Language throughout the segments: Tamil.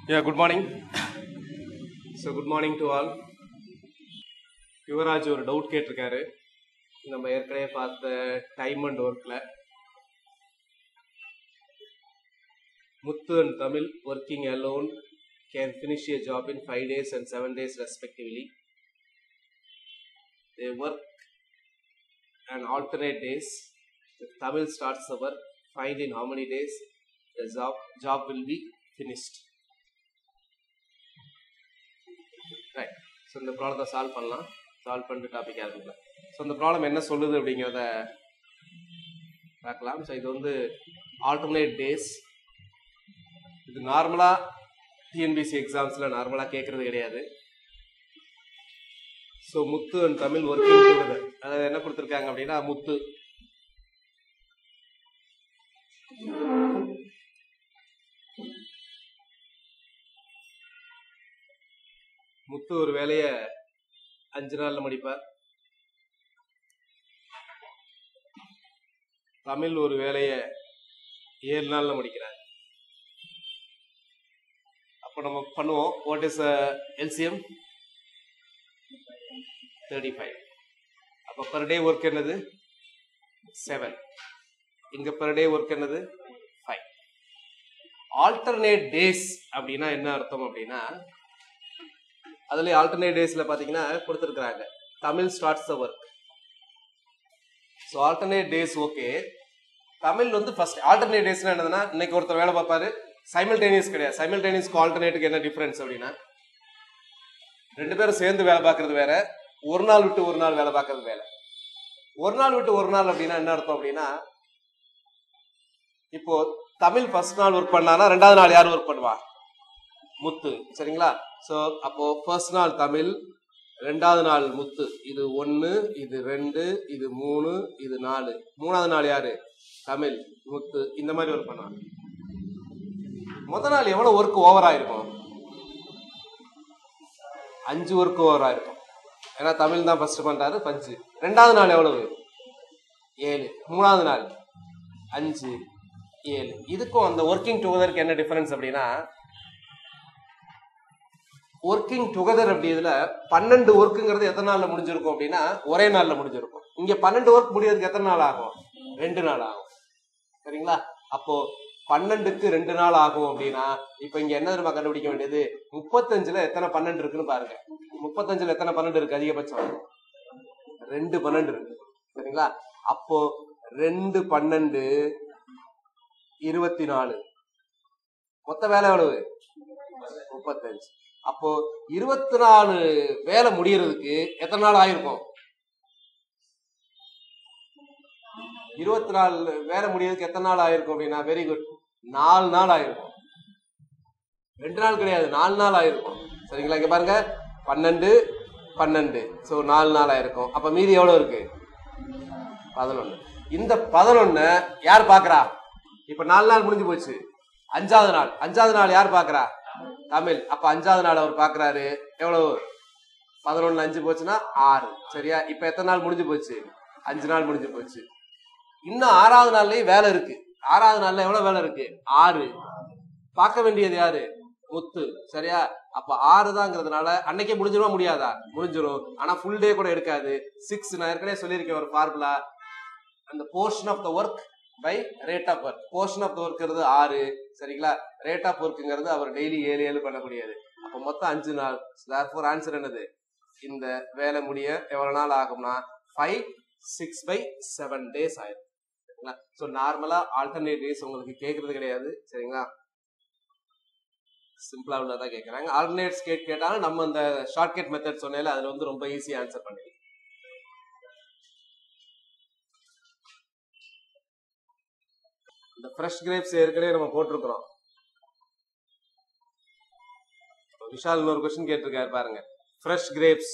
Yeah, good morning. So, good morning to all. Yuvraj ஒரு டவுட் கேட்டிருக்காரு நம்ம ஏற்கனவே பார்த்த டைம் அண்ட் ஒர்க்கில் Muthu and Tamil working alone can finish a job in five days and seven days respectively they work and alternate days Tamil starts the work find in how many days the job job will be finished right so இந்த ப்ராப்ளத்தை சால்வ் பண்ணலாம் சால்வ் பண்ணிட்டு டாபிக் ஆரம்பிக்கலாம் ஸோ இந்த ப்ராப்ளம் என்ன சொல்லுது அப்படிங்கிறத பார்க்கலாம் ஸோ இது வந்து ஆல்டர்னேட் டேஸ் இது நார்மலாக டிஎன்பிசி எக்ஸாம்ஸில் நார்மலாக கேட்குறது கிடையாது so Muthu and Tamil working together அதாவது என்ன கொடுத்துருக்காங்க அப்படின்னா முத்து முத்து ஒரு வேலையை அஞ்சு நாள்ல முடிப்பார் தமிழ் ஒரு வேலையை ஏழு நாள்ல முடிக்கிறார் அப்போ நம்ம பண்ணுவோம் what is LCM thirty five அப்போ பர் டே ஒர்க் என்னது செவன் இங்க பர் டே ஒர்க் என்னது ஃபைவ் ஆல்டர்னேட் டேஸ் அப்படின்னா என்ன அர்த்தம் அப்படின்னா அதுல ஆல்டர்னேட் டேஸ்ல பாத்தீங்கன்னா கொடுத்துருக்காங்க Tamil starts the work so alternate days okay Tamil வந்து ஃபர்ஸ்ட் ஆல்டர்னேட் டேஸ்னா என்னதுன்னா இன்னைக்கு ஒருத்தர் வேலை பார்ப்பாரு சைமல்டேனியஸ் கிடையாது சைமல்டேனியஸ்க்கு ஆல்டர்னேட்டுக்கு என்ன டிஃபரன்ஸ் அப்படின்னா ரெண்டு பேரும் சேர்ந்து வேலை பார்க்கறது வேற ஒரு நாள் விட்டு ஒரு நாள் வேலை பார்க்கறது வேற ஒரு நாள் விட்டு ஒரு நாள் அப்படின்னா என்ன அர்த்தம் அப்படின்னா இப்போ தமிழ் ஃபர்ஸ்ட் நாள் ஒர்க் பண்ணானா ரெண்டாவது நாள் யார் ஒர்க் பண்ணுவா முத்து சரிங்களா ஸோ அப்போ ஃபர்ஸ்ட் நாள் தமிழ் ரெண்டாவது நாள் முத்து இது ஒன்று இது ரெண்டு இது மூணு இது நாலு மூணாவது நாள் யாரு தமிழ் முத்து இந்த மாதிரி ஒர்க் பண்ணுவாங்க முத நாள் எவ்வளவு ஒர்க் ஓவர் ஆயிருக்கும் அஞ்சு ஒர்க் ஓவர் ஆயிருக்கும் ஏன்னா தமிழ் தான் ஃபர்ஸ்ட் பண்றாரு பஞ்சு ரெண்டாவது நாள் எவ்வளவு ஏழு மூணாவது நாள் அஞ்சு ஏழு இதுக்கும் அந்த ஒர்க்கிங் டுகெதருக்கு என்ன டிஃபரன்ஸ் அப்படின்னா ஒர்க்கிங் டுகெதர் அப்படி இதுல பன்னெண்டு ஒர்க்குங்கிறது எத்தனை நாள்ல முடிஞ்சிருக்கும் அப்படின்னா ஒரே நாள்ல முடிஞ்சிருக்கும் இங்க பன்னெண்டு ஒர்க் முடியறதுக்கு எத்தனை நாள் ஆகும் ரெண்டு நாள் ஆகும் சரிங்களா அப்போ பன்னெண்டுக்கு ரெண்டு நாள் ஆகும் அப்படின்னா இப்ப இங்க என்ன தெரியுமா கண்டுபிடிக்க வேண்டியது முப்பத்தஞ்சுல எத்தனை பன்னெண்டு இருக்குன்னு பாருங்க முப்பத்தஞ்சுல எத்தனை பன்னெண்டு இருக்கு அதிகபட்சம் ரெண்டு பன்னெண்டு இருக்கு சரிங்களா அப்போ ரெண்டு பன்னெண்டு இருபத்தி நாலு மொத்த வேலை எவ்வளவு முப்பத்தஞ்சு அப்போ இருபத்தி நாலு வேலை முடியறதுக்கு எத்தனை நாள் ஆயிருக்கும் இருபத்தி நாலு வேலை முடியறதுக்கு எத்தனை நாள் ஆயிருக்கும் அப்படின்னா வெரி குட் நாலு நாள் ஆயிருக்கும் ரெண்டு நாள் கிடையாது நாலு நாள் ஆயிருக்கும் சரிங்களா இங்க பாருங்க பன்னெண்டு பன்னெண்டு ஸோ நாலு நாள் ஆயிருக்கும் அப்ப மீதி எவ்வளவு இருக்கு பதினொன்னு இந்த பதினொன்னு யார் பாக்குறா இப்ப நாலு நாள் முடிஞ்சு போச்சு அஞ்சாவது நாள் அஞ்சாவது நாள் யார் பாக்குறா தமிழ் அப்ப அஞ்சாவது நாள் அவர் பாக்குறாரு எவ்வளவு பதினொன்னு அஞ்சு போச்சுன்னா ஆறு சரியா இப்ப எத்தனை நாள் முடிஞ்சு போச்சு அஞ்சு நாள் முடிஞ்சு போச்சு இன்னும் ஆறாவது நாள்லயும் வேலை இருக்கு ஆறாவது நாள்ல எவ்வளவு வேலை இருக்கு ஆறு பார்க்க வேண்டியது யாரு முத்து சரியா அப்ப ஆறு தாங்கிறதுனால அன்னைக்கே முடிஞ்சிருமா முடியாதா முடிஞ்சிரும் ஆனா ஃபுல் டே கூட எடுக்காது சிக்ஸ் நான் ஏற்கனவே சொல்லியிருக்கேன் ஒரு ஃபார்முலா அந்த portion of the work by rate of work portion of the ஒர்க்ங்கிறது ஆறு சரிங்களா ரேட் ஆஃப் ஒர்க்குங்கிறது அவர் டெய்லி ஏழு ஏழு பண்ணக்கூடியது அப்போ மொத்தம் அஞ்சு நாள் ஃபோர் ஆன்சர் என்னது இந்த வேலை முடிய எவ்வளவு நாள் ஆகும்னா five six by seven days ஆயிடும் சரிங்களா ஸோ நார்மலா ஆல்டர்னேட் டேஸ் உங்களுக்கு கேட்கறது கிடையாது சரிங்களா சிம்பிளா உள்ளதான் கேட்கறாங்க ஆல்டர்னேட்ஸ் கேட் கேட்டாலும் நம்ம அந்த ஷார்ட்கட் மெத்தட் சொன்னால அதுல வந்து ரொம்ப ஈஸியா ஆன்சர் பண்ணிடுங்க இந்த ஃப்ரெஷ் கிரேப்ஸ் ஏற்கனவே நம்ம போட்டிருக்கிறோம் விஷால் இன்னொரு கொஸ்டின் கேட்டிருக்காரு பாருங்க fresh grapes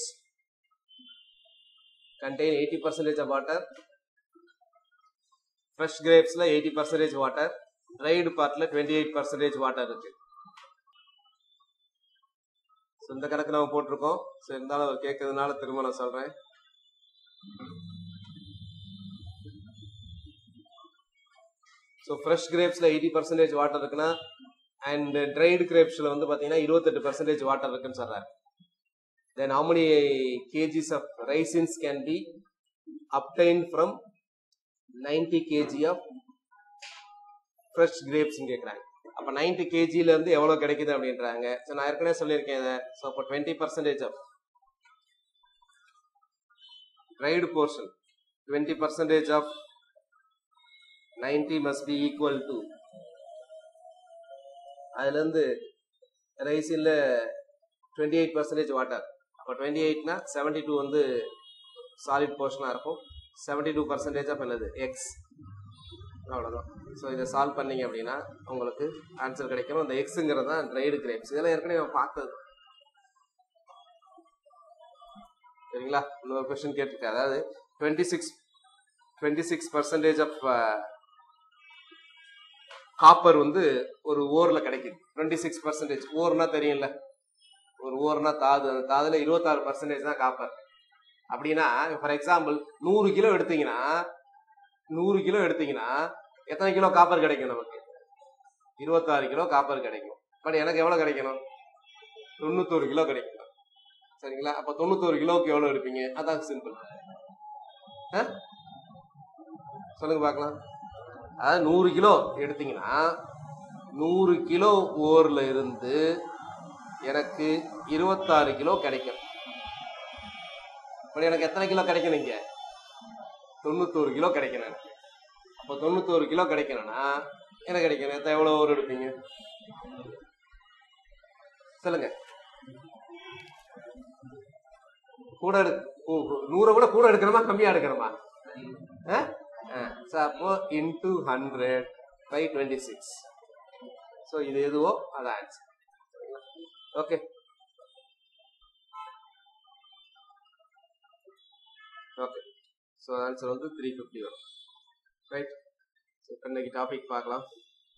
contain eighty percentage of water fresh கிரேப்ஸ்ல எயிட்டி பர்சன்டேஜ் வாட்டர் ட்ரைடு பார்ட்ல டுவெண்ட்டி எயிட் பர்சன்டேஜ் வாட்டர் இருக்கு So, இந்த கணக்கு நம்ம போட்டிருக்கோம் ஸோ இருந்தாலும் அவர் கேட்கறதுனால திரும்ப நான் சொல்றேன் ஸோ ஃப்ரெஷ் கிரேப்ஸில் எயிட்டி பர்சன்டேஜ் வாட்டர் இருக்குன்னா அண்ட் ட்ரைடு கிரேப்ஸ்ல வந்து பாத்தீங்கன்னா இருபத்தெட்டு பர்சன்டேஜ் வாட்டர் இருக்குன்னு சொல்றாரு தென் how many kgs of raisins can be obtained from 90 kg of fresh grapes கேக்குறாங்க அப்ப 90 kgல இருந்து எவ்வளவு கிடைக்குது அப்படின்றாங்க ஸோ நான் ஏற்கனவே சொல்லியிருக்கேன் இதை ஸோ அப்போ twenty percentage of dried portion twenty percentage of ninety must be equal to அதுல இருந்து ரைஸில் டுவெண்ட்டி எயிட் பர்சன்டேஜ் வாட்டர் அப்போ டுவெண்ட்டி எயிட்னா செவன்டி டூ வந்து சாலிட் போர்ஷனாக இருக்கும் செவன்டி டூ பர்சன்டேஜ் ஆஃப் என்னது எக்ஸ் அவ்வளோதான் ஸோ இதை சால்வ் பண்ணீங்க அப்படின்னா உங்களுக்கு ஆன்சர் கிடைக்கும் அந்த எக்ஸுங்கிறது தான் ட்ரைடு கிரேப்ஸ் இதெல்லாம் ஏற்கனவே நம்ம பார்த்தது சரிங்களா இன்னொரு கொஸ்டின் கேட்டிருக்கேன் அதாவது twenty six twenty six percentage of copper வந்து ஒரு ஓர்ல கிடைக்குது டுவெண்ட்டி சிக்ஸ் பர்சன்டேஜ் ஓர்னா தெரியும்ல ஒரு ஓர்னா தாது அந்த தாதுல இருபத்தாறு பர்சன்டேஜ் தான் காப்பர் அப்படின்னா ஃபார் எக்ஸாம்பிள் நூறு கிலோ எடுத்தீங்கன்னா நூறு கிலோ எடுத்தீங்கன்னா எத்தனை கிலோ காப்பர் கிடைக்கும் நமக்கு இருபத்தாறு கிலோ காப்பர் கிடைக்கும் பட் எனக்கு எவ்வளவு கிடைக்கணும் தொண்ணூத்தோரு கிலோ கிடைக்கும் சரிங்களா அப்ப தொண்ணூத்தோரு கிலோவுக்கு எவ்வளவு எடுப்பீங்க அதான் சிம்பிள் சொல்லுங்க பார்க்கலாம் அதாவது நூறு கிலோ எடுத்தீங்கன்னா நூறு கிலோ ஓர்ல இருந்து எனக்கு இருபத்தாறு கிலோ கிடைக்கும் அப்படி எனக்கு எத்தனை கிலோ கிடைக்கணும் இங்க தொண்ணூத்தோரு கிலோ கிடைக்கணும் எனக்கு அப்போ தொண்ணூத்தோரு கிலோ கிடைக்கணும்னா என்ன கிடைக்கணும் எத்தனை எவ்வளோ ஓர் எடுப்பீங்க சொல்லுங்க கூட எடு ஓ, நூறை விட கூட எடுக்கணுமா கம்மியா எடுக்கணுமா ஸோ அப்போ into hundred by twenty six so இது எதுவோ அது answer okay okay so answer வந்து த்ரீ ஃபிஃப்டி வரும் ரைட் ஸோ இப்போ இன்னைக்கு டாபிக் பார்க்கலாம்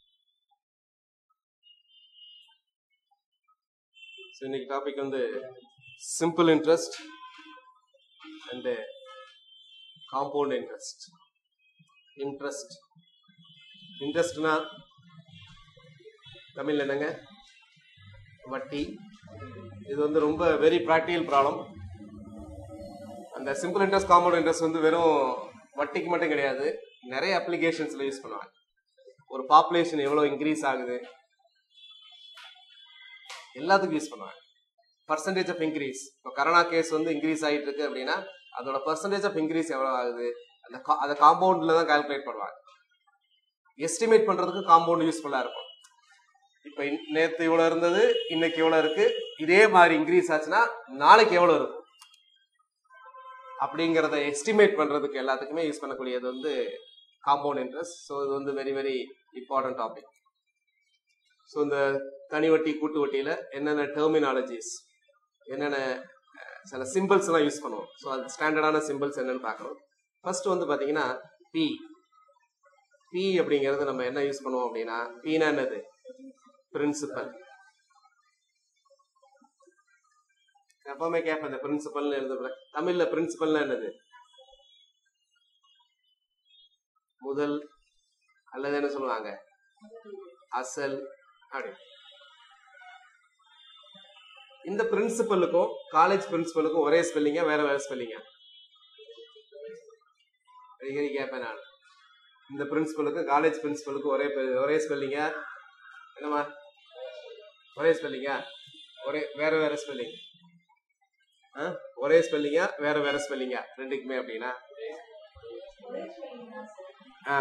ஸோ இன்னைக்கு டாபிக் வந்து simple interest and compound interest interest இன்ட்ரெஸ்ட்னா தமிழ் என்னங்க வட்டி இது வந்து ரொம்ப வெரி ப்ராக்டிக்கல் ப்ராப்ளம் அந்த சிம்பிள் இன்ட்ரெஸ்ட் காம்பவுண்ட் இன்ட்ரெஸ்ட் வந்து வெறும் வட்டிக்கு மட்டும் கிடையாது நிறைய அப்ளிகேஷன்ஸ்ல யூஸ் பண்ணுவாங்க ஒரு பாப்புலேஷன் எவ்வளோ இன்க்ரீஸ் ஆகுது எல்லாத்துக்கும் யூஸ் பண்ணுவாங்க பர்சன்டேஜ் ஆஃப் இன்க்ரீஸ் இப்போ கரோனா கேஸ் வந்து இன்க்ரீஸ் ஆகிட்டு இருக்கு அப்படின்னா அதோட பர்சன்டேஜ் ஆஃப் இன்க்ரீஸ் எவ்வளோ ஆகுது அந்த கா- அதை காம்பவுண்டில் தான் கால்குலேட் பண்ணுவாங்க எஸ்டிமேட் பண்ணுறதுக்கு காம்பவுண்ட் யூஸ்ஃபுல்லாக இருக்கும் இப்போ நேற்று இவ்வளோ இருந்தது இன்னைக்கு இவ்வளோ இருக்கு இதே மாதிரி இன்க்ரீஸ் ஆச்சுன்னா நாளைக்கு எவ்வளோ இருக்கும் அப்படிங்கிறத எஸ்டிமேட் பண்ணுறதுக்கு எல்லாத்துக்குமே யூஸ் பண்ணக்கூடியது வந்து காம்பவுண்ட் இன்ட்ரெஸ்ட் ஸோ இது வந்து very very important topic so இந்த தனி வட்டி கூட்டு வட்டியில் என்னென்ன டெர்மினாலஜிஸ் என்னென்ன அஹ், சில சிம்பிள்ஸ் எல்லாம் யூஸ் பண்ணுவோம் ஸோ அது ஸ்டாண்டர்டான சிம்பிள்ஸ் என்னன்னு பார்க்கணும் ஃபர்ஸ்ட் வந்து பார்த்தீங்கன்னா பி பி அப்படிங்கிறது நம்ம என்ன யூஸ் பண்ணுவோம் அப்படின்னா பீனா என்னது பிரின்சிபல் எப்பவுமே கேட்பேன் இந்த பிரின்சிபல்னு எழுத தமிழ்ல பிரின்சிபல்னா என்னது முதல் அல்லது என்ன சொல்லுவாங்க அசல் அப்படி இந்த பிரின்சிபலுக்கும் காலேஜ் பிரின்சிபலுக்கும் ஒரே ஸ்பெல்லிங்கா வேற வேற ஸ்பெல்லிங்கா அடிக்கடி கேட்பேன் நான் இந்த பிரின்சிபலுக்கும் காலேஜ் பிரின்சிபலுக்கும் ஒரே pe- ஒரே ஸ்பெல்லிங்கா என்னம்மா ஒரே ஸ்பெல்லிங்கா ஒரே வேற வேற ஸ்பெல்லிங் ஒரே ஸ்பெல்லிங்கா வேற வேற ஸ்பெல்லிங்கா ரெண்டுக்குமே அப்படின்னா ஆ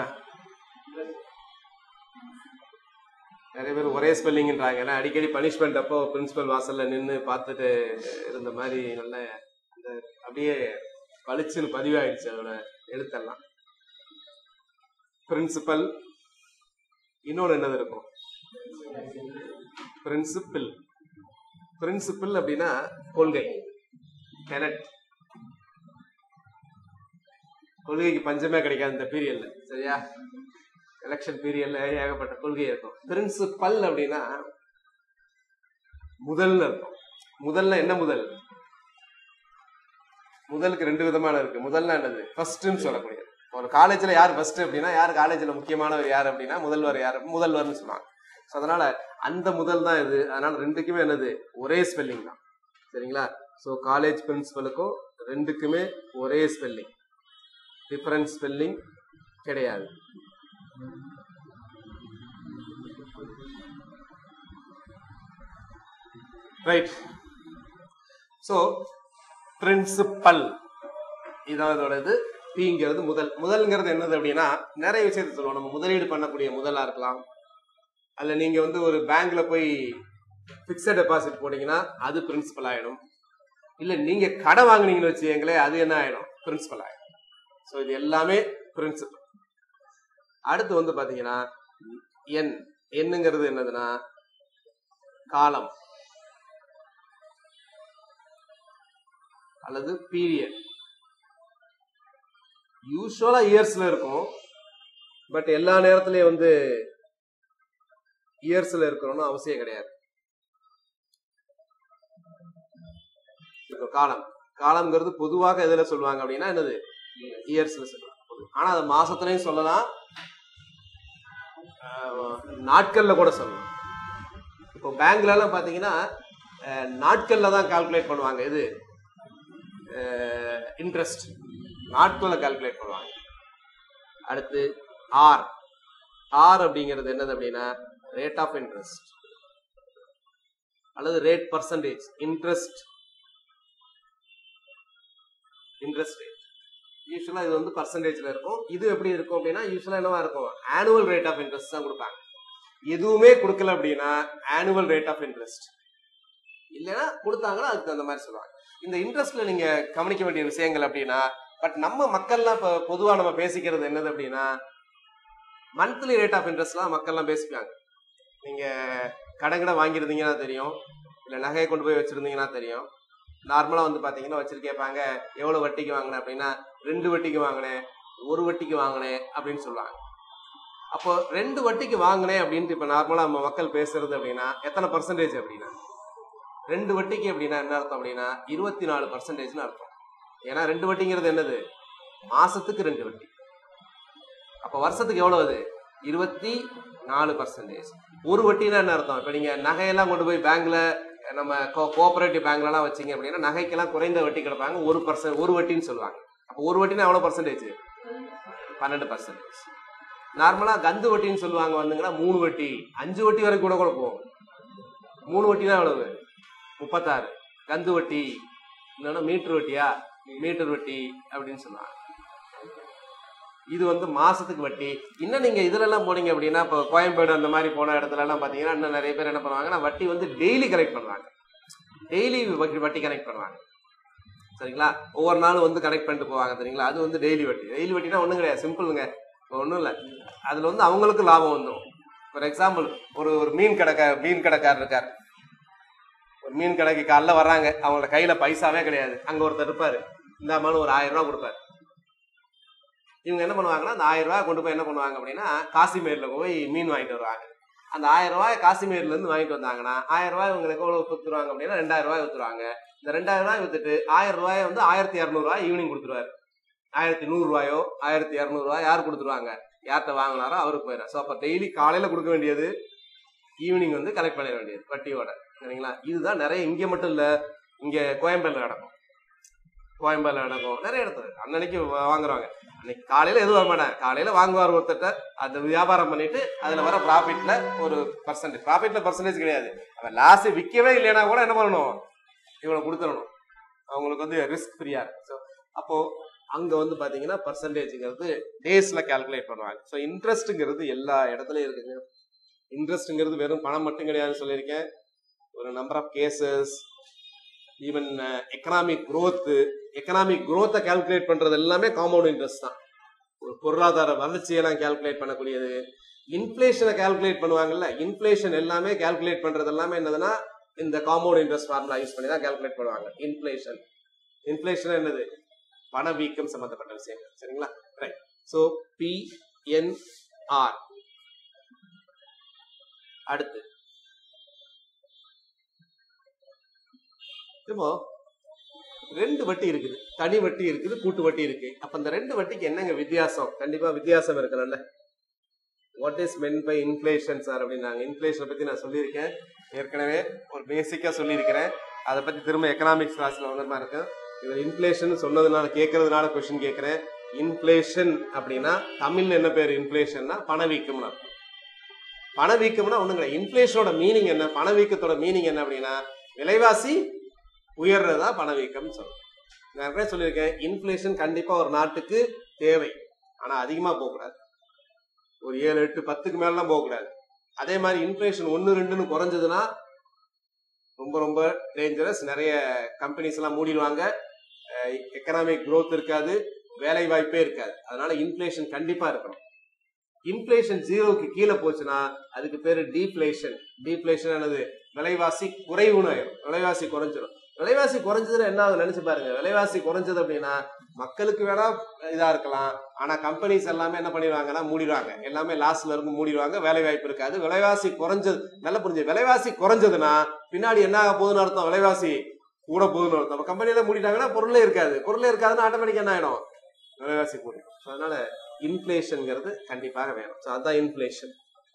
நிறைய பேர் ஒரே ஸ்பெல்லிங்ன்றாங்க ஏன்னா அடிக்கடி பனிஷ்மெண்ட் அப்போ பிரின்சிபல் வாசல்ல நின்று பார்த்துட்டு இருந்த மாதிரி நல்ல அந்த அப்படியே பளிச்சுன்னு பதிவாயிடுச்சு அதோட எழுத்தெல்லாம் பிரின்சிபல் இன்னொன்று என்னது இருக்கும் பிரின்சிபிள் பிரின்சிபிள் அப்படின்னா கொள்கை டெனட் கொள்கைக்கு பஞ்சமே கிடைக்காது இந்த பீரியட்ல சரியா எலெக்ஷன் பீரியட்ல ஏகப்பட்ட கொள்கை இருக்கும் பிரின்சிபல் அப்படின்னா முதல்னு இருக்கும் முதல்ல என்ன முதல் முதலுக்கு ரெண்டு விதமான இருக்கு முதல்னா என்னது ஃபர்ஸ்ட்னு சொல்லக்கூடியது ஒரு காலேஜ்ல யார் ஃபர்ஸ்ட் அப்படின்னா யார் காலேஜ்ல முக்கியமானவர் யார் அப்படின்னா முதல்வர் யார் முதல்வர்னு சொல்லுவாங்க ஸோ அதனால அந்த முதல் தான் இது அதனால ரெண்டுக்குமே என்னது ஒரே ஸ்பெல்லிங் தான் சரிங்களா ஸோ காலேஜ் பிரின்சிபலுக்கும் ரெண்டுக்குமே ஒரே ஸ்பெல்லிங் டிஃபரன்ஸ் ஸ்பெல்லிங் கிடையாது ரைட் ஸோ பிரின்சிபல் இதான் இதோட இது பிங்கிறது முதல் முதல்ங்கிறது என்னது அப்படின்னா நிறைய விஷயத்த சொல்லுவோம் நம்ம முதலீடு பண்ணக்கூடிய முதலா இருக்கலாம் அல்ல நீங்க வந்து ஒரு பேங்க்ல போய் பிக்சட் டெபாசிட் போட்டீங்கன்னா அது பிரின்சிபல் ஆயிடும் இல்ல நீங்க கடை வாங்குனீங்கன்னு வச்சுக்கங்களேன் அது என்ன ஆயிடும் பிரின்சிபல் ஆயிடும் ஸோ இது எல்லாமே பிரின்சிபல் அடுத்து வந்து பாத்தீங்கன்னா என் என்னங்கிறது என்னதுன்னா காலம் அல்லது பீரியட் யூஸ்வலா இயர்ஸ்ல இருக்கும் பட் எல்லா நேரத்திலயும் வந்து இயர்ஸ்ல இருக்கணும்னு அவசியம் கிடையாது இப்போ காலம் காலம்ங்கிறது பொதுவாக எதுல சொல்லுவாங்க அப்படின்னா என்னது இயர்ஸ்ல சொல்லுவாங்க ஆனா அது மாசத்துலயும் சொல்லலாம் ஆஹ் நாட்கள்ல கூட சொல்லலாம் இப்போ பேங்க்ல எல்லாம் பாத்தீங்கன்னா அஹ், நாட்கள்ல தான் கால்குலேட் பண்ணுவாங்க இது இன்ட்ரெஸ்ட் நாட்களில் கால்குலேட் பண்ணுவாங்க அடுத்து ஆர் ஆர் அப்படிங்கிறது என்னது அப்படின்னா ரேட் ஆஃப் இன்ட்ரெஸ்ட் அல்லது rate percentage interest interest rate யூஸ்வலா இது வந்து பர்சன்டேஜ்ல இருக்கும் இது எப்படி இருக்கும் அப்படின்னா யூஸ்வலா என்னவா இருக்கும் ஆனுவல் ரேட் ஆஃப் இன்ட்ரெஸ்ட் தான் கொடுப்பாங்க எதுவுமே கொடுக்கல அப்படின்னா ஆனுவல் ரேட் ஆஃப் இன்ட்ரெஸ்ட் இல்லைன்னா கொடுத்தாங்கன்னா அதுக்கு அந்த மாதிரி சொல்லுவாங்க இந்த இன்ட்ரெஸ்ட்ல நீங்க கவனிக்க வேண்டிய விஷயங்கள் அப்படின்னா பட் நம்ம மக்கள்லாம் இப்போ பொதுவாக நம்ம பேசிக்கிறது என்னது அப்படின்னா மந்த்லி ரேட் ஆஃப் இன்ட்ரெஸ்ட்லாம் மக்கள்லாம் பேசிப்பாங்க நீங்க கடன் கடை வாங்கியிருந்தீங்கன்னா தெரியும் இல்லை நகையை கொண்டு போய் வச்சிருந்தீங்கன்னா தெரியும் நார்மலாக வந்து பார்த்தீங்கன்னா வச்சிரு கேட்பாங்க எவ்வளோ வட்டிக்கு வாங்கினேன் அப்படின்னா ரெண்டு வட்டிக்கு வாங்கினேன் ஒரு வட்டிக்கு வாங்கினேன் அப்படின்னு சொல்லுவாங்க அப்போ ரெண்டு வட்டிக்கு வாங்கினேன் அப்படின்ட்டு இப்போ நார்மலாக நம்ம மக்கள் பேசுறது அப்படின்னா எத்தனை பர்சன்டேஜ் அப்படின்னா ரெண்டு வட்டிக்கு அப்படின்னா என்ன அர்த்தம் அப்படின்னா இருபத்தி நாலு பர்சன்டேஜ்னு அர்த்தம் ஏன்னா ரெண்டு வட்டிங்கிறது என்னது மாசத்துக்கு ரெண்டு வட்டி அப்ப வருஷத்துக்கு எவ்வளவு அது இருபத்தி நாலு பர்சன்டேஜ் ஒரு வட்டினா என்ன அர்த்தம் இப்ப நீங்க நகையெல்லாம் கொண்டு போய் பேங்க்ல நம்ம கோஆபரேட்டிவ் பேங்க்லலாம் வச்சீங்க அப்படின்னா நகைக்கெல்லாம் குறைந்த வட்டி கிடப்பாங்க ஒரு பர்சன்ட் ஒரு வட்டின்னு சொல்லுவாங்க அப்போ ஒரு வட்டினா எவ்வளவு பர்சன்டேஜ் பன்னெண்டு பர்சன்டேஜ் நார்மலா கந்து வட்டின்னு சொல்லுவாங்க வந்துங்கன்னா மூணு வட்டி அஞ்சு வட்டி வரைக்கும் கூட கூட போகும் மூணு வட்டினா எவ்வளவு முப்பத்தாறு கந்து வட்டி இல்லைன்னா மீட்டர் வட்டியா மீட்டர் வட்டி அப்படின்னு சொல்லுவாங்க இது வந்து மாசத்துக்கு வட்டி இன்னும் நீங்க இதுல எல்லாம் போனீங்க அப்படின்னா இப்போ கோயம்பேடு அந்த மாதிரி போன இடத்துல எல்லாம் பாத்தீங்கன்னா இன்னும் நிறைய பேர் என்ன பண்ணுவாங்கன்னா வட்டி வந்து டெய்லி கலெக்ட் பண்ணுவாங்க டெய்லி வட்டி கனெக்ட் பண்ணுவாங்க சரிங்களா ஒவ்வொரு நாளும் வந்து கனெக்ட் பண்ணிட்டு போவாங்க சரிங்களா அது வந்து டெய்லி வட்டி டெய்லி வட்டினா ஒன்றும் கிடையாது சிம்பிளுங்க இப்போ ஒன்றும் இல்லை அதில் வந்து அவங்களுக்கு லாபம் வந்துடும் ஃபார் எக்ஸாம்பிள் ஒரு ஒரு மீன் கடைக்கார மீன் கடைக்காரர் இருக்கார் ஒரு மீன் கடைக்கு காலைல வர்றாங்க அவங்களோட கையில பைசாவே கிடையாது அங்க ஒருத்தர் இருப்பாரு இந்த மாதிரி ஒரு ஆயிரம் ரூபாய் கொடுப்பாரு இவங்க என்ன பண்ணுவாங்கன்னா அந்த ஆயிரம் ரூபாய் கொண்டு போய் என்ன பண்ணுவாங்க அப்படின்னா காசிமேர்ல போய் மீன் வாங்கிட்டு வருவாங்க அந்த ஆயிரம் ரூபாய் காசிமேர்ல இருந்து வாங்கிட்டு வந்தாங்கன்னா ஆயிரம் ரூபாய் இவங்களுக்கு எவ்வளவு வித்துருவாங்க அப்படின்னா ரெண்டாயிரம் ரூபாய் வித்துருவாங்க இந்த ரெண்டாயிரம் ரூபாய் வித்துட்டு ஆயிரம் ரூபாய் வந்து ஆயிரத்தி இரநூறுவாய் ஈவினிங் கொடுத்துருவாரு ஆயிரத்தி நூறு ரூபாயோ ஆயிரத்தி இரநூறுவாய் யார் கொடுத்துருவாங்க யார்கிட்ட வாங்கினாரோ அவருக்கு போயிடும் ஸோ அப்போ டெய்லி காலையில கொடுக்க வேண்டியது ஈவினிங் வந்து கலெக்ட் பண்ணிட வேண்டியது வட்டியோட சரிங்களா இதுதான் நிறைய இங்க மட்டும் இல்ல இங்க கோயம்பேடுல நடக்கும் கோயம்பேடுல நடக்கும் நிறைய இடத்துல அன்னன்னைக்கு வா- வாங்குறாங்க அன்னைக்கு காலையில எதுவும் வர மாட்டாங்க காலையில வாங்குவார் ஒருத்தட்ட அந்த வியாபாரம் பண்ணிட்டு அதுல வர ப்ராஃபிட்ல ஒரு பர்சன்டேஜ் ப்ராஃபிட்ல பர்சன்டேஜ் கிடையாது அவன் லாஸ்ட் விற்கவே இல்லைன்னா கூட என்ன பண்ணணும் இவ்வளவு கொடுத்துடணும் அவங்களுக்கு வந்து ரிஸ்க் ஃப்ரீயா இருக்கு ஸோ அப்போ அங்க வந்து பாத்தீங்கன்னா பர்சன்டேஜ்ங்கிறது டேஸ்ல கால்குலேட் பண்ணுவாங்க ஸோ இன்ட்ரெஸ்ட்ங்கிறது எல்லா இடத்துலயும் இருக்குங்க இன்ட்ரெஸ்ட்ங்கிறது வெறும் பணம் மட்டும் கிடையாதுன்னு சொல்லியிருக்கேன் ஒரு number of cases even economic growth economic growth-அ கால்குலேட் பண்றது எல்லாமே காம்பவுண்ட் இன்ட்ரெஸ்ட் தான் ஒரு பொருளாதார வளர்ச்சியெல்லாம் கால்குலேட் பண்ணக்கூடியது இன்ஃப்ளேஷனை கால்குலேட் பண்ணுவாங்கல்ல இன்ஃப்ளேஷன் எல்லாமே கால்குலேட் பண்றது எல்லாமே என்னதுன்னா இந்த காம்பவுண்ட் இன்ட்ரெஸ்ட் ஃபார்முலா யூஸ் பண்ணி தான் கால்குலேட் பண்ணுவாங்க இன்ஃப்ளேஷன் இன்ஃப்ளேஷன் என்னது பணவீக்கம் சம்பந்தப்பட்ட விஷயங்கள் சரிங்களா right so P N R அடுத்து இப்போ ரெண்டு வட்டி இருக்குது தனி வட்டி இருக்குது கூட்டு வட்டி இருக்கு அப்ப இந்த ரெண்டு வட்டிக்கு என்னங்க வித்தியாசம் கண்டிப்பா வித்தியாசம் இருக்கணும்ல what is mean by inflation sir அப்படின்னாங்க இன்ஃபிளேஷனை பத்தி நான் சொல்லியிருக்கேன் ஏற்கனவே ஒரு பேசிக்கா சொல்லியிருக்கிறேன் அதை பத்தி திரும்ப எக்கனாமிக்ஸ் கிளாஸ்ல வந்த மாதிரி இருக்கு இவர் இன்ஃபிளேஷன் சொன்னதுனால கேட்கறதுனால கொஸ்டின் கேட்கிறேன் இன்ஃபிளேஷன் அப்படின்னா தமிழ்ல என்ன பேர் இன்ஃபிளேஷன்னா பணவீக்கம்னு அர்த்தம் பணவீக்கம்னா ஒண்ணும் கிடையாது இன்ஃபிளேஷனோட மீனிங் என்ன பணவீக்கத்தோட மீனிங் என்ன அப்படின்னா விலைவாசி உயர்றதா பணவீக்கம்னு சொல்றோம் நான் ஏற்கனவே சொல்லியிருக்கேன் இன்ஃபிளேஷன் கண்டிப்பா ஒரு நாட்டுக்கு தேவை ஆனா அதிகமா போகக்கூடாது ஒரு ஏழு எட்டு பத்துக்கு மேலாம் போகக்கூடாது அதே மாதிரி இன்ஃபிளேஷன் ஒன்று ரெண்டுன்னு குறைஞ்சதுன்னா ரொம்ப ரொம்ப டேஞ்சரஸ் நிறைய கம்பெனிஸ் எல்லாம் மூடிடுவாங்க எக்கனாமிக் growth இருக்காது வேலை வாய்ப்பே இருக்காது அதனால இன்ஃபிளேஷன் கண்டிப்பா இருக்கணும் இன்ஃபிளேஷன் ஜீரோக்கு கீழே போச்சுன்னா அதுக்கு பேரு டீஃபிளேஷன் டீஃபிளேஷன் என்னது விலைவாசி குறைவுன்னு ஆயிரும் விலைவாசி குறைஞ்சிரும் விலைவாசி குறைஞ்சதுன்னா என்ன ஆகுது நினைச்சு பாருங்க விலைவாசி குறைஞ்சது அப்படின்னா மக்களுக்கு வேணா இதா இருக்கலாம் ஆனா கம்பெனிஸ் எல்லாமே என்ன பண்ணிடுவாங்கன்னா மூடிடுவாங்க எல்லாமே லாஸ்ல இருந்து மூடிடுவாங்க வேலை வாய்ப்பு இருக்காது விலைவாசி குறைஞ்சது நல்லா புரிஞ்சு விலைவாசி குறைஞ்சதுன்னா பின்னாடி என்ன ஆக போகுதுன்னு அர்த்தம் விலைவாசி கூட போகுதுன்னு அர்த்தம் அப்ப கம்பெனியில மூடிட்டாங்கன்னா பொருளே இருக்காது பொருளே இருக்காதுன்னா ஆட்டோமேட்டிக்கா என்ன ஆயிடும் விலைவாசி கூடும் So, அதனால இன்ஃபிளேஷன்ங்கிறது கண்டிப்பாக வேணும் ஸோ அதுதான் இன்ஃபிளேஷன்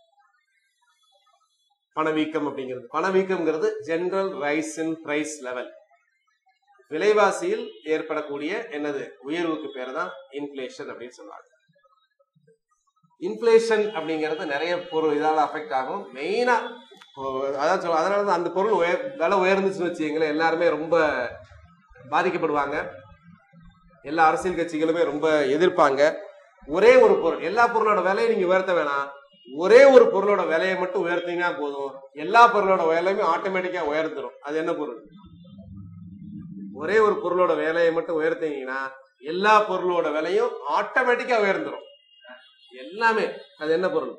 பணவீக்கம் அப்படிங்கிறது பணவீக்கம்ங்கிறது general rise in price level விலைவாசியில் ஏற்படக்கூடிய என்னது உயர்வுக்கு பேர் தான் இன்ஃபிளேஷன் அப்படின்னு சொல்லுவாங்க இன்ஃபிளேஷன் அப்படிங்கிறது நிறைய பொருள் இதால அஃபெக்ட் ஆகும் மெயினா அதான் சொல்ல அதனால தான் அந்த பொருள் உயர் விலை உயர்ந்துச்சுன்னு வச்சுக்கீங்களேன் எல்லாருமே ரொம்ப பாதிக்கப்படுவாங்க எல்லா அரசியல் கட்சிகளுமே ரொம்ப எதிர்ப்பாங்க ஒரே ஒரு பொருள் எல்லா பொருளோட விலையை நீங்க உயர்த்த வேணாம் ஒரே ஒரு பொருளோட விலையை மட்டும் உயர்த்தீங்கன்னா போதும் எல்லா பொருளோட விலையுமே ஆட்டோமேட்டிக்கா உயர்ந்துடும் அது என்ன பொருள் ஒரே ஒரு பொருளோட விலையை மட்டும் உயர்த்தீங்கன்னா எல்லா பொருளோட விலையும் ஆட்டோமேட்டிக்கா உயர்ந்துடும் எல்லாமே அது என்ன பொருள்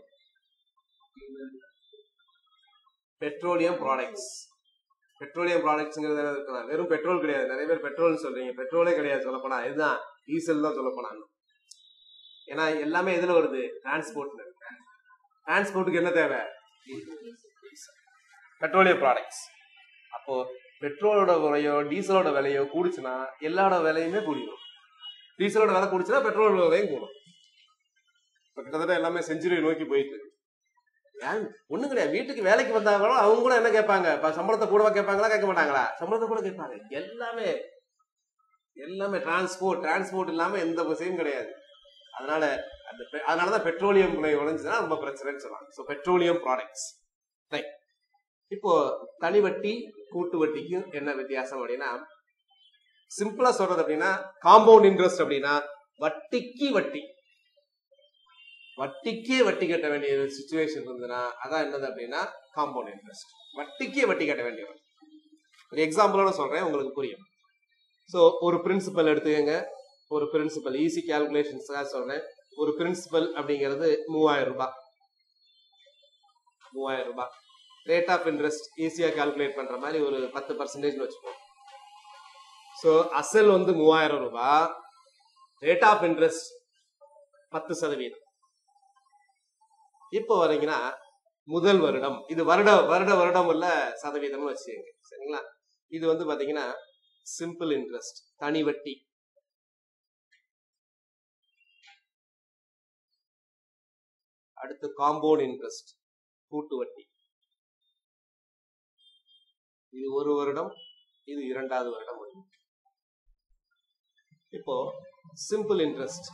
பெட்ரோலியம் ப்ராடக்ட்ஸ் பெட்ரோலியம் ப்ராடக்ட்ஸ்ங்கிறது என்ன இருக்கலாம் வெறும் பெட்ரோல் கிடையாது நிறைய பேர் பெட்ரோல்னு சொல்றீங்க பெட்ரோலே கிடையாது சொல்லப்போனா இதுதான் டீசல் தான் சொல்லப்போனா ஏன்னா எல்லாமே எதுல வருது டிரான்ஸ்போர்ட்ல டிரான்ஸ்போர்ட்டுக்கு என்ன தேவை பெட்ரோலியம் ப்ராடக்ட்ஸ் அப்போ பெட்ரோலோட விலையோ டீசலோட விலையோ கூடுச்சுன்னா எல்லாரோட விலையுமே கூடிடும் டீசலோட விலை கூடுச்சுன்னா பெட்ரோலோட விலையும் கூடும் இப்போ கிட்டத்தட்ட எல்லாமே செஞ்சுரி நோக்கி போயிட்டு இருக்கு ஏன் ஒண்ணும் கிடையாது வீட்டுக்கு வேலைக்கு வந்தாங்களோ அவங்க கூட என்ன கேட்பாங்க இப்ப சம்பளத்தை கூடவா கேட்பாங்களா கேட்க மாட்டாங்களா சம்பளத்தை கூட கேட்பாங்க எல்லாமே எல்லாமே டிரான்ஸ்போர்ட் டிரான்ஸ்போர்ட் இல்லாம எந்த விஷயம் கிடையாது அதனால அந்த பெ- அதனாலதான் பெட்ரோலியம் விலை உழைஞ்சுன்னா ரொம்ப பிரச்சனைன்னு சொல்லுவாங்க ஸோ பெட்ரோலியம் ப்ராடக்ட்ஸ் ரைட் இப்போ தனி வட்டி கூட்டு வட்டிக்கும் என்ன வித்தியாசம் அப்படின்னா சிம்பிளா சொல்றது அப்படின்னா காம்பவுண்ட் இன்ட்ரெஸ்ட் அப்படின்னா வட்டிக்கு வட்டி வட்டிக்கே வட்டி கட்ட வேண்டிய சுச்சுவேஷன் இருந்ததுன்னா அதான் என்னது அப்படின்னா காம்பவுண்ட் இன்ட்ரெஸ்ட் வட்டிக்கே வட்டி கட்ட வேண்டிய ஒரு எக்ஸாம்பிளோட சொல்றேன் உங்களுக்கு புரியும் ஸோ ஒரு பிரின்சிபல் எடுத்துக்கங்க ஒரு பிரின்சிபல் ஈஸி கேல்குலேஷன்ஸ்க்காக சொல்றேன் ஒரு பிரின்சிபல் அப்படிங்கிறது மூவாயிரம் ரூபாய் மூவாயிரம் ரூபாய் ரேட் ஆஃப் இன்ட்ரெஸ்ட் ஈஸியா கால்குலேட் பண்ற மாதிரி ஒரு பத்து பர்சன்டேஜ் வச்சுப்போம் ஸோ அசல் வந்து மூவாயிரம் ரூபாய் ரேட் ஆஃப் இன்ட்ரெஸ்ட் பத்து சதவீதம் இப்போ வரீங்கன்னா முதல் வருடம் இது வருட வருட வருடம் உள்ள சதவீதம்னு வச்சுக்கோங்க சரிங்களா இது வந்து பாத்தீங்கன்னா சிம்பிள் இன்ட்ரெஸ்ட் தனி வட்டி அடுத்து காம்பவுண்ட் இன்ட்ரெஸ்ட் கூட்டு வட்டி இது ஒரு வருடம் இது இரண்டாவது வருடம் வரும். இப்போ சிம்பிள் இன்ட்ரெஸ்ட்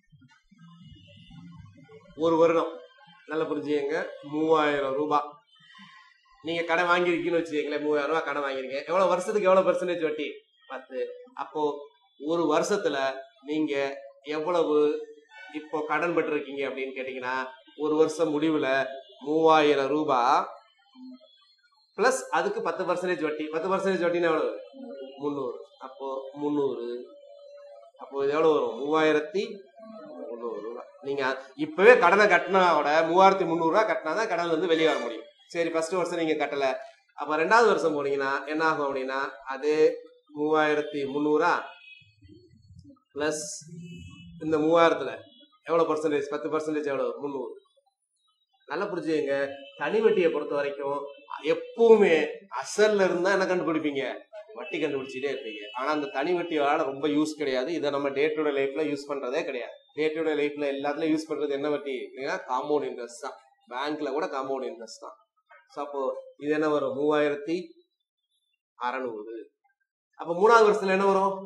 ஒரு வருடம் நல்லா புரிஞ்சுக்கங்க மூவாயிரம் ரூபாய் நீங்க கடன் வாங்கியிருக்கீங்கன்னு வச்சுக்கீங்களேன் மூவாயிரம் ரூபாய் கடன் வாங்கிருக்கீங்க எவ்வளவு வருஷத்துக்கு எவ்வளவு பெர்சன்டேஜ் வட்டி பத்து அப்போ ஒரு வருஷத்துல நீங்க எவ்வளவு இப்போ கடன் பட்டிருக்கீங்க அப்படின்னு கேட்டீங்கன்னா ஒரு வருஷம் முடிவுல மூவாயிரம் ரூபாய் பிளஸ் அதுக்கு பத்து பர்சன்டேஜ் வட்டி பத்து பர்சன்டேஜ் வட்டினா எவ்வளவு முந்நூறு அப்போ முந்நூறு அப்போ இது எவ்வளவு வரும் மூவாயிரத்தி முந்நூறு ரூபாய் நீங்க இப்பவே கடனை கட்டினாவோட மூவாயிரத்தி முந்நூறு ரூபாய் கட்டினாதான் கடன்ல இருந்து வெளியே வர முடியும் சரி ஃபர்ஸ்ட் வருஷம் நீங்க கட்டல அப்ப ரெண்டாவது வருஷம் போனீங்கன்னா என்ன ஆகும் அப்படின்னா அது மூவாயிரத்தி முந்நூறா பிளஸ் இந்த மூவாயிரத்துல எவ்வளவு பர்சன்டேஜ் பத்து பர்சன்டேஜ் எவ்வளவு முந்நூறு நல்லா புரிஞ்சுக்கங்க தனி வட்டியை பொறுத்த வரைக்கும் எப்பவுமே அசல்ல இருந்தா என்ன கண்டுபிடிப்பீங்க வட்டி கண்டுபிடிச்சிட்டே இருப்பீங்க ஆனா அந்த தனி வட்டியால ரொம்ப யூஸ் கிடையாது இதை நம்ம டே டு டே லைஃப்ல யூஸ் பண்றதே கிடையாது டே டு டே லைஃப்ல எல்லாத்துலயும் யூஸ் பண்றது என்ன வட்டி காம்பவுண்ட் இன்ட்ரெஸ்ட் தான் பேங்க்ல கூட காம்பவுண்ட் இன்ட்ரெஸ்ட் தான் ஸோ அப்போ இது என்ன வரும் மூவாயிரத்தி அறநூறு அப்ப மூணாவது வருஷத்துல என்ன வரும்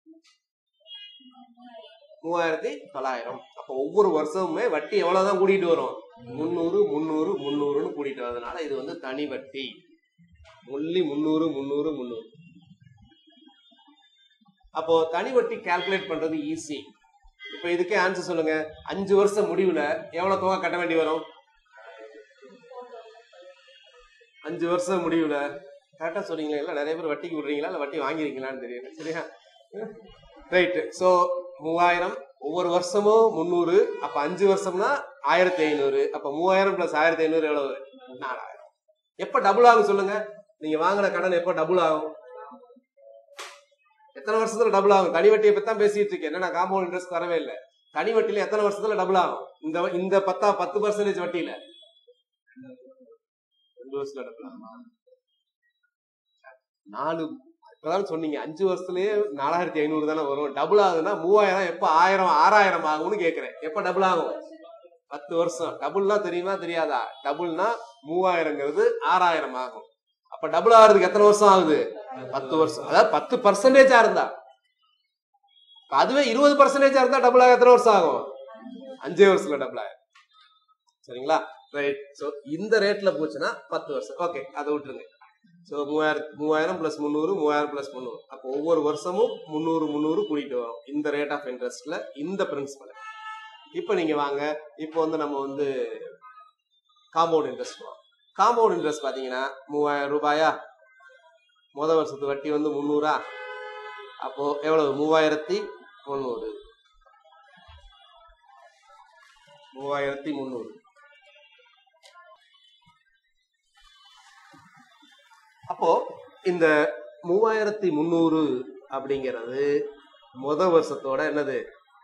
மூவாயிரத்தி தொள்ளாயிரம் அப்ப ஒவ்வொரு வருஷமுமே வட்டி எவ்வளவுதான் கூட்டிட்டு வரும் முந்நூறு முந்நூறு முந்நூறுன்னு கூட்டிட்டு வரதுனால இது வந்து தனி வட்டி ஒன்லி முந்நூறு முந்நூறு முந்நூறு அப்போ தனி வட்டி கால்குலேட் பண்றது ஈஸி இப்போ இதுக்கே ஆன்சர் சொல்லுங்க அஞ்சு வருஷம் முடிவுல எவ்வளவு தொகை கட்ட வேண்டி வரும் அஞ்சு வருஷம் முடிவுல கரெக்டா சொல்றீங்களா இல்ல நிறைய பேர் வட்டிக்கு விடுறீங்களா இல்ல வட்டி வாங்கிருக்கீங்களான்னு தெரியல சரியா ரைட் சோ மூவாயிரம் ஒவ்வொரு வருஷமும் முந்நூறு அப்ப அஞ்சு வருஷம்னா ஆயிரத்தி ஐநூறு அப்ப மூவாயிரம் பிளஸ் ஆயிரத்தி ஐநூறு எவ்வளவு நாலாயிரம் எப்ப டபுள் ஆகும் சொல்லுங்க நீங்க வாங்கின கடன் எப்ப டபுள் ஆகும் எத்தனை வருஷத்துல டபுள் ஆகும் தனி வட்டியை பத்தி தான் பேசிட்டு இருக்கேன் என்ன காம்பவுண்ட் இன்ட்ரெஸ்ட் வரவே இல்லை தனி வட்டியில எத்தனை வருஷத்துல டபுள் ஆகும் இந்த இந்த பத்தா பத்து பர்சன்டேஜ் வட்டியில ரெண்டு வருஷத்துல டபுள் ஆகுமா நாலு இப்பதான் சொன்னீங்க அஞ்சு வருஷத்துலயே நாலாயிரத்தி ஐநூறு தானே வரும் டபுள் ஆகுதுன்னா மூவாயிரம் எப்ப ஆயிரம் ஆறாயிரம் ஆகும்னு கேக்குறேன் எப்ப டபுள் ஆகும் பத்து வருஷம் டபுள்னா தெரியுமா தெரியாதா டபுள்னா மூவாயிரங்கிறது ஆறாயிரம் ஆகும் அப்ப டபுள் ஆகுறதுக்கு எத்தனை வருஷம் ஆகுது பத்து வருஷம் அதாவது பத்து பர்சன்டேஜா இருந்தா இப்ப அதுவே இருபது பர்சன்டேஜா இருந்தா டபுள் ஆக எத்தனை வருஷம் ஆகும் அஞ்சே வருஷத்துல டபுள் ஆகும் சரிங்களா ரைட் ஸோ இந்த ரேட்ல போச்சுன்னா பத்து வருஷம் ஓகே அதை விட்டுருங்க ஸோ மூவாயிரம் மூவாயிரம் பிளஸ் முந்நூறு மூவாயிரம் பிளஸ் முந்நூறு அப்போ ஒவ்வொரு வருஷமும் முந்நூறு முந்நூறு கூட்டிட்டு வரும் இந்த ரேட் ஆஃப் இன்ட்ரெஸ்ட்ல இந்த பிரின்சிபல் இப்போ நீங்க வாங்க இப்போ வந்து நம்ம வந்து காம்பவுண்ட் இன்ட்ரெஸ்ட் போவோம் காம்பவுண்ட் இன்ட்ரெஸ்ட் பாத்தீங்கன்னா மூவாயிரம் ரூபாயா முத வருஷத்து வட்டி வந்து முந்நூறா அப்போ எவ்வளவு மூவாயிரத்தி முந்நூறு மூவாயிரத்தி முந்நூறு அப்போ இந்த மூவாயிரத்தி முந்நூறு அப்படிங்கிறது முத வருஷத்தோட என்னது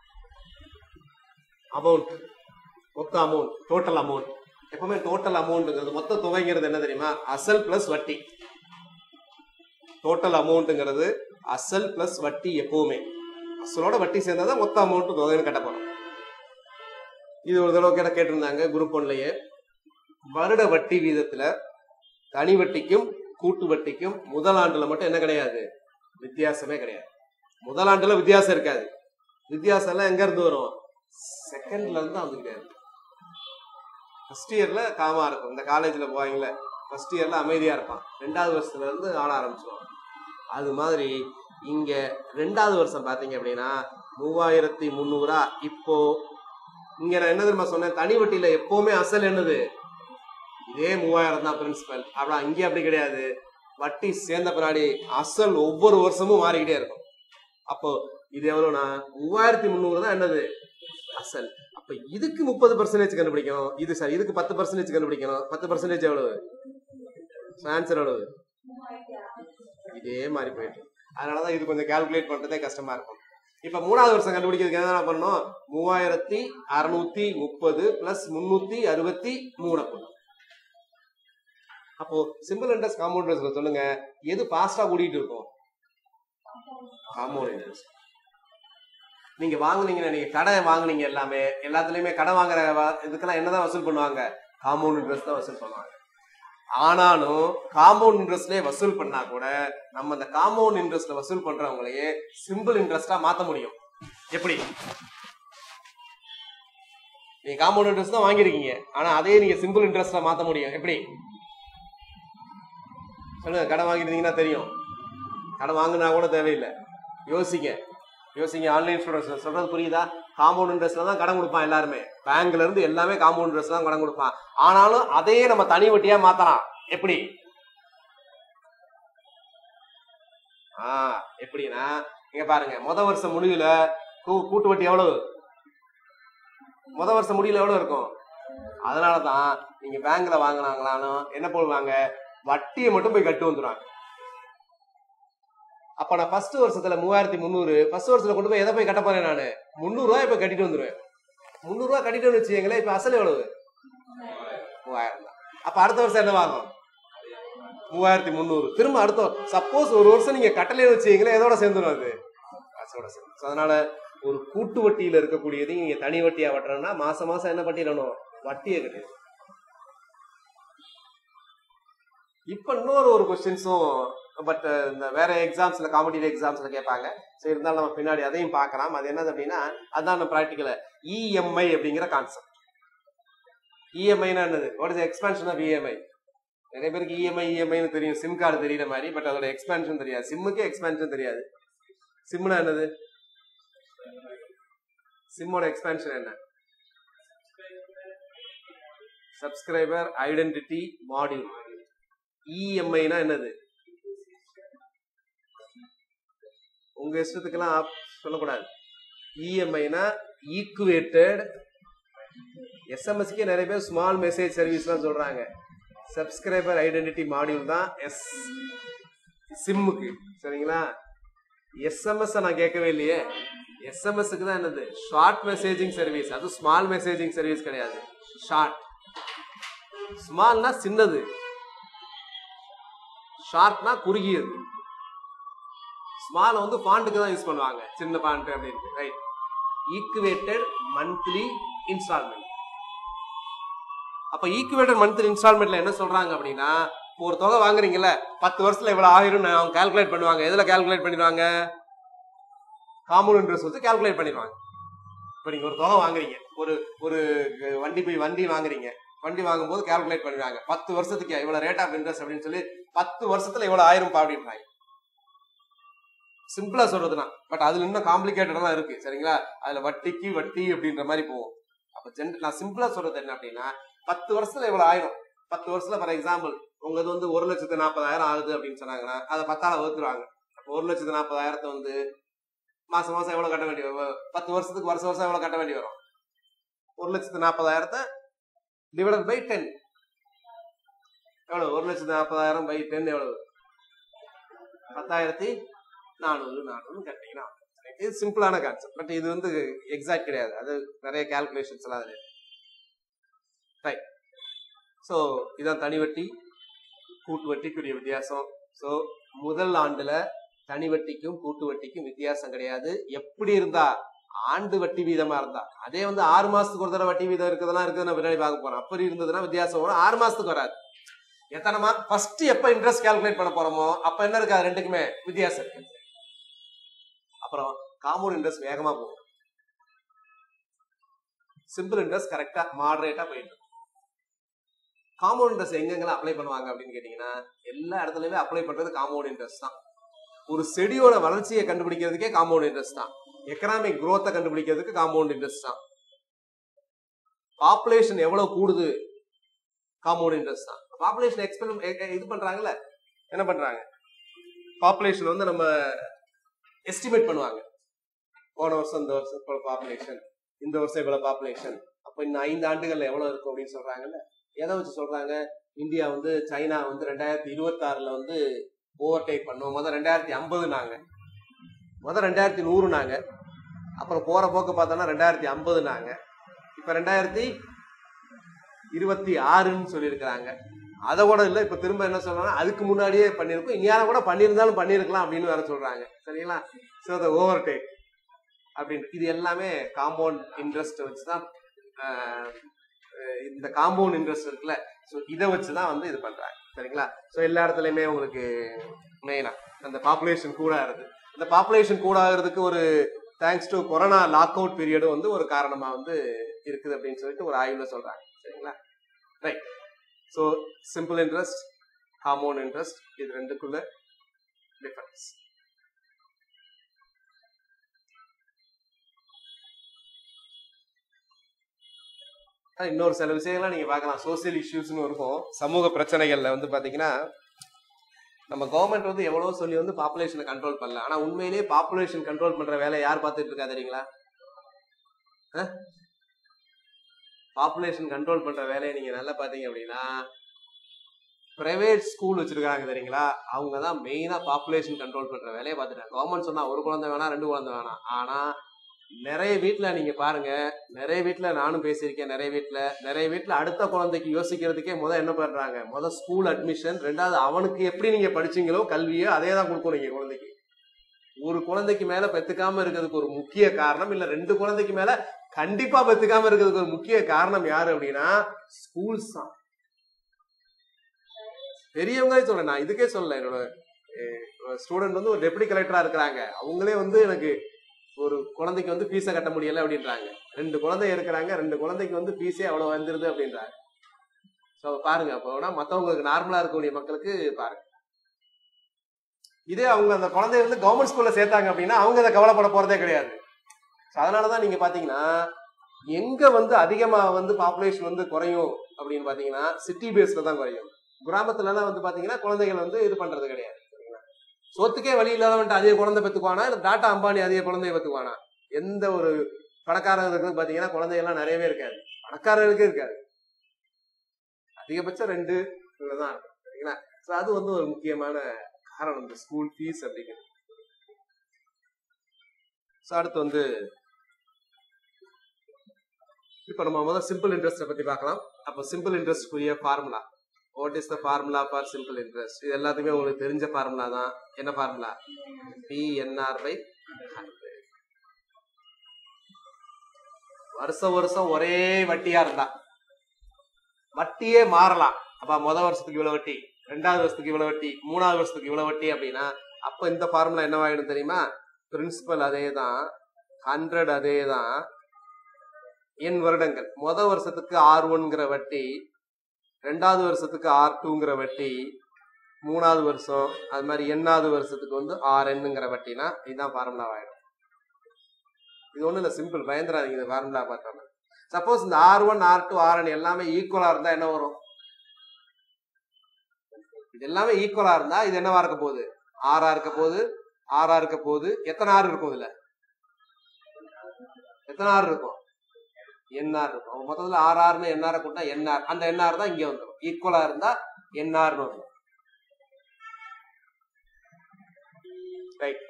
அமௌண்ட் மொத்த அமௌண்ட் டோட்டல் அமௌண்ட் எப்பவுமே டோட்டல் அமௌண்ட்ங்கிறது மொத்த தொகைங்கிறது என்ன தெரியுமா அசல் பிளஸ் வட்டி டோட்டல் அமௌண்ட்ங்கிறது அசல் பிளஸ் வட்டி எப்பவுமே அசலோட வட்டி சேர்ந்தாதான் மொத்த அமௌண்ட் தொகைன்னு கட்ட போறோம் இது ஒரு தடவை கேட்ட கேட்டிருந்தாங்க குரூப் ஒன்லயே வருட வட்டி வீதத்துல தனி வட்டிக்கும் கூட்டு வட்டிக்கும் முதல் ஆண்டுல மட்டும் என்ன கிடையாது வித்தியாசமே கிடையாது முதல் ஆண்டுல வித்தியாசம் இருக்காது வித்தியாசம் எல்லாம் எங்க இருந்து வரும் செகண்ட்ல இருந்து தான் வந்துகிட்டே இருக்கும் ஃபர்ஸ்ட் இயர்ல காமா இருக்கும் இந்த காலேஜ்ல போவாங்கல்ல ஃபர்ஸ்ட் இயர்ல அமைதியா இருப்பான் ரெண்டாவது வருஷத்துல இருந்து ஆட ஆரம்பிச்சிருவான் அது மாதிரி இங்க ரெண்டாவது வருஷம் பாத்தீங்க அப்படின்னா மூவாயிரத்தி முந்நூறா இப்போ இங்க நான் என்ன தெரியுமா சொன்னேன் தனி வட்டியில எப்பவுமே அசல் என்னது இதே மூவாயிரம் தான் பிரின்சிபல் ஆனா இங்கே அப்படி கிடையாது வட்டி சேர்ந்த பின்னாடி அசல் ஒவ்வொரு வருஷமும் மாறிக்கிட்டே இருக்கும் அப்போ இது எவ்வளவுனா மூவாயிரத்தி முந்நூறு தான் என்னது அசல் அப்ப இதுக்கு முப்பது பர்சன்டேஜ் கண்டுபிடிக்கணும் இது சார் இதுக்கு பத்து பர்சன்டேஜ் கண்டுபிடிக்கணும் பத்து பர்சன்டேஜ் எவ்வளவு ஆன்சர் எவ்வளவு இதே மாதிரி போயிட்டு அதனாலதான் இது கொஞ்சம் கால்குலேட் பண்றதே கஷ்டமா இருக்கும் இப்ப மூணாவது வருஷம் கண்டுபிடிக்கிறதுக்கு என்ன பண்ணணும் மூவாயிரத்தி அறுநூத்தி முப்பது பிளஸ் முன்னூத்தி அறுபத்தி மூணு பண்ணணும் அப்போ சிம்பிள் இன்ட்ரெஸ்ட் காம்பவுண்ட் இன்ட்ரெஸ்ட் சொல்லுங்க எது ஃபாஸ்டா கூட்டிட்டு இருக்கும் காம்பவுண்ட் இன்ட்ரெஸ்ட் நீங்க வாங்குனீங்கன்னா நீங்க கடை வாங்குனீங்க எல்லாமே எல்லாத்துலயுமே கடை வாங்குற வ- இதுக்கெல்லாம் என்னதான் வசூல் பண்ணுவாங்க காம்பவுண்ட் இன்ட்ரெஸ்ட் தான் வசூல் பண்ணுவாங்க ஆனாலும் காம்பவுண்ட் இன்ட்ரெஸ்ட்லயே வசூல் பண்ணா கூட நம்ம அந்த காம்பவுண்ட் இன்ட்ரெஸ்ட்ல வசூல் பண்றவங்களையே சிம்பிள் இன்ட்ரெஸ்டா மாத்த முடியும் எப்படி நீங்க காம்பவுண்ட் இன்ட்ரெஸ்ட் தான் வாங்கியிருக்கீங்க ஆனா அதே நீங்க சிம்பிள் இன்ட்ரெஸ்டா மாத்த முடியும் எப்படி சொல்லுங்க கடை வாங்கிருந்தீங்கன்னா தெரியும் கடை வாங்கினா கூட தேவையில்லை யோசிங்க யோசிங்க ஆன்லைன் ஸ்டூடெண்ட்ஸ் சொல்றது புரியுதா காம்பவுண்ட் இன்ட்ரெஸ்ட்ல தான் கடன் கொடுப்பான் எல்லாருமே பேங்க்ல இருந்து எல்லாமே காம்பவுண்ட் இன்ட்ரெஸ்ட் தான் கடன் கொடுப்பான் ஆனாலும் அதையே நம்ம தனி வட்டியா மாத்தலாம் எப்படி ஆ எப்படின்னா இங்க பாருங்க முத வருஷம் முடிவுல கூ- கூட்டு வட்டி எவ்வளவு முத வருஷம் முடிவுல எவ்வளவு இருக்கும் அதனாலதான் நீங்க பேங்க்ல வாங்கினாங்களாலும் என்ன போடுவாங்க வட்டியை மட்டும் போய் கட்டு வந்துடுவாங்க அப்ப நான் ஃபர்ஸ்ட் வருஷத்துல மூவாயிரத்தி முந்நூறு ஃபர்ஸ்ட் வருஷத்துல கொண்டு போய் எதை போய் கட்ட போறேன் நானு முந்நூறு ரூபாய் இப்ப கட்டிட்டு வந்துருவேன் முந்நூறு ரூபாய் கட்டிட்டு வச்சுக்கீங்களேன் இப்ப அசல் எவ்வளவு மூவாயிரம் தான் அப்ப அடுத்த வருஷம் என்ன வாங்கும் மூவாயிரத்தி முந்நூறு திரும்ப அடுத்த சப்போஸ் ஒரு வருஷம் நீங்க கட்டளையை வச்சீங்களே எதோட சேர்ந்துடும் அது காசோட சேர்ந்து So, அதனால ஒரு கூட்டு வட்டியில இருக்கக்கூடியதையும் நீங்க தனி வட்டியா வட்டுறோம்னா மாசம் மாசம் என்ன பண்ணிடணும் வட்டியே கிடையாது இப்ப இன்னொரு ஒரு கொஸ்டின்ஸும் பட் இந்த வேற எக்ஸாம்ஸ்ல காம்படிட்டிவ் எக்ஸாம்ஸ்ல கேட்பாங்க சரி இருந்தாலும் நம்ம பின்னாடி அதையும் பார்க்கலாம் அது என்னது அப்படின்னா அதான் நம்ம ப்ராக்டிக்கல இஎம்ஐ அப்படிங்கிற கான்செப்ட் இஎம்ஐனா என்னது what is expansion of EMI நிறைய பேருக்கு இஎம்ஐ இஎம்ஐன்னு தெரியும் சிம் கார்டு தெரியுற மாதிரி பட் அதோட எக்ஸ்பேன்ஷன் தெரியாது சிம்முக்கே எக்ஸ்பேன்ஷன் தெரியாது சிம்னா என்னது சிம்மோட எக்ஸ்பேன்ஷன் என்ன சப்ஸ்கிரைபர் ஐடென்டிட்டி மாடியூல் இஎம்ஐனா என்னது உங்க இஷ்டத்துக்கெல்லாம் ஆப் சொல்லக்கூடாது இஎம்ஐனா ஈக்குவேட்டட் எஸ்எம்எஸ்க்கே நிறைய பேர் ஸ்மால் மெசேஜ் சர்வீஸ்லாம் சொல்றாங்க சப்ஸ்கிரைபர் ஐடென்டிட்டி மாடியூல் தான் எஸ் சிம்முக்கு சரிங்களா எஸ்எம்எஸ் நான் கேட்கவே இல்லையே எஸ்எம்எஸ்க்கு தான் என்னது ஷார்ட் மெசேஜிங் சர்வீஸ் அது ஸ்மால் மெசேஜிங் சர்வீஸ் கிடையாது ஷார்ட் ஸ்மால்னா சின்னது ஷார்ட்னா குறுகியது ஸ்மால் வந்து ஃபாண்ட்டுக்கு தான் யூஸ் பண்ணுவாங்க சின்ன ஃபாண்ட் அப்படின்னு ரைட் ஈக்குவேட்டட் மந்த்லி இன்ஸ்டால்மெண்ட் அப்ப ஈக்குவேட்டட் மந்த்லி இன்ஸ்டால்மெண்ட்ல என்ன சொல்றாங்க அப்படின்னா இப்போ ஒரு தொகை வாங்குறீங்கல்ல பத்து வருஷத்துல இவ்வளவு ஆயிரும் அவங்க கால்குலேட் பண்ணுவாங்க எதுல கால்குலேட் பண்ணிடுவாங்க காம்பவுண்ட் இன்ட்ரெஸ்ட் வச்சு கால்குலேட் பண்ணிடுவாங்க இப்போ நீங்க ஒரு தொகை வாங்குறீங்க ஒரு ஒரு வண்டி போய் வண்டி வாங்குறீங்க வண்டி வாங்கும்போது கால்குலேட் பண்ணிடுவாங்க பத்து வருஷத்துக்கு இவ்வளவு ரேட் ஆஃப் இன்ட்ரெஸ்ட் அப்படின்னு சொல்லி பத்து வருஷத்துல இவ்வளவு ஆயிரம் அப்படின்றாங்க சிம்பிளா சொல்றதுனா பட் அதுல இன்னும் காம்ப்ளிகேட்டடா இருக்கு சரிங்களா அதுல வட்டிக்கு வட்டி அப்படின்ற மாதிரி போகும் அப்ப ஜென் நான் சிம்பிளா சொல்றது என்ன அப்படின்னா பத்து வருஷத்துல இவ்வளவு ஆயிரும் பத்து வருஷத்துல ஃபார் எக்ஸாம்பிள் உங்களது வந்து ஒரு லட்சத்து நாற்பதாயிரம் ஆகுது அப்படின்னு சொன்னாங்கன்னா அதை பத்தால வகுத்துருவாங்க அப்போ ஒரு லட்சத்து நாற்பதாயிரத்தை வந்து மாசம் மாசம் எவ்வளவு கட்ட வேண்டி வரும் பத்து வருஷத்துக்கு வருஷம் வருஷம் எவ்வளவு கட்ட வேண்டி வரும் ஒரு லட்சத்து நாற்பதாயிரத்தை டிவைடட் பை டென் எவ்வளவு ஒரு லட்சத்து நாற்பதாயிரம் பை டென் எவ்வளவு பத்தாயிரத்தி நானூறு நானூறு கட்டிங்கன்னா இது சிம்பிளான கான்செப்ட் பட் இது வந்து எக்ஸாக்ட் கிடையாது அது நிறைய கால்குலேஷன்ஸ் எல்லாம் அதுல ரைட் ஸோ இதான் தனி வட்டி கூட்டு வட்டிக்குரிய வித்தியாசம் ஸோ முதல் ஆண்டுல தனி வட்டிக்கும் கூட்டு வட்டிக்கும் வித்தியாசம் கிடையாது எப்படி இருந்தா ஆண்டு வட்டி வீதமா இருந்தா அதே வந்து ஆறு மாசத்துக்கு ஒரு தடவை வட்டி வீதம் இருக்குதெல்லாம் இருக்குது நான் பின்னாடி பார்க்க போறோம் அப்படி இருந்ததுன்னா வித்தியாசம் வரும் ஆறு மாசத்துக்கு வராது எத்தனை மா ஃபர்ஸ்ட் எப்ப இன்ட்ரெஸ்ட் கால்குலேட் பண்ண போறோமோ அப்ப என்ன இருக்கு அது ரெண்டுக்குமே வித்தியாசம் இருக்கு அப்புறம் காம்பவுண்ட் இன்ட்ரெஸ்ட் வேகமா போகும் சிம்பிள் இன்ட்ரெஸ்ட் கரெக்டா மாடரேட்டா போயிட்டு காம்பவுண்ட் இன்ட்ரெஸ்ட் எங்கெங்கெல்லாம் அப்ளை பண்ணுவாங்க அப்படின்னு கேட்டீங்கன்னா எல்லா இடத்துலயுமே அப்ளை பண்றது காம்பவுண்ட் இன்ட்ரெஸ்ட் தான் ஒரு செடியோட வளர்ச்சியை கண்டுபிடிக்கிறதுக்கே காம்பவுண்ட் இன்ட்ரெஸ்ட் தான் எக்கனாமிக் குரோத்தை கண்டுபிடிக்கிறதுக்கு காம்பவுண்ட் இன்ட்ரெஸ்ட் தான் பாப்புலேஷன் எவ்வளவு கூடுது காம்பவுண்ட் இன்ட்ரெஸ்ட் தான் பாப்புலேஷன் எக்ஸ்பெக்ட் இது பண்றாங்கல்ல என்ன பண்றாங்க பாப்புலேஷன் வந்து நம்ம எஸ்டிமேட் பண்ணுவாங்க போன வருஷம் இந்த வருஷம் இவ்வளவு பாப்புலேஷன் இந்த வருஷம் இவ்வளவு பாப்புலேஷன் அப்ப இன்னும் ஐந்து ஆண்டுகள்ல எவ்வளவு இருக்கும் அப்படின்னு சொல்றாங்கல்ல எதை வச்சு சொல்றாங்க இந்தியா வந்து சைனா வந்து ரெண்டாயிரத்தி இருபத்தி ஆறுல வந்து ஓவர் டேக் பண்ணுவோம் முதல் ரெண்டாயிரத்தி ஐம்பது நாங்க முதல் ரெண்டாயிரத்தி நூறு நாங்க அப்புறம் போற போக்கு பார்த்தோம்னா ரெண்டாயிரத்தி ஐம்பது நாங்க இப்ப ரெண்டாயிரத்தி இருபத்தி ஆறுன்னு சொல்லியிருக்கிறாங்க அதை கூட இல்லை இப்ப திரும்ப என்ன சொல்றாங்கன்னா அதுக்கு முன்னாடியே பண்ணியிருக்கோம் இனியாரம் கூட பண்ணியிருந்தாலும் பண்ணியிருக்கலாம் அப்படின்னு வேற சொல்றாங்க சரிங்களா ஸோ த ஓவர் டேக் அப்படின்னு இது எல்லாமே காம்பவுண்ட் இன்ட்ரெஸ்ட் வச்சு தான் இந்த காம்பவுண்ட் இன்ட்ரெஸ்ட் இருக்குல்ல ஸோ இதை வச்சு தான் வந்து இது பண்றாங்க சரிங்களா ஸோ எல்லா இடத்துலையுமே உங்களுக்கு மெயினா அந்த பாப்புலேஷன் கூட ஆகுது இந்த பாப்புலேஷன் கூட ஆகுறதுக்கு ஒரு thanks to corona lock out பீரியடும் வந்து ஒரு காரணமா வந்து இருக்குது அப்படின்னு சொல்லிட்டு ஒரு ஆய்வுல சொல்றாங்க சரிங்களா right so simple interest compound interest இது ரெண்டுக்குள்ள டிஃபரன்ஸ் இன்னொரு சில விஷயங்கள்லாம் நீங்க பார்க்கலாம் சோசியல் இஷ்யூஸ்னு இருக்கும் சமூக பிரச்சனைகள்ல வந்து பாத்தீங்கன்னா நம்ம கவர்மெண்ட் வந்து எவ்வளவு சொல்லி வந்து பாப்புலேஷனை கண்ட்ரோல் பண்ணல ஆனா உண்மையிலேயே பாப்புலேஷன் கண்ட்ரோல் பண்ற வேலையை யார் பார்த்துட்டு இருக்கா தெரியுங்களா பாப்புலேஷன் கண்ட்ரோல் பண்ற வேலையை நீங்க நல்லா பாத்தீங்க அப்படின்னா பிரைவேட் ஸ்கூல் வச்சிருக்காங்க தெரியுங்களா அவங்க தான் மெயினா பாப்புலேஷன் கண்ட்ரோல் பண்ற வேலையை பார்த்துட்டாங்க கவர்மெண்ட் சொன்னா ஒரு குழந்தை வேணாம் ரெண்டு குழந்தை வேணாம் ஆனா நிறைய வீட்ல நீங்க பாருங்க நிறைய வீட்ல நானும் பேசியிருக்கேன் நிறைய வீட்ல நிறைய வீட்ல அடுத்த குழந்தைக்கு யோசிக்கிறதுக்கே முத என்ன பண்றாங்க முத ஸ்கூல் அட்மிஷன் ரெண்டாவது அவனுக்கு எப்படி நீங்க படிச்சீங்களோ கல்வியோ அதே தான் கொடுக்கணும் நீங்க குழந்தைக்கு ஒரு குழந்தைக்கு மேல பெத்துக்காம இருக்கிறதுக்கு ஒரு முக்கிய காரணம் இல்ல ரெண்டு குழந்தைக்கு மேல கண்டிப்பா பெத்துக்காம இருக்கிறதுக்கு ஒரு முக்கிய காரணம் யாரு அப்படின்னா ஸ்கூல்ஸ் தான் பெரியவங்களே சொல்றேன் நான் இதுக்கே சொல்லல என்னோட ஸ்டூடெண்ட் வந்து ஒரு டெப்டி கலெக்டரா இருக்கிறாங்க அவங்களே வந்து எனக்கு ஒரு குழந்தைக்கு வந்து ஃபீஸை கட்ட முடியல அப்படின்றாங்க ரெண்டு குழந்தை இருக்கிறாங்க ரெண்டு குழந்தைக்கு வந்து ஃபீஸே அவ்வளவு வந்துருது அப்படின்றாங்க ஸோ பாருங்க அப்போ மற்றவங்களுக்கு நார்மலா இருக்கக்கூடிய மக்களுக்கு பாருங்க இதே அவங்க அந்த குழந்தைய வந்து கவர்மெண்ட் ஸ்கூல்ல சேர்த்தாங்க அப்படின்னா அவங்க அதை கவலைப்பட போறதே கிடையாது ஸோ அதனாலதான் நீங்க பாத்தீங்கன்னா எங்க வந்து அதிகமா வந்து பாப்புலேஷன் வந்து குறையும் அப்படின்னு பாத்தீங்கன்னா சிட்டி பேஸ்ல தான் குறையும் கிராமத்துல எல்லாம் வந்து பாத்தீங்கன்னா குழந்தைகள் வந்து இது பண்றது கிடையாது சரிங்களா? சொத்துக்கே வழி இல்லாதவன்ட்டு அதே குழந்தை பெத்துக்குவானா இல்ல டாட்டா அம்பானி அதே குழந்தைய பெத்துக்குவானா எந்த ஒரு பணக்காரர்களுக்கு பாத்தீங்கன்னா குழந்தைகள்லாம் நிறையவே இருக்காது பணக்காரர்களுக்கே இருக்காது அதிகபட்சம் ரெண்டு தான் இருக்கும் சரிங்களா ஸோ அது வந்து ஒரு முக்கியமான காரணம் இந்த ஸ்கூல் ஃபீஸ் அப்படிங்கிறது ஸோ அடுத்து வந்து இப்போ நம்ம முதல்ல சிம்பிள் இன்ட்ரெஸ்ட்டை பத்தி பார்க்கலாம் அப்போ சிம்பிள் இன்ட்ரெஸ்ட்க்குரிய formula what is the formula for simple interest இது எல்லாத்துக்குமே உங்களுக்கு தெரிஞ்ச ஃபார்முலா தான் என்ன ஃபார்முலா பிஎன்ஆர் பை வருஷம் வருஷம் ஒரே வட்டியா இருந்தா வட்டியே மாறலாம் அப்ப முத வருஷத்துக்கு இவ்வளவு வட்டி ரெண்டாவது வருஷத்துக்கு இவ்வளவு வட்டி மூணாவது வருஷத்துக்கு இவ்வளவு வட்டி அப்படின்னா அப்ப இந்த ஃபார்முலா என்னவாயிடும் தெரியுமா பிரின்சிபல் அதே தான் ஹண்ட்ரட் அதே தான் என் வருடங்கள் முத வருஷத்துக்கு ஆர் ஒன்ங்கிற வட்டி ரெண்டாவது வருஷத்துக்கு ஆர் டூங்கிற வட்டி மூணாவது வருஷம் அது மாதிரி எண்ணாவது வருஷத்துக்கு வந்து ஆர் என்னங்கிற வட்டினா இதுதான் ஃபார்முலா ஆயிடும் இது ஒன்றும் இல்லை சிம்பிள் பயந்துடாதீங்க இந்த ஃபார்முலா பார்த்தோம்னா சப்போஸ் இந்த R one R two R N எல்லாமே ஈக்குவலா இருந்தா என்ன வரும் இது எல்லாமே ஈக்குவலா இருந்தா இது என்னவா இருக்க போகுது ஆறா இருக்க போகுது ஆறா இருக்க போகுது எத்தனை ஆறு இருக்கும் இதுல எத்தனை ஆறு இருக்கும் என்ஆர் இருக்கும் அவன் மொத்தத்துல ஆறு ஆறுன்னு என்ஆர் கூட்டா என்ஆர் அந்த என்ஆர் தான் இங்க வந்துடும் ஈக்குவலா இருந்தா என்ஆர்னு வரும் ரைட்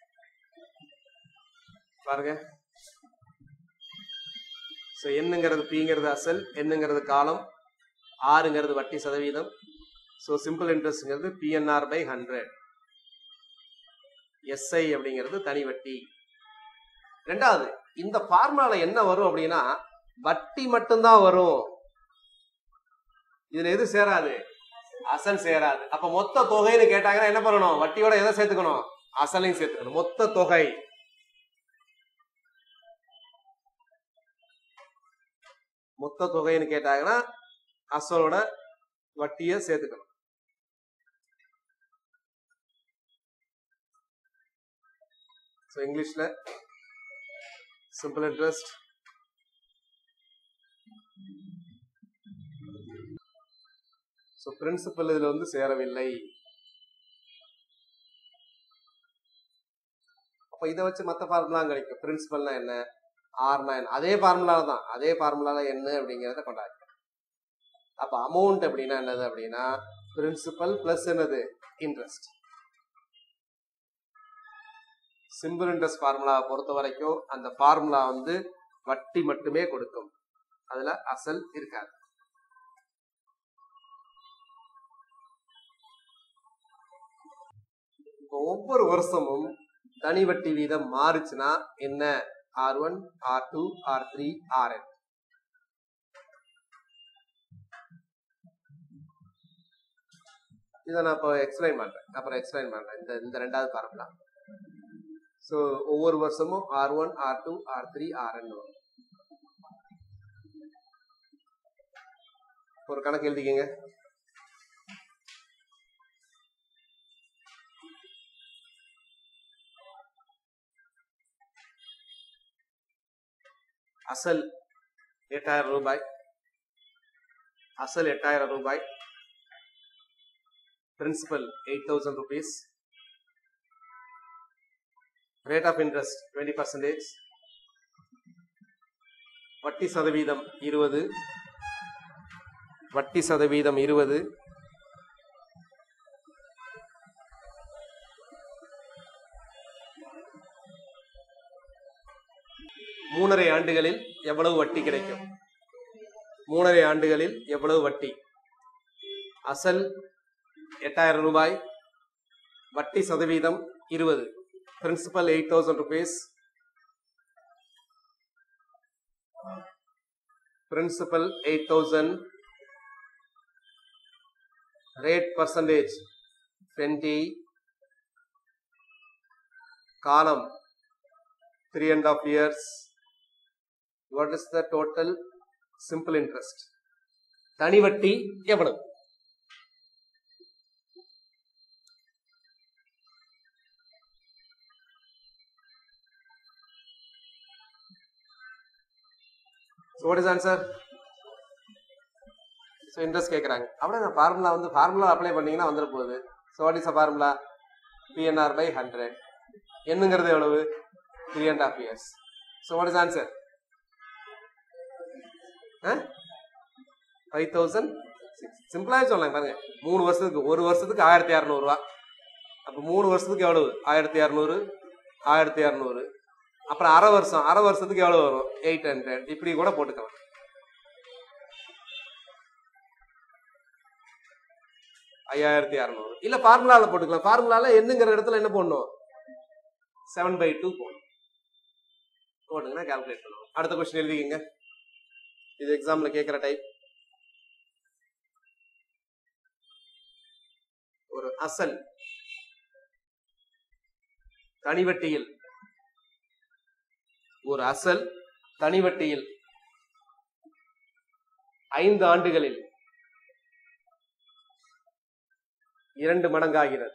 பாருங்க ஸோ என்னங்கிறது பிங்கிறது அசல் என்னங்கிறது காலம் ஆறுங்கிறது வட்டி சதவீதம் ஸோ சிம்பிள் இன்ட்ரெஸ்ட்ங்கிறது பிஎன்ஆர் பை ஹண்ட்ரட் எஸ்ஐ அப்படிங்கிறது தனி வட்டி ரெண்டாவது இந்த ஃபார்முலால என்ன வரும் அப்படின்னா வட்டி மட்டும்தான் வரும் இதுல எது சேராது அசல் சேராது அப்ப மொத்த தொகைன்னு கேட்டாங்கன்னா என்ன பண்ணணும் வட்டியோட எதை சேர்த்துக்கணும் அசலையும் சேர்த்துக்கணும் மொத்த தொகை மொத்த தொகைன்னு கேட்டாங்கன்னா அசலோட வட்டியை சேர்த்துக்கணும் ஸோ இங்கிலீஷ்ல சிம்பிள் இன்ட்ரெஸ்ட் ஸோ பிரின்சிபல் இதுல வந்து சேரவில்லை அப்ப இதை வச்சு மற்ற ஃபார்முலாம் கிடைக்கும் பிரின்சிபல்னா என்ன ஆர்னா என்ன அதே ஃபார்முலால தான் அதே ஃபார்முலால என்ன அப்படிங்கிறத கொண்டாடு அப்ப அமௌண்ட் அப்படின்னா என்னது அப்படின்னா பிரின்சிபல் பிளஸ் என்னது இன்ட்ரெஸ்ட் சிம்பிள் இன்ட்ரெஸ்ட் ஃபார்முலாவை பொறுத்த வரைக்கும் அந்த ஃபார்முலா வந்து வட்டி மட்டுமே கொடுக்கும் அதுல அசல் இருக்காது இப்போ ஒவ்வொரு வருஷமும் தனி வட்டி வீதம் மாறுச்சுன்னா என்ன R one R two R three R N இதை நான் இப்போ எக்ஸ்பிளைன் பண்றேன் அப்புறம் எக்ஸ்பிளைன் பண்றேன் இந்த இந்த ரெண்டாவது ஃபார்முலா ஸோ ஒவ்வொரு வருஷமும் R one R two R three R N வரும் ஒரு கணக்கு எழுதிக்கங்க அசல் எட்டாயிரம் ரூபாய் அசல் எட்டாயிரம் ரூபாய் principal eight thousand rupees rate of interest twenty percentage வட்டி சதவீதம் இருபது வட்டி சதவீதம் இருபது மூணரை ஆண்டுகளில் எவ்வளவு வட்டி கிடைக்கும் மூணரை ஆண்டுகளில் எவ்வளவு வட்டி அசல் எட்டாயிரம் ரூபாய் வட்டி சதவீதம் இருபது principal eight thousand rupees principal eight thousand rate percentage twenty காலம் three and of years what is the total simple interest தனி வட்டி எவ்வளவு So what is answer? So interest கேட்குறாங்க அப்படியே நான் ஃபார்முலா வந்து ஃபார்முலா அப்ளை பண்ணீங்கன்னா வந்துட போகுது so what is a formula PNR by hundred என்னங்கிறது எவ்வளவு three and of years so what is answer five thousand six சிம்பிளாக சொல்லலாம் பாருங்க மூணு வருஷத்துக்கு ஒரு வருஷத்துக்கு ஆயிரத்தி இரநூறுவா அப்போ மூணு வருஷத்துக்கு எவ்வளவு ஆயிரத்தி இரநூறு ஆயிரத்தி இரநூறு அப்புறம் அரை வருஷம் அரை வருஷத்துக்கு எவ்வளவு வரும் எயிட் ஹண்ட்ரட் இப்படி கூட போட்டுக்கலாம் ஐயாயிரத்தி அறநூறு இல்ல ஃபார்முலால போட்டுக்கலாம் ஃபார்முலால என்னங்கிற இடத்துல என்ன போடணும் செவன் பை டூ போடணும் போட்டுங்கன்னா கால்குலேட் பண்ணுவோம் அடுத்த கொஸ்டின் எழுதிக்கங்க இது எக்ஸாம்ல கேட்கிற டைப் ஒரு அசல் தனிவட்டியில் ஒரு அசல் தனிவட்டியில் ஐந்து ஆண்டுகளில் இரண்டு மடங்காகிறது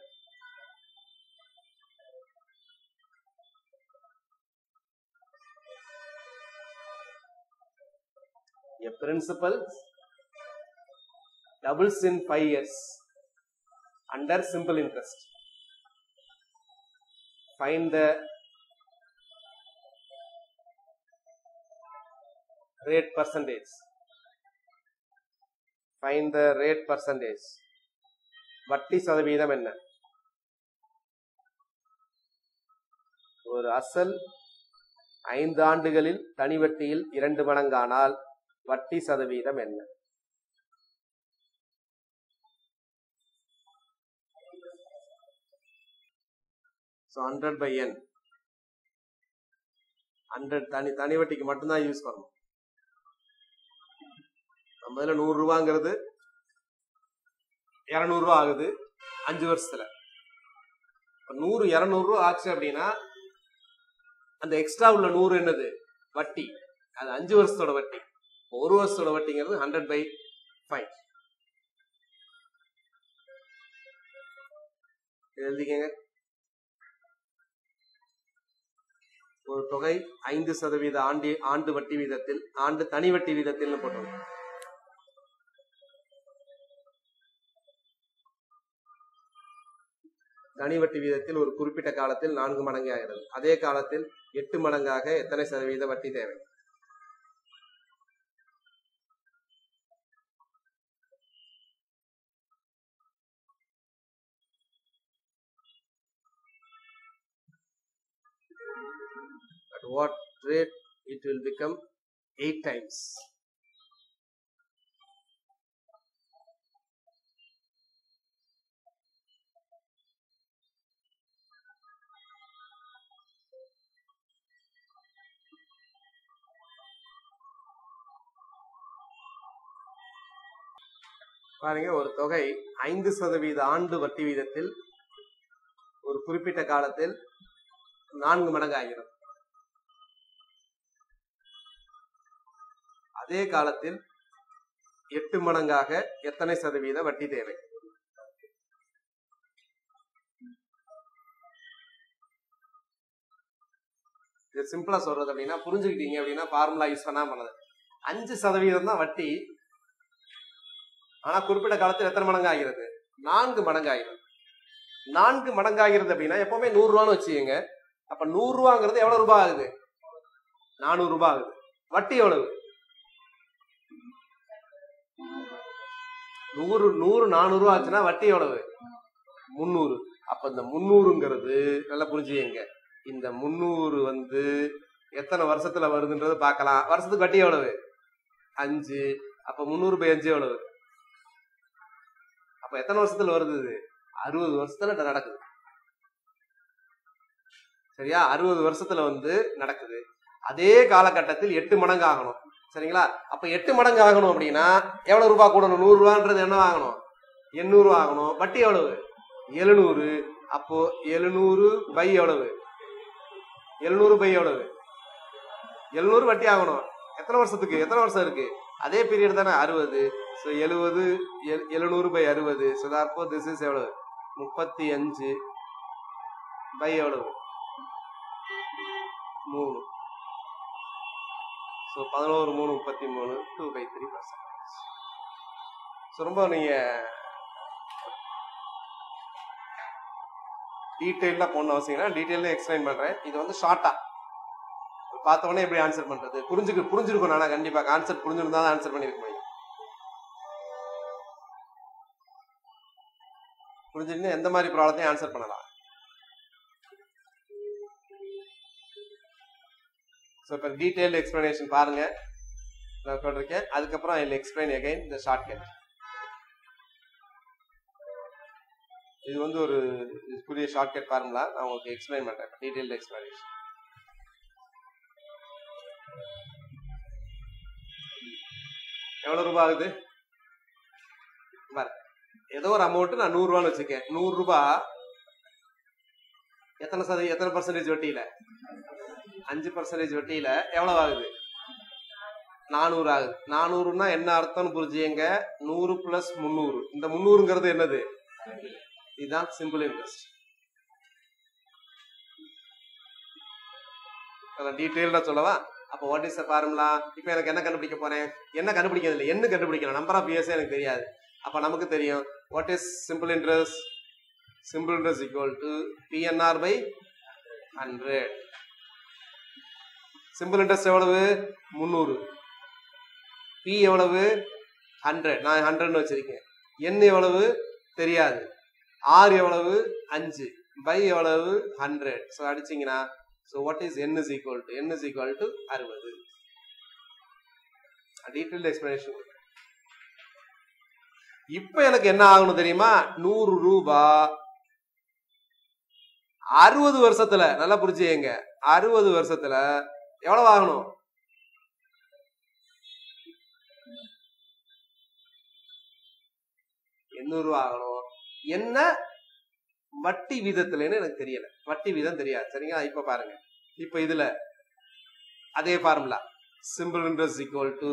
A principal doubles in five years under simple interest. Find the rate percentage. Find the rate percentage. வட்டி சதவீதம் என்ன ஒரு அசல் ஐந்து ஆண்டுகளில் தனி வட்டியில் இரண்டு மடங்கானால் வட்டி சதவீதம் என்ன so hundred by N hundred தனி தனி வட்டிக்கு மட்டும்தான் யூஸ் பண்ணணும் நம்ம இதில் நூறு ரூபாங்கிறது இரநூறுவா ஆகுது அஞ்சு வருஷத்துல இப்ப நூறு இரநூறுவா ஆச்சு அப்படின்னா அந்த எக்ஸ்ட்ரா உள்ள நூறு என்னது வட்டி அது அஞ்சு வருஷத்தோட வட்டி ஒரு வருஷத்தோட வட்டிங்கிறது ஹண்ட்ரட் பை ஃபைவ் எழுதிக்கங்க ஒரு தொகை ஐந்து சதவீத ஆண்டு ஆண்டு வட்டி வீதத்தில் ஆண்டு தனி வட்டி வீதத்தில் போட்டோம் தனி வட்டி வீதத்தில் ஒரு குறிப்பிட்ட காலத்தில் நான்கு மடங்கு ஆகிறது அதே காலத்தில் எட்டு மடங்காக எத்தனை சதவீத வட்டி தேவை at what rate it will become eight times பாருங்க ஒரு தொகை ஐந்து சதவீத ஆண்டு வட்டி வீதத்தில் ஒரு குறிப்பிட்ட காலத்தில் நான்கு மடங்கு ஆகிறது அதே காலத்தில் எட்டு மடங்காக எத்தனை சதவீத வட்டி தேவை இது சிம்பிளா சொல்றது அப்படின்னா புரிஞ்சுக்கிட்டீங்க அப்படின்னா ஃபார்முலா யூஸ் பண்ணாம பண்ணது அஞ்சு சதவீதம் தான் வட்டி ஆனா குறிப்பிட்ட காலத்தில் எத்தனை மடங்கு ஆகிறது நான்கு மடங்கு ஆகிறது நான்கு மடங்கு ஆகிறது அப்படின்னா எப்பவுமே நூறு ரூபான்னு வச்சுக்கோங்க அப்ப நூறு ரூபாங்கிறது எவ்வளவு ரூபாய் ஆகுது நானூறு ரூபாய் ஆகுது வட்டி எவ்வளவு நூறு நூறு நானூறு ரூபா ஆச்சுன்னா வட்டி எவ்வளவு முந்நூறு அப்ப இந்த முந்நூறுங்கிறது நல்லா புரிஞ்சுக்கங்க இந்த முந்நூறு வந்து எத்தனை வருஷத்துல வருதுன்றது பார்க்கலாம் வருஷத்துக்கு வட்டி எவ்வளவு அஞ்சு அப்ப முந்நூறு பை அஞ்சு எவ்வளவு அப்ப எத்தனை வருஷத்துல வருது இது அறுபது வருஷத்துல இது நடக்குது சரியா அறுபது வருஷத்துல வந்து நடக்குது அதே காலகட்டத்தில் எட்டு மடங்கு ஆகணும் சரிங்களா அப்ப எட்டு மடங்கு ஆகணும் அப்படின்னா எவ்வளவு ரூபாய் கூடணும் நூறு ரூபான்றது என்ன ஆகணும் எண்ணூறு ஆகணும் வட்டி எவ்வளவு எழுநூறு அப்போ எழுநூறு பை எவ்வளவு எழுநூறு பை எவ்வளவு எழுநூறு வட்டி ஆகணும் எத்தனை வருஷத்துக்கு எத்தனை வருஷம் இருக்கு அதே பீரியட் தானே அறுபது ஸோ எழுபது எழுநூறு பை அறுபது ஸோ தற்போ திஸ் இஸ் எவ்வளவு முப்பத்தி அஞ்சு பை எவ்வளவு மூணு ஸோ பதினோரு மூணு முப்பத்தி மூணு two by three percent so ரொம்ப நீங்க டீட்டெயிலாக போன அவசியம் டீட்டெயிலாக எக்ஸ்பிளைன் பண்றேன் இது வந்து ஷார்ட்டா பார்த்த உடனே எப்படி ஆன்சர் பண்றது புரிஞ்சுக்க புரிஞ்சிருக்கும் நானா கண்டிப்பா கான்செப்ட் புரிஞ்சிருந்தா தான் ஆன்சர் பண்ணிருக்க முடியும் புரிஞ்சிருந்தா எந்த மாதிரி ப்ராப்ளத்தையும் ஆன்சர் பண்ணலாம் ஸோ இப்போ டீட்டெயில் எக்ஸ்பிளனேஷன் பாருங்க நான் சொல்லிருக்கேன் அதுக்கப்புறம் ஐ எக்ஸ்பிளைன் அகைன் இந்த ஷார்ட் கட் இது வந்து ஒரு புதிய ஷார்ட் கட் ஃபார்முலா நான் உங்களுக்கு எக்ஸ்பிளைன் பண்றேன் டீடைல்டு எக்ஸ்பிளனேஷன் எவ்வளவு ரூபாய் ஆகுது பாரு ஏதோ ஒரு அமௌண்ட் நான் நூறு ரூபான்னு வச்சுக்கேன் நூறு ரூபாய் எத்தனை சதவீதம் எத்தனை பர்சன்டேஜ் வட்டியில அஞ்சு பர்சன்டேஜ் வட்டியில எவ்வளவு ஆகுது நானூறு ஆகுது நானூறுனா என்ன அர்த்தம்னு புரிஞ்சுங்க நூறு பிளஸ் முந்நூறு இந்த முந்நூறுங்கிறது என்னது இதுதான் சிம்பிள் இன்ட்ரெஸ்ட் டீட்டெயில்டா சொல்லவா அப்போ வாட் இஸ் த ஃபார்முலா இப்போ எனக்கு என்ன கண்டுபிடிக்க போறேன் என்ன கண்டுபிடிக்கிறது இல்லை என்ன கண்டுபிடிக்கணும் நம்பர் ஆஃப் இயர்ஸ் எனக்கு தெரியாது அப்போ நமக்கு தெரியும் what is simple interest simple interest equal to PNR by hundred simple interest எவ்வளவு முந்நூறு பி எவ்வளவு ஹண்ட்ரட் நான் ஹண்ட்ரட்னு வச்சிருக்கேன் என் எவ்வளவு தெரியாது ஆர் எவ்வளவு அஞ்சு பை எவ்வளவு ஹண்ட்ரட் ஸோ அடிச்சிங்கன்னா so what is N is equal to N is equal to அறுபது டீட்டெயில் எக்ஸ்பிளனேஷன் இப்போ எனக்கு என்ன ஆகணும் தெரியுமா நூறு ரூபா அறுபது வருஷத்துல நல்லா புரிஞ்சுங்க அறுபது வருஷத்துல எவ்வளவு ஆகணும் எண்ணூறு ரூபா ஆகணும் என்ன வட்டி வீதத்துலன்னு எனக்கு தெரியல வட்டி வீதம் தெரியாது சரிங்களா இப்ப பாருங்க இப்ப இதுல அதே formula simple interest equal to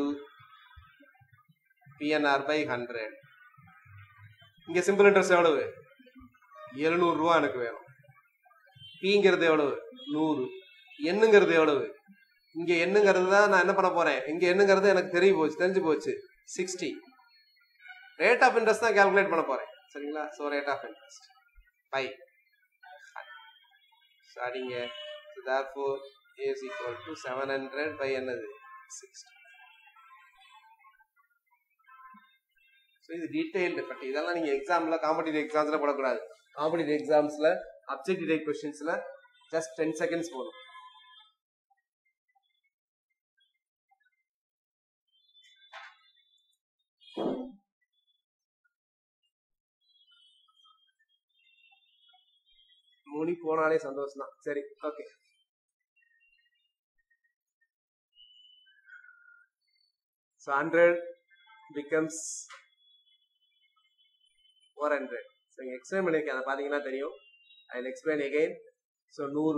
PNR by hundred இங்க சிம்பிள் இன்ட்ரெஸ்ட் எவ்வளவு எழுநூறு ரூபா எனக்கு வேணும் பிங்கிறது எவ்வளவு நூறு எண்ணுங்கிறது எவ்வளவு இங்க எண்ணுங்கிறது தான் நான் என்ன பண்ண போறேன் இங்க எண்ணுங்கிறது எனக்கு தெரிய போச்சு தெரிஞ்சு போச்சு சிக்ஸ்டி ரேட் ஆஃப் இன்ட்ரெஸ்ட் தான் கால்குலேட் பண்ண போறேன் சரிங்களா so rate of interest by சரிங்க therefore a is equal to 700 by என்னது 60 ஸோ இது டீடைல்டு பட் இதெல்லாம் நீங்க எக்ஸாம்ல காம்படிட்டிவ் எக்ஸாம்ஸ்ல போடக்கூடாது காம்படிட்டிவ் எக்ஸாம்ஸ்ல அப்ஜெக்டிவ் டைப் கொஸ்டின்ஸ்ல ஜஸ்ட் டென் செகண்ட்ஸ் போதும் மொழி போனாலே சந்தோஷம் தான் சரி okay so hundred becomes four hundred so இங்கே எக்ஸ்பிளைன் பண்ணியிருக்கேன் அதை பார்த்தீங்கன்னா தெரியும் ஐ எக்ஸ்பிளைன் எகைன் ஸோ நூறு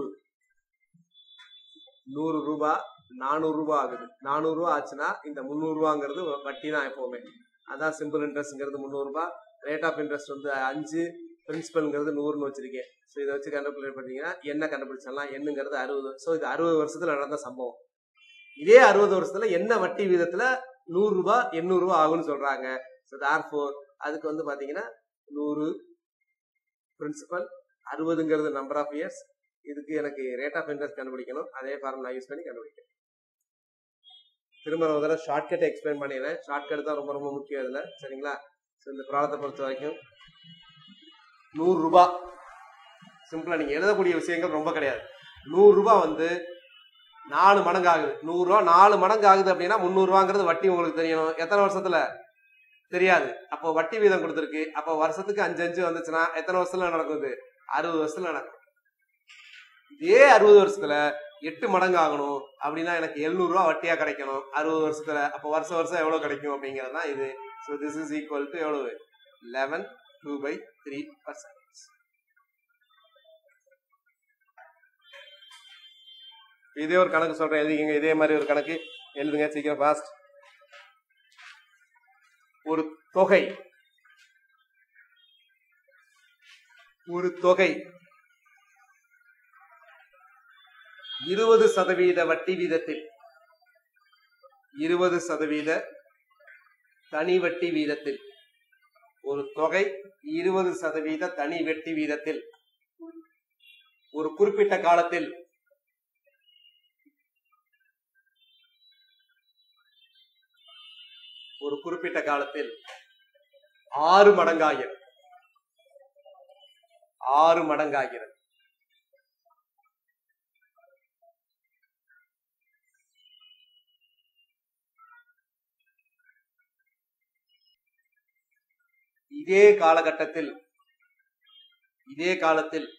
நூறு ரூபா நானூறு ரூபா ஆகுது நானூறு ரூபா ஆச்சுன்னா இந்த முந்நூறு ரூபாங்கிறது வட்டி தான் எப்பவுமே அதான் சிம்பிள் இன்ட்ரெஸ்ட்ங்கிறது முந்நூறு ரூபாய் ரேட் ஆஃப் இன்ட்ரெஸ்ட் வந்து அஞ்சு பிரின்சிபல்ங்கிறது நூறுன்னு வச்சிருக்கேன் ஸோ இதை வச்சு கண்டுபிடிக்க பார்த்தீங்கன்னா என்ன கண்டுபிடிச்சிடலாம் என்னங்கிறது அறுபது ஸோ இது அறுபது வருஷத்துல நடந்த சம்பவம் இதே அறுபது வருஷத்துல என்ன வட்டி வீதத்துல நூறு ரூபாய் எண்ணூறு ரூபாய் ஆகும்னு சொல்றாங்க ஸோ தார்ஃபோர் அதுக்கு வந்து பாத்தீங்கன்னா நூறு பிரின்சிபல் அறுபதுங்கிறது நம்பர் ஆஃப் இயர்ஸ் இதுக்கு எனக்கு ரேட் ஆஃப் இன்ட்ரெஸ்ட் கண்டுபிடிக்கணும் அதே ஃபார்முலா யூஸ் பண்ணி கண்டுபிடிக்கணும் திரும்ப ஒரு தடவை ஷார்ட்கட் எக்ஸ்பிளைன் பண்ணிடுறேன் ஷார்ட்கட் தான் ரொம்ப ரொம்ப முக்கியம் இதுல சரிங்களா ஸோ இந்த ப்ராடத்தை பொறுத்த வரைக்கும் நூறு ரூபாய் சிம்பிளா நீங்க எழுதக்கூடிய விஷயங்கள் ரொம்ப கிடையாது நூறு ரூபாய் வந்து நாலு மடங்கு ஆகுது நூறு ரூபா நாலு மடங்கு ஆகுது அப்படின்னா முந்நூறு ரூபாங்கிறது வட்டி உங்களுக்கு தெரியணும் எத்தனை வருஷத்துல தெரியாது அப்போ வட்டி வீதம் கொடுத்துருக்கு அப்போ வருஷத்துக்கு அஞ்சு அஞ்சு வந்துச்சுன்னா எத்தனை வருஷத்துல நடக்குது அறுபது வருஷத்துல நடக்கும் இதே அறுபது வருஷத்துல எட்டு மடங்கு ஆகணும் அப்படின்னா எனக்கு எழுநூறு ரூபா வட்டியா கிடைக்கணும் அறுபது வருஷத்துல அப்போ வருஷம் வருஷம் எவ்வளவு கிடைக்கும் அப்படிங்கிறது தான் இது so this is equal to எவ்வளவு eleven two by three percent இதே ஒரு கணக்கு சொல்றேன் எழுதிக்கங்க இதே மாதிரி ஒரு கணக்கு எழுதுங்க சீக்கிரம் ஃபாஸ்ட் ஒரு தொகை ஒரு தொகை இருபது சதவீத வட்டி வீதத்தில் இருபது சதவீத தனி வட்டி வீதத்தில் ஒரு தொகை இருபது சதவீத தனி வட்டி வீதத்தில் ஒரு குறிப்பிட்ட காலத்தில் ஒரு குறிப்பிட்ட காலத்தில் ஆறு மடங்காகிறது ஆறு மடங்காகிறது இதே காலகட்டத்தில் இதே காலத்தில்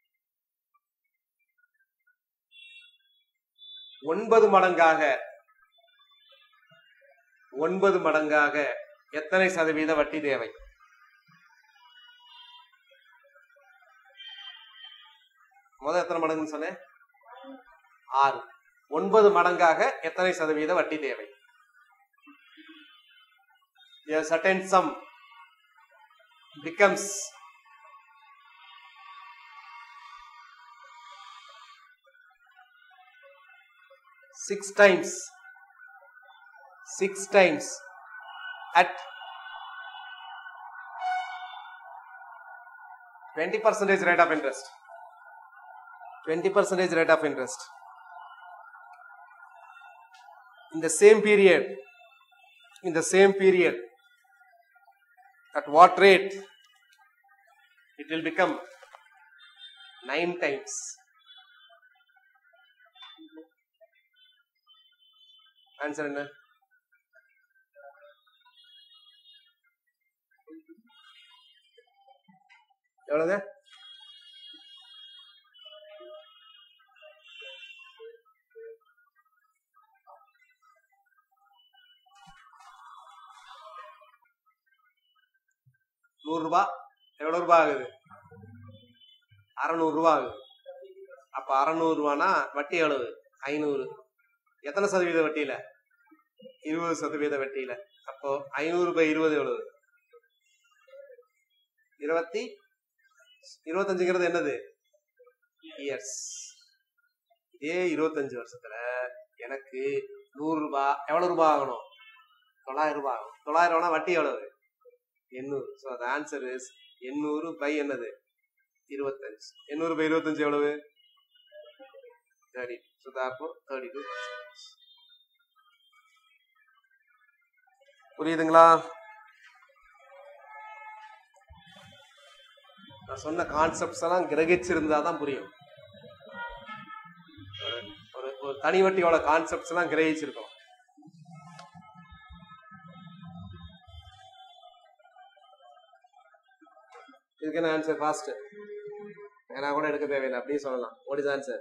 ஒன்பது மடங்காக ஒன்பது மடங்காக எத்தனை சதவீத வட்டி தேவை முதல் எத்தனை மடங்குன்னு சொன்னேன் ஆறு ஒன்பது மடங்காக எத்தனை சதவீத வட்டி தேவை A certain sum becomes six times six times at 20 percentage rate of interest 20 percentage rate of interest in the same period in the same period at what rate it will become 9 times answer என்ன எவ்வளவுங்க நூறு ரூபாய் எவ்வளவு ரூபாய் ஆகுது அறநூறு ரூபாய் ஆகுது அப்ப அறநூறு ரூபானா வட்டி எவ்வளவு ஐநூறு எத்தனை சதவீத வட்டியில இருபது சதவீத வட்டியில அப்போ ஐநூறு பை இருபது எவ்வளவு இருபத்தி இருபத்தஞ்சுங்கிறது என்னது இயர்ஸ் இதே இருபத்தஞ்சு வருஷத்துல எனக்கு நூறு ரூபாய் எவ்வளவு ரூபாய் ஆகணும் தொள்ளாயிரம் ரூபாய் ஆகும் தொள்ளாயிரம் ரூபாய் வட்டி எவ்வளவு எண்ணூறு ஸோ அந்த ஆன்சர் இஸ் எண்ணூறு பை என்னது இருபத்தஞ்சு எண்ணூறு பை இருபத்தஞ்சு எவ்வளவு தேர்ட்டி ஸோ தாப்போ தேர்ட்டி டூ புரியுதுங்களா நான் சொன்ன கான்செப்ட்ஸ் எல்லாம் கிரகிச்சிருந்தா தான் புரியும் ஒரு ஒரு தனி வட்டியோட கான்செப்ட்ஸ் எல்லாம் கிரகிச்சிருக்கோம் இதுக்கு என்ன ஆன்சர் ஃபாஸ்ட் ஏன்னா கூட எடுக்க தேவையில்லை அப்படியே சொல்லலாம் வாட் இஸ் ஆன்சர்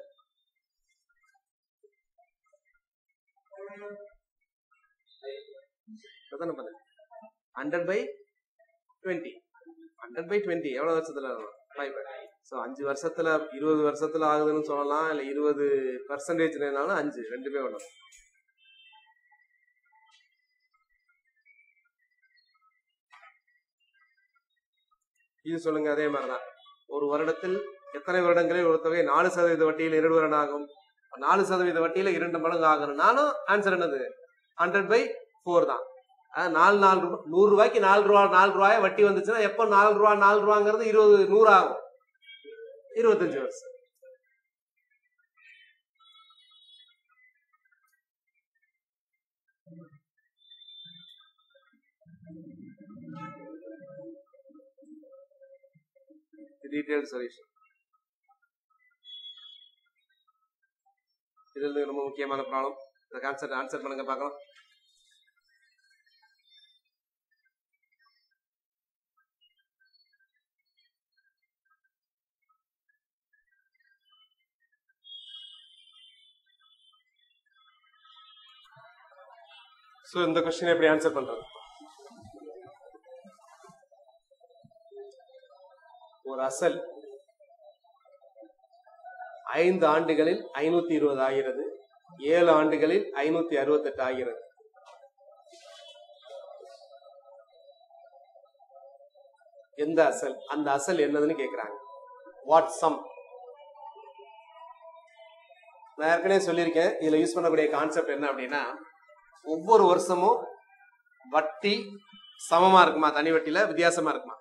எத்தனை பண்ணு hundred by twenty hundred by twenty எவ்வளவு வருஷத்துல ஃபைவ் ஸோ அஞ்சு வருஷத்துல இருபது வருஷத்துல ஆகுதுன்னு சொல்லலாம் இல்லை இருபது பர்சன்டேஜ்னாலும் அஞ்சு ரெண்டுமே ஒன்று இது சொல்லுங்க அதே மாதிரிதான் ஒரு வருடத்தில் எத்தனை வருடங்களில் ஒரு தொகை நாலு சதவீத வட்டியில் இரண்டு வருடம் ஆகும் நாலு சதவீத வட்டியில இரண்டு மடங்கு ஆகணும்னாலும் ஆன்சர் என்னது ஹண்ட்ரட் பை ஃபோர் தான் அதாவது நாலு நாலு ரூபா நூறு ரூபாய்க்கு நாலு ரூபா நாலு ரூபாய் வட்டி வந்துச்சுன்னா எப்போ நாலு ரூபா நாலு ரூபாங்கிறது இருபது நூறு ஆகும் இருபத்தஞ்சு வருஷம் detailed solution இது வந்து ரொம்ப முக்கியமான ப்ராப்ளம் இந்த கான்செப்ட் ஆன்சர் பண்ணுங்க பார்க்கலாம் ஸோ இந்த கொஸ்டின் எப்படி ஆன்சர் பண்றது ஒரு அசல் ஐந்து ஆண்டுகளில் ஐநூத்தி இருபது ஆகிறது ஏழு ஆண்டுகளில் ஐநூத்தி அறுபத்தெட்டு ஆகிறது எந்த அசல் அந்த அசல் என்னதுன்னு கேக்குறாங்க வாட் சம் நான் ஏற்கனவே சொல்லியிருக்கேன் இதுல யூஸ் பண்ணக்கூடிய கான்செப்ட் என்ன அப்படின்னா ஒவ்வொரு வருஷமும் வட்டி சமமா இருக்குமா தனி வட்டியில வித்தியாசமா இருக்குமா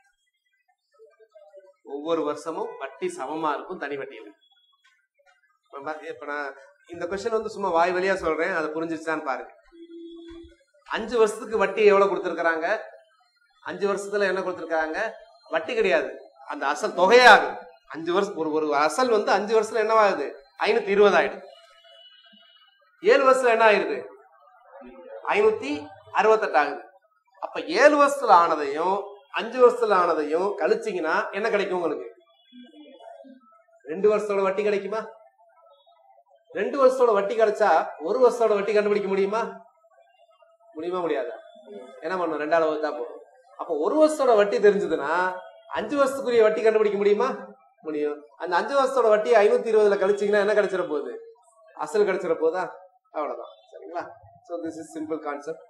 ஒவ்வொரு வருஷமும் வட்டி சமமா இருக்கும் தனி வட்டியில இப்ப பா- இப்ப நான் இந்த கொஸ்டின் வந்து சும்மா வாய் வழியா சொல்றேன் அதை புரிஞ்சிருச்சான்னு பாருங்க அஞ்சு வருஷத்துக்கு வட்டி எவ்வளவு கொடுத்துருக்காங்க அஞ்சு வருஷத்துல என்ன கொடுத்துருக்காங்க வட்டி கிடையாது அந்த அசல் தொகையாகுது அஞ்சு வருஷம் ஒரு ஒரு அசல் வந்து அஞ்சு வருஷத்துல என்னவாகுது ஐநூத்தி இருபது ஆயிடுது ஏழு வருஷத்துல என்ன ஆயிருது ஐநூத்தி அறுபத்தெட்டு ஆகுது அப்ப ஏழு வருஷத்துல ஆனதையும் அஞ்சு வருஷத்துல ஆனதையும் கழிச்சீங்கன்னா என்ன கிடைக்கும் உங்களுக்கு ரெண்டு வருஷத்தோட வட்டி கிடைக்குமா ரெண்டு வருஷத்தோட வட்டி கிடைச்சா ஒரு வருஷத்தோட வட்டி கண்டுபிடிக்க முடியுமா முடியுமா முடியாதா என்ன பண்ணும் ரெண்டாவது வகுத்தா போதும் அப்ப ஒரு வருஷத்தோட வட்டி தெரிஞ்சதுன்னா அஞ்சு வருஷத்துக்குரிய வட்டி கண்டுபிடிக்க முடியுமா முடியும் அந்த அஞ்சு வருஷத்தோட வட்டி ஐநூத்தி இருபதுல கழிச்சீங்கன்னா என்ன கிடைச்சிட போகுது அசல் கிடைச்சிட போதா அவ்வளவுதான் சரிங்களா so this is simple concept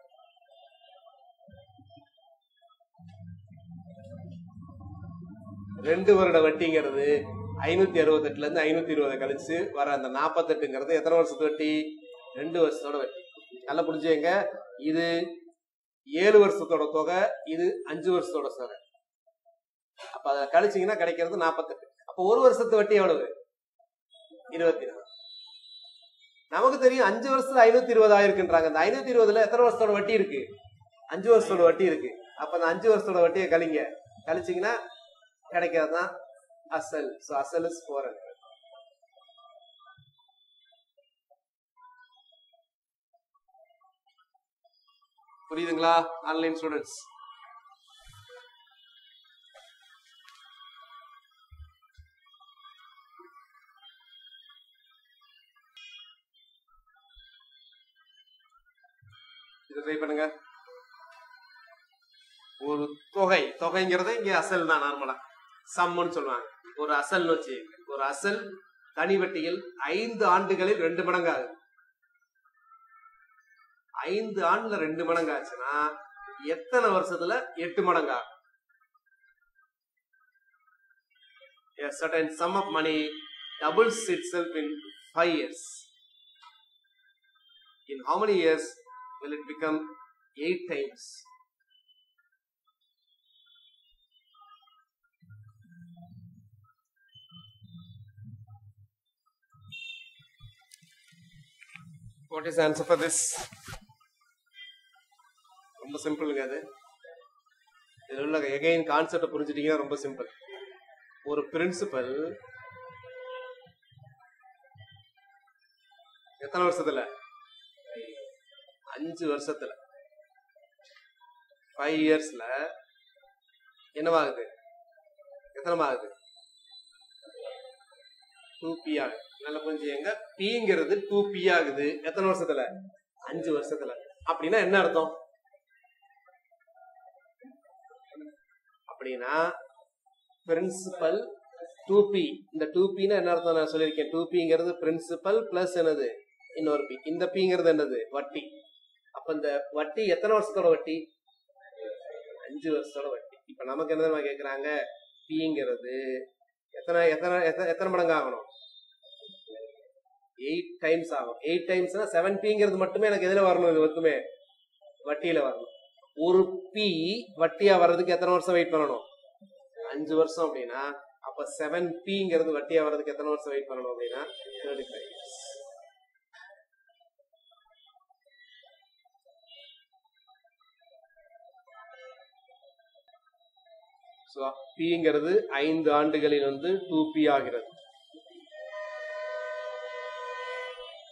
ரெண்டு வருட வட்டிங்கிறது ஐநூத்தி அறுபத்தெட்டுல இருந்து ஐநூத்தி இருபதை கழிச்சு வர அந்த நாற்பத்தெட்டுங்கிறது எத்தனை வருஷத்து வட்டி ரெண்டு வருஷத்தோட வட்டி நல்லா புரிஞ்சுங்க இது ஏழு வருஷத்தோட தொகை இது அஞ்சு வருஷத்தோட தொகை அப்ப அதை கழிச்சீங்கன்னா கிடைக்கிறது நாற்பத்தெட்டு அப்ப ஒரு வருஷத்து வட்டி எவ்வளவு இருபத்தி நாலு நமக்கு தெரியும் அஞ்சு வருஷத்துல ஐநூத்தி இருபது ஆயிருக்குன்றாங்க அந்த ஐநூத்தி இருபதுல எத்தனை வருஷத்தோட வட்டி இருக்கு அஞ்சு வருஷத்தோட வட்டி இருக்கு அப்ப அந்த அஞ்சு வருஷத்தோட வட்டியை கழிங்க கழிச்சீங்கன்னா கிடைக்கிறது தான் அசல் ஸோ அசல் இஸ் ஃபோர் ஹண்ட்ரட் புரியுதுங்களா ஆன்லைன் ஸ்டூடெண்ட்ஸ் இது ட்ரை பண்ணுங்க ஒரு தொகை தொகைங்கிறது இங்க அசல் தான் நார்மலா சம்முன்னு சொல்லுவாங்க ஒரு அசல்னு வச்சு ஒரு அசல் தனி வட்டியில் ஐந்து ஆண்டுகளில் ரெண்டு மடங்கு ஆகுது ஐந்து ஆண்டுல ரெண்டு மடங்கு ஆச்சுன்னா எத்தனை வருஷத்துல எட்டு மடங்கு ஆகும் A certain sum of money doubles itself in five years. In how many years will it become eight times? What is the answer for this? ரொம்ப சிம்பிளுங்க அது இதில் உள்ள எகைன் கான்செப்டை புரிஞ்சுட்டீங்கன்னா ரொம்ப சிம்பிள் ஒரு பிரின்சிபல் எத்தனை வருஷத்துல அஞ்சு வருஷத்துல ஃபைவ் இயர்ஸ்ல என்னவாகுது எத்தனை ஆகுது டூ பி ஆகுது நல்லா புரிஞ்சுங்க பிங்கிறது டூ பி ஆகுது எத்தனை வருஷத்துல அஞ்சு வருஷத்துல அப்படின்னா என்ன அர்த்தம் அப்படின்னா பிரின்சிபல் டூ பி இந்த டூ பின்னு என்ன அர்த்தம் நான் சொல்லியிருக்கேன் டூ பிங்கிறது பிரின்சிபல் பிளஸ் என்னது இன்னொரு பி இந்த பிங்கிறது என்னது வட்டி அப்ப இந்த வட்டி எத்தனை வருஷத்தோட வட்டி அஞ்சு வருஷத்தோட வட்டி இப்ப நமக்கு என்ன தெரியுமா கேக்குறாங்க பிங்கிறது எத்தனை எத்தனை எத்தனை எத்தனை மடங்கு ஆகணும் எயிட் டைம்ஸ் ஆகும் எயிட் டைம்ஸ்னா செவன் பிங்கிறது மட்டுமே எனக்கு எதுல வரணும் இது மட்டுமே வட்டியில வரணும் ஒரு பி வட்டியா வர்றதுக்கு எத்தனை வருஷம் வெயிட் பண்ணணும் அஞ்சு வருஷம் அப்படின்னா அப்ப செவன் பிங்கிறது வட்டியா வர்றதுக்கு எத்தனை வருஷம் வெயிட் பண்ணணும் அப்படின்னா தேர்ட்டி ஃபைவ் இயர்ஸ் ஸோ பிங்கிறது ஐந்து ஆண்டுகளில் வந்து டூ பி ஆகிறது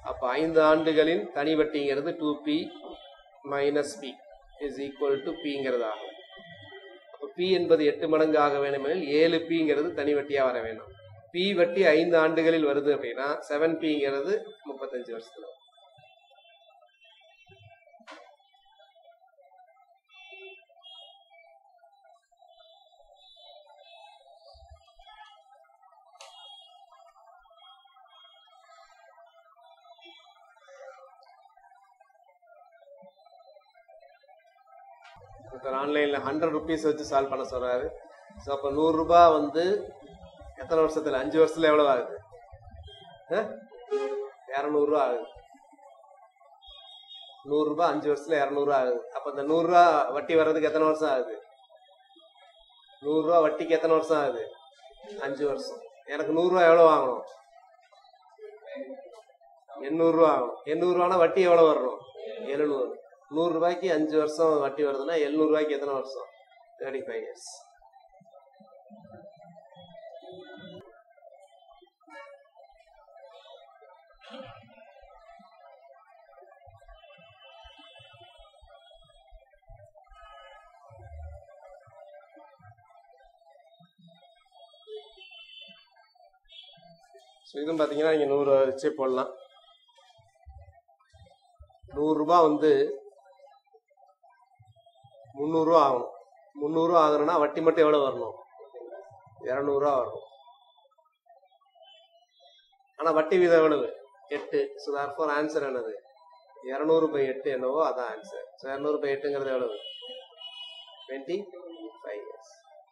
அப்ப ஐந்து ஆண்டுகளின் தனி வட்டிங்கிறது two P minus P is equal to பிங்கிறது ஆகும் அப்ப பி என்பது எட்டு மடங்கு ஆக வேண்டுமெனில் ஏழு பிங்கிறது தனி வட்டியா வர வேணும் பி வட்டி ஐந்து ஆண்டுகளில் வருது அப்படின்னா செவன் பிங்கிறது முப்பத்தஞ்சு வருஷத்துல வரும். ஒருத்தர் ஆன்லைன்ல ஹண்ட்ரட் ருபீஸ் வச்சு சால்வ் பண்ண சொல்றாரு ஸோ அப்போ நூறுரூபா வந்து எத்தனை வருஷத்துல அஞ்சு வருஷத்துல எவ்வளவு ஆகுது இரநூறுவா ஆகுது நூறுரூபா அஞ்சு வருஷத்துல இரநூறுவா ஆகுது அப்போ இந்த நூறுரூவா வட்டி வர்றதுக்கு எத்தனை வருஷம் ஆகுது நூறுரூவா வட்டிக்கு எத்தனை வருஷம் ஆகுது அஞ்சு வருஷம் எனக்கு நூறுரூவா எவ்வளோ வாங்கணும் எண்ணூறுரூவா ஆகும் எண்ணூறுரூவானா வட்டி எவ்வளோ வரணும் எழுநூறு நூறு ரூபாய்க்கு அஞ்சு வருஷம் வட்டி வருதுன்னா எழுநூறு ரூபாய்க்கு எத்தனை வருஷம் தேர்ட்டி ஃபைவ் இயர்ஸ் ஸோ இதுவும் பார்த்தீங்கன்னா நீங்கள் நூறு வச்சே போடலாம் நூறுரூபா வந்து முந்நூறுரூவா ஆகும் முந்நூறுரூவா ஆகணும்னா வட்டி மட்டும் எவ்வளோ வரணும் இரநூறுவா வரணும் ஆனால் வட்டி வீதம் எவ்வளவு எட்டு ஸோ தர்ஃபோர் ஆன்சர் என்னது இரநூறு பை எட்டு என்னவோ அதான் ஆன்சர் ஸோ இரநூறு பை எட்டுங்கிறது எவ்வளவு டுவெண்ட்டி ஃபைவ் இயர்ஸ்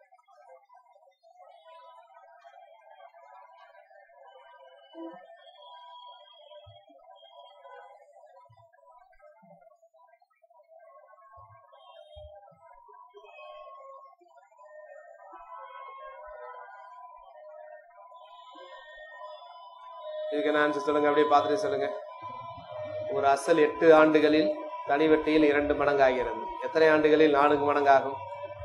இதுக்கு என்ன ஆன்சர் சொல்லுங்க அப்படியே பார்த்துட்டு சொல்லுங்க ஒரு அசல் எட்டு ஆண்டுகளில் தனி வட்டியில் இரண்டு மடங்கு ஆகிறது எத்தனை ஆண்டுகளில் நான்கு மடங்கு ஆகும்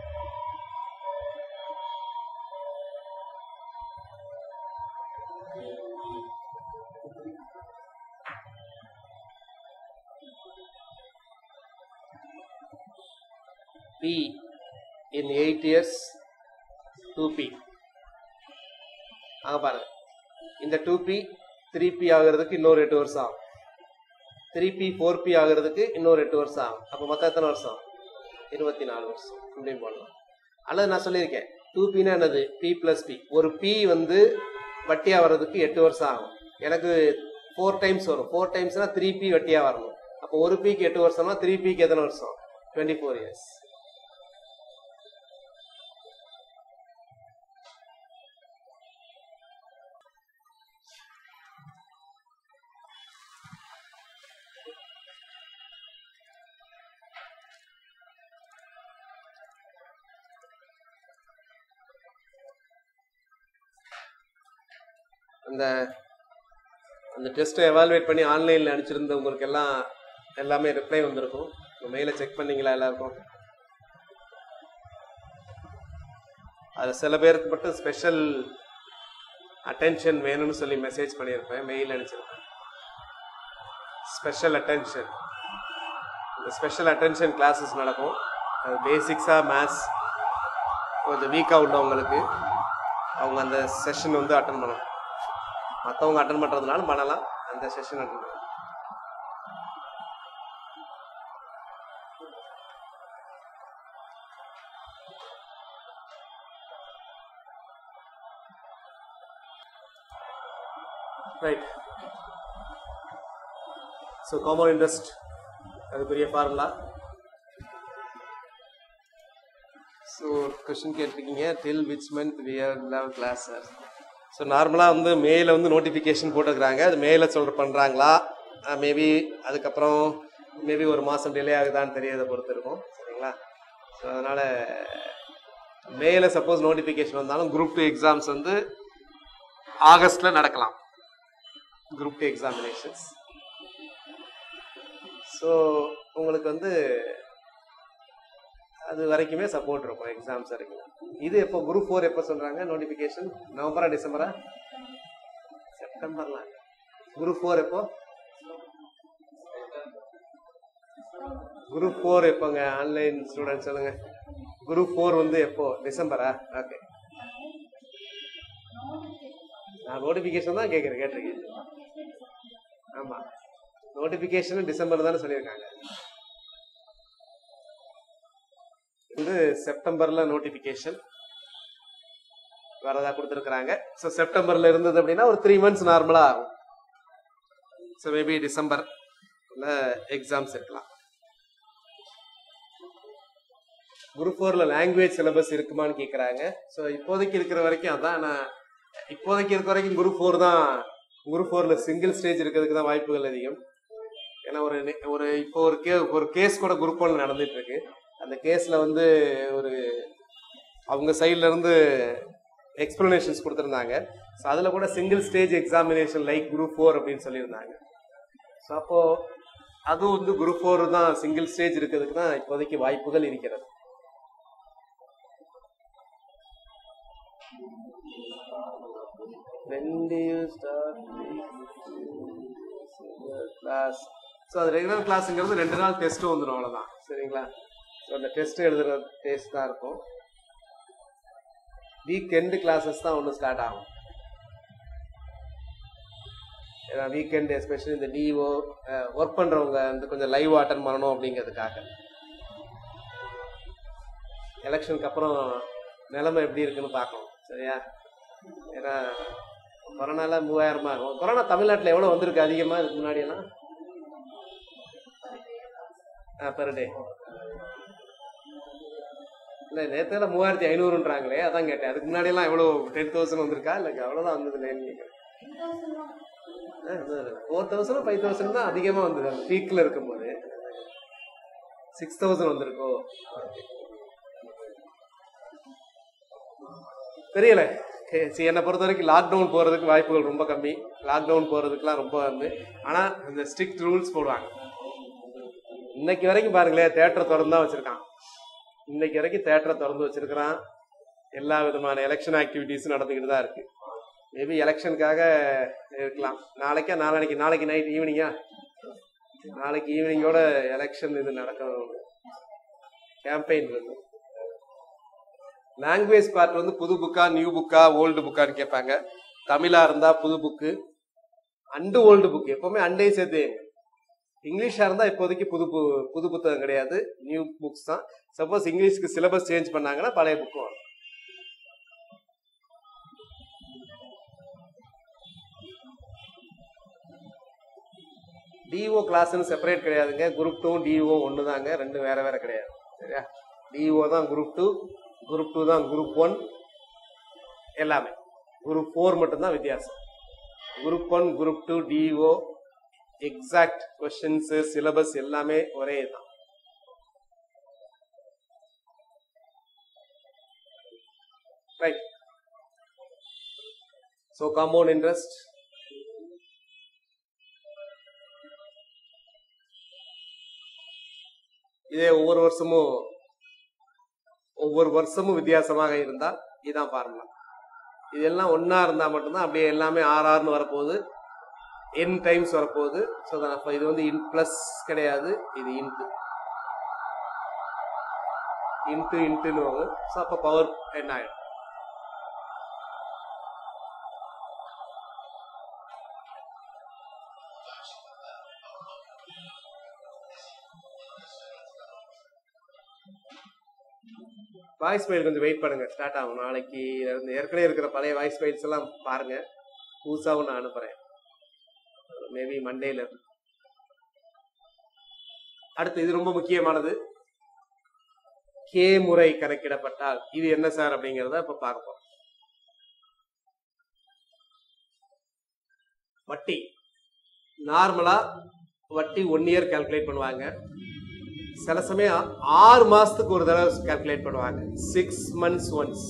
P in eight years 2P அங்க பாருங்க இந்த டூ பி த்ரீ பி ஆகுறதுக்கு இன்னொரு எட்டு வருஷம் ஆகும் த்ரீ பி ஃபோர் பி ஆகுறதுக்கு இன்னொரு எட்டு வருஷம் ஆகும் அப்போ மொத்தம் எத்தனை வருஷம் இருபத்தி நாலு வருஷம் இப்படியும் போடலாம் அல்லது நான் சொல்லியிருக்கேன் டூ பின்னா என்னது பி பிளஸ் பி ஒரு பி வந்து வட்டியாக வர்றதுக்கு எட்டு வருஷம் ஆகும் எனக்கு ஃபோர் டைம்ஸ் வரும் ஃபோர் டைம்ஸ்னா த்ரீ பி வட்டியாக வரணும் அப்போ ஒரு பிக்கு எட்டு வருஷம்னா த்ரீ பிக்கு எத்தனை வருஷம் டுவெண்ட்டி ஃபோர் இயர்ஸ் அந்த அந்த டெஸ்ட்டை எவாலுவேட் பண்ணி ஆன்லைனில் அனுப்பிச்சிருந்தவங்களுக்கு எல்லாம் எல்லாமே ரிப்ளை வந்திருக்கும் உங்கள் மெயிலை செக் பண்ணீங்களா எல்லாருக்கும் அதில் சில பேருக்கு மட்டும் ஸ்பெஷல் அட்டென்ஷன் வேணும்னு சொல்லி மெசேஜ் பண்ணியிருப்பேன் மெயில் அனுப்பிச்சிருப்பேன் ஸ்பெஷல் அட்டென்ஷன் இந்த ஸ்பெஷல் அட்டென்ஷன் கிளாஸஸ் நடக்கும் அது பேசிக்ஸாக மேத்ஸ் கொஞ்சம் வீக்காக உள்ளவங்களுக்கு அவங்க அந்த செஷன் வந்து அட்டன் பண்ணணும் மற்றவங்க அட்டன் பண்ணுறதுனால பண்ணலாம் அந்த செஷன் அட்டன் பண்ணலாம் ரைட் ஸோ காமன் இன்ட்ரெஸ்ட் அதுக்குரிய ஃபார்முலா ஸோ கொஷின் கேட்டிருக்கீங்க till which month we have class sir so நார்மலாக வந்து மேல வந்து நோட்டிஃபிகேஷன் போட்டுருக்குறாங்க அது மேல சொல்ற பண்ணுறாங்களா மேபி அதுக்கப்புறம் மேபி ஒரு மாதம் டிலே ஆகுதான்னு தெரியறதை பொறுத்து இருக்கும் சரிங்களா ஸோ அதனால் மேல சப்போஸ் நோட்டிஃபிகேஷன் வந்தாலும் குரூப் டூ எக்ஸாம்ஸ் வந்து ஆகஸ்டில் நடக்கலாம் குரூப் டூ எக்ஸாமினேஷன்ஸ் ஸோ உங்களுக்கு வந்து அது வரைக்குமே சப்போர்ட் இருக்கும் எக்ஸாம்ஸ் வரைக்கும் இது எப்போ குரூப் ஃபோர் எப்போ சொல்றாங்க நோட்டிஃபிகேஷன் நவம்பரா டிசம்பரா செப்டம்பர்லாம் குரூப் ஃபோர் எப்போ குரூப் ஃபோர் எப்போங்க ஆன்லைன் ஸ்டூடெண்ட் சொல்லுங்க குரூப் ஃபோர் வந்து எப்போ டிசம்பரா ஓகே நான் நோட்டிஃபிகேஷன் தான் கேட்குறேன் கேட்டிருக்கேன் ஆமாம் நோட்டிஃபிகேஷன் டிசம்பர் தானே சொல்லியிருக்காங்க இது செப்டம்பர்ல நோட்டிஃபிகேஷன் வரதா கொடுத்துருக்குறாங்க ஸோ செப்டம்பர்ல இருந்தது அப்படின்னா ஒரு த்ரீ மந்த்ஸ் நார்மலா ஆகும் ஸோ மேபி டிசம்பர் எக்ஸாம்ஸ் இருக்கலாம் குரூப் ஃபோர்ல லாங்குவேஜ் சிலபஸ் இருக்குமான்னு கேட்குறாங்க ஸோ இப்போதைக்கு இருக்கிற வரைக்கும் அதான் நான் இப்போதைக்கு இருக்கிற வரைக்கும் குரூப் ஃபோர் தான் குரூப் ஃபோர்ல சிங்கிள் ஸ்டேஜ் இருக்கிறதுக்கு தான் வாய்ப்புகள் அதிகம் ஏன்னா ஒரு நெ- ஒரு இப்போ ஒரு கே ஒரு கேஸ் கூட குரூப் ஒன்ல நடந்துட்டு இருக்கு அந்த கேஸ்ல வந்து ஒரு அவங்க சைட்ல இருந்து எக்ஸ்பிளனேஷன்ஸ் கொடுத்துருந்தாங்க ஸோ அதில் கூட single stage examination like group four அப்படின்னு சொல்லியிருந்தாங்க ஸோ அப்போ அதுவும் வந்து குரூப் ஃபோர் தான் சிங்கிள் ஸ்டேஜ் இருக்கிறதுக்கு தான் இப்போதைக்கு வாய்ப்புகள் இருக்கிறது When do you start class so அது ரெகுலர் கிளாஸுங்கிறது ரெண்டு நாள் டெஸ்ட்டு வந்துடும் அவ்வளோதான் சரிங்களா ஸோ அந்த டெஸ்ட் எழுதுற டெஸ்ட் தான் இருக்கும் வீக் எண்டு கிளாஸஸ் தான் ஒன்று ஸ்டார்ட் ஆகும் ஏன்னா வீக்கெண்ட் எஸ்பெஷலி இந்த டிஓ ஒர்க் பண்ணுறவங்க வந்து கொஞ்சம் லைவ் அட்டன் பண்ணணும் அப்படிங்கிறதுக்காக எலெக்ஷனுக்கு அப்புறம் நிலைமை எப்படி இருக்குன்னு பார்க்கணும் சரியா ஏன்னா கொரோனால மூவாயிரமா இருக்கும் கொரோனா தமிழ்நாட்டில் எவ்வளோ வந்திருக்கு அதிகமாக இதுக்கு முன்னாடி எல்லாம் பெர் டே இல்லை நேற்றுல மூவாயிரத்தி ஐநூறுன்றாங்களே அதான் கேட்டேன் அதுக்கு முன்னாடி எல்லாம் எவ்வளோ டென் தௌசண்ட் வந்திருக்கா இல்லை அவ்வளோதான் வந்தது இல்லைன்னு கேட்குறேன் ஃபோர் தௌசண்ட் ஃபைவ் தௌசண்ட் தான் அதிகமாக வந்தது அந்த பீக்கில் இருக்கும்போது சிக்ஸ் தௌசண்ட் வந்திருக்கோ தெரியல சரி, சரி, என்னை பொறுத்த வரைக்கும் லாக்டவுன் போகிறதுக்கு வாய்ப்புகள் ரொம்ப கம்மி லாக்டவுன் போகிறதுக்குலாம் ரொம்ப வந்து ஆனால் இந்த ஸ்ட்ரிக்ட் ரூல்ஸ் போடுவாங்க இன்னைக்கு வரைக்கும் பாருங்களேன் தேட்டரை திறந்து தான் வச்சுருக்கான் இன்னைக்கு வரைக்கும் தேட்டரை திறந்து வச்சிருக்கிறான் எல்லா விதமான எலெக்ஷன் ஆக்டிவிட்டீஸும் நடந்துக்கிட்டு தான் இருக்கு மேபி எலெக்ஷனுக்காக இருக்கலாம் நாளைக்கா நாளைக்கு நாளைக்கு நைட் ஈவினிங்கா நாளைக்கு ஈவினிங்கோட எலெக்ஷன் இது நடக்கும் கேம்பெயின் இருக்கு லாங்குவேஜ் பார்ட் வந்து புது புக்கா நியூ புக்கா ஓல்டு புக்கான்னு கேட்பாங்க தமிழா இருந்தா புது புக்கு அண்டு ஓல்டு புக் எப்பவுமே அண்டையும் சேர்த்து இங்கிலீஷா இருந்தா இப்போதைக்கு புது பு- புது புத்தகம் கிடையாது நியூ புக்ஸ் தான் சப்போஸ் இங்கிலீஷ்க்கு சிலபஸ் சேஞ்ச் பண்ணாங்கன்னா பழைய புக்கும் வரும் டிஓ கிளாஸ்னு செப்பரேட் கிடையாதுங்க குரூப் டூ டிஓ ஒன்று தாங்க ரெண்டும் வேற வேற கிடையாது சரியா டிஓ தான் குரூப் டூ குரூப் டூ தான் குரூப் ஒன் எல்லாமே குரூப் ஃபோர் மட்டும்தான் வித்தியாசம் குரூப் ஒன் குரூப் டூ டிஓ எக்ஸாக்ட் கொஸ்டின்ஸ் சிலபஸ் எல்லாமே ஒரே தான் ரைட் ஸோ காம்பவுண்ட் இன்ட்ரெஸ்ட் இதே ஒவ்வொரு வருஷமும் ஒவ்வொரு வருஷமும் வித்தியாசமாக இருந்தால் இதான் ஃபார்முலா இதெல்லாம் ஒண்ணா இருந்தா மட்டும்தான் அப்படியே எல்லாமே ஆர் ஆர்னு வரப்போகுது என் டைம்ஸ் வரப்போகுது ஸோ அப்போ இது வந்து இன் ப்ளஸ் கிடையாது இது இன்ட்டு இன்ட்டு இன்ட்டுன்னு வரும் ஸோ அப்போ பவர் என்ன ஆயிடும் வாய்ஸ் ஃபைல் கொஞ்சம் வெயிட் பண்ணுங்க ஸ்டார்ட் ஆகும் நாளைக்கு இந்த ஏற்கனவே இருக்கிற பழைய வாய்ஸ் ஃபைல்ஸ் எல்லாம் பாருங்க புதுசாகவும் நான் அனுப்புறேன் மேபி மண்டேல இருந்து அடுத்து இது ரொம்ப முக்கியமானது கே முறை கணக்கிடப்பட்டால் இது என்ன சார் அப்படிங்கறத இப்ப பார்க்க போறோம் வட்டி நார்மலா வட்டி ஒன் இயர் கால்குலேட் பண்ணுவாங்க சில சமயம் ஆறு மாசத்துக்கு ஒரு தடவை கால்குலேட் பண்ணுவாங்க சிக்ஸ் மந்த்ஸ் ஒன்ஸ்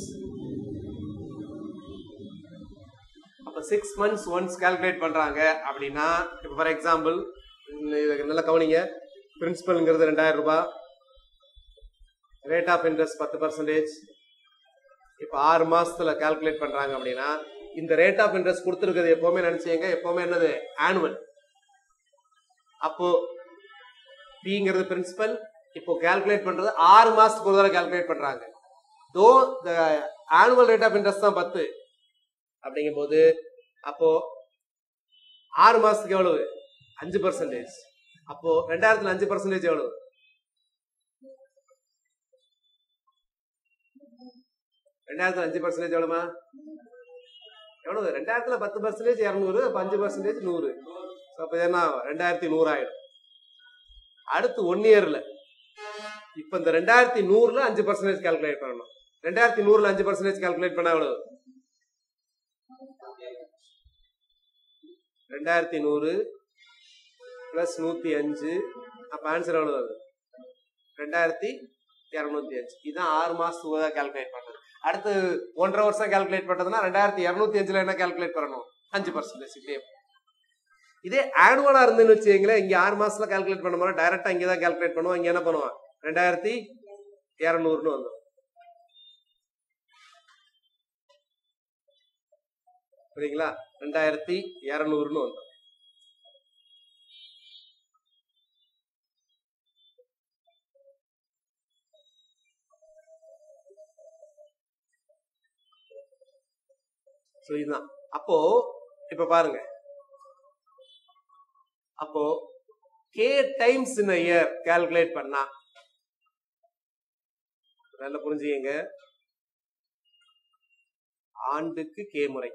அப்ப சிக்ஸ் மந்த்ஸ் ஒன்ஸ் கால்குலேட் பண்றாங்க அப்படின்னா இப்போ ஃபார் எக்ஸாம்பிள் நல்லா கவனிங்க பிரின்சிபல்ங்கிறது ரெண்டாயிரம் ரூபாய் ரேட் ஆஃப் இன்ட்ரெஸ்ட் பத்து பர்சன்டேஜ் இப்போ ஆறு மாசத்துல கால்குலேட் பண்றாங்க அப்படின்னா இந்த ரேட் ஆஃப் இன்ட்ரெஸ்ட் கொடுத்துருக்கிறது எப்பவுமே நினைச்சீங்க எப்பவுமே என்னது ஆனுவல் அப்போ பிங்கிறது பிரின்சிபல் இப்போ கால்குலேட் பண்றது ஆறு மாசத்துக்கு ஒரு தடவை கால்குலேட் பண்றாங்க though the annual rate of interest தான் பத்து அப்படிங்கும் போது அப்போ ஆறு மாசத்துக்கு எவ்வளவு அஞ்சு பர்சன்டேஜ் அப்போ ரெண்டாயிரத்துல அஞ்சு பர்சன்டேஜ் எவ்வளவு ரெண்டாயிரத்துல அஞ்சு பர்சன்டேஜ் எவ்வளவுமா எவ்வளவு ரெண்டாயிரத்துல பத்து பர்சன்டேஜ் இரநூறு அப்ப அஞ்சு பர்சன்டேஜ் நூறு So, அப்ப என்ன ஆகும்? ரெண்டாயிரத்தி நூறு ஆயிடும் அடுத்து ஒன் இயர்ல இப்ப இந்த ரெண்டாயிரத்தி நூறுல அஞ்சு பர்சன்டேஜ் கால்குலேட் பண்ணணும் ரெண்டாயிரத்தி நூறுல அஞ்சு பர்சன்டேஜ் கால்குலேட் பண்ணா எவ்வளவு ரெண்டாயிரத்தி நூறு பிளஸ் நூத்தி அஞ்சு அப்ப ஆன்சர் எவ்வளவு வருது ரெண்டாயிரத்தி இரநூத்தி அஞ்சு இதுதான் ஆறு மாசத்துக்கு தான் கால்குலேட் பண்றது அடுத்து ஒன்றரை வருஷம் கால்குலேட் பண்றதுன்னா ரெண்டாயிரத்தி இரநூத்தி அஞ்சுல என்ன கால்குலேட் பண்ணணும் அஞ்சு பர்சன்டேஜ் இப்படியே இதே ஆனுவலா இருந்துன்னு வச்சுங்களேன் இங்க ஆறு மாசத்துல கால்குலேட் பண்ண மாதிரி டைரக்டா இங்க தான் கால்குலேட் பண்ணுவோம் இங்க என்ன பண்ணுவான் ரெண்டாயிரத்தி இரநூறுன்னு வந்துடும் புரியுங்களா ரெண்டாயிரத்தி இரநூறுன்னு வந்துடும் So, இதுதான் அப்போ இப்ப பாருங்க அப்போ K times in year calculate பண்ணா நல்லா புரிஞ்சுக்கங்க ஆண்டுக்கு கே முறை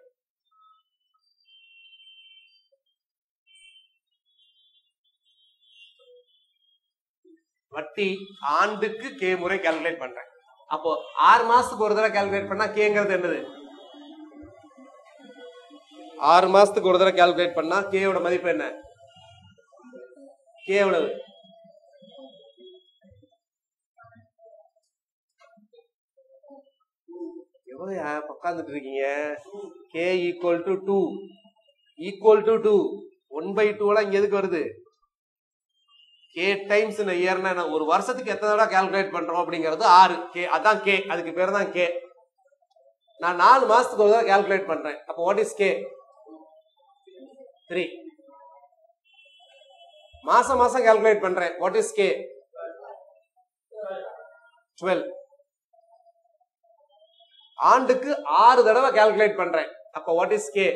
வட்டி ஆண்டுக்கு கே முறை கால்குலேட் பண்றேன் அப்போ ஆறு மாசத்துக்கு ஒரு தடவை கால்குலேட் பண்ணா கேங்கிறது என்னது ஆறு மாசத்துக்கு ஒரு தடவை கால்குலேட் பண்ணா கேயோட மதிப்பு என்ன கே எவ்வளவு எவ்வளவு உட்காந்துட்டு இருக்கீங்க K equal to two equal to two one by two எல்லாம் இங்க எதுக்கு வருது கே டைம்ஸ் இயர்னா ஒரு வருஷத்துக்கு எத்தனை தடவை கால்குலேட் பண்றோம் அப்படிங்கிறது ஆறு கே அதான் கே அதுக்கு பேர் தான் கே நான் நாலு மாசத்துக்கு ஒரு தடவை கால்குலேட் பண்றேன் அப்போ வாட் இஸ் கே த்ரீ மாசம் மாசம் கால்குலேட் பண்றேன் வாட் இஸ் கே டுவெல் ஆண்டுக்கு ஆறு தடவை கால்குலேட் பண்றேன் அப்ப வாட் இஸ் கே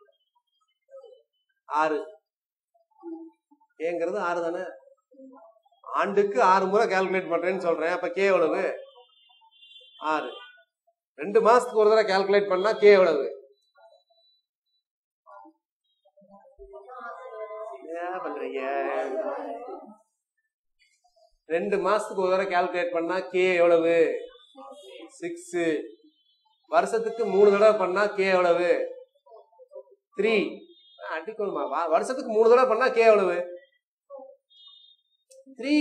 ஆறு ஏங்கிறது ஆறு தானே ஆண்டுக்கு ஆறு முறை கால்குலேட் பண்றேன்னு சொல்றேன் அப்ப கே எவ்வளவு ஆறு ரெண்டு மாசத்துக்கு ஒரு தடவை கால்குலேட் பண்ணா கே எவ்வளவு என்ன பண்றீங்க ரெண்டு மாசத்துக்கு ஒரு தடவை கால்குலேட் பண்ணா கே எவ்வளவு சிக்ஸ் வருஷத்துக்கு மூணு தடவை பண்ணா கே எவ்வளவு த்ரீ அடிக்கணுமா வா- வருஷத்துக்கு மூணு தடவை பண்ணா கே எவ்வளவு த்ரீ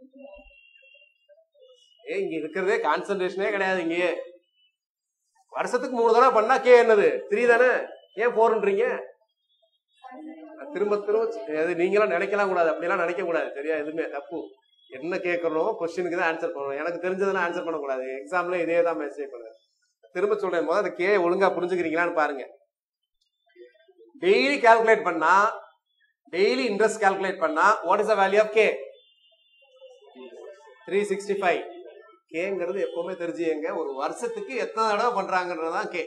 ஏ இங்க இருக்கிறதே கான்சென்ட்ரேஷனே கிடையாது இங்கே வருஷத்துக்கு மூணு தடவை பண்ணா கே என்னது த்ரீ தானே ஏன் போர்ன்றீங்க திரும்ப திரும்ப அது நீங்களாம் நினைக்கலாம் கூடாது அப்படிலாம் நினைக்க கூடாது சரியா எதுவுமே தப்பு என்ன கேட்கறோம் கொஸ்டினுக்கு தான் ஆன்சர் பண்ணணும் எனக்கு தெரிஞ்சதெல்லாம் ஆன்சர் பண்ணக்கூடாது எக்ஸாம்ல இதே தான் மெசேஜ் பண்ணுது திரும்ப சொல்றேன் முதல்ல அந்த கே ஒழுங்கா புரிஞ்சுக்கிறீங்களான்னு பாருங்க டெய்லி கால்குலேட் பண்ணா டெய்லி இன்ட்ரெஸ்ட் கால்குலேட் பண்ணா what is the value of K three sixty five கேங்கிறது எப்பவுமே தெரிஞ்சுங்க ஒரு வருஷத்துக்கு எத்தனை தடவை பண்றாங்கன்றதுதான் கே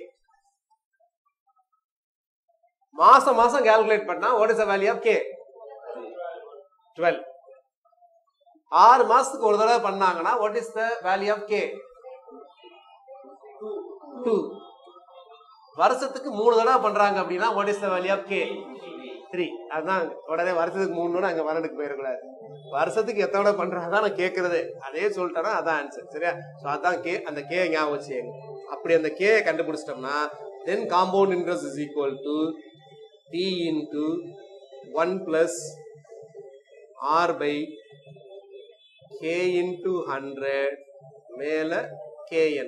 மாசம் மாசம் கால்குலேட் பண்ணா what is the value of K twelve ஆறு மாசத்துக்கு ஒரு தடவை பண்ணாங்கன்னா what is the value of K two வருஷத்துக்கு மூணு தடவை பண்றாங்க அப்படின்னா what is the value of K three அதுதான் உடனே வருஷத்துக்கு மூணு அங்க வரனுக்கு போயிடக்கூடாது வருஷத்துக்கு எத்தனை தடவை பண்றாங்க நான் கேட்கறது அதே சொல்லிட்டேன்னா அதான் ஆன்சர் சரியா ஸோ அதான் கே அந்த கே ஞாபகம் வச்சுங்க அப்படி அந்த கே கண்டுபிடிச்சிட்டோம்னா then compound interest is equal to T into one plus R by K into hundred மேல கேஎன்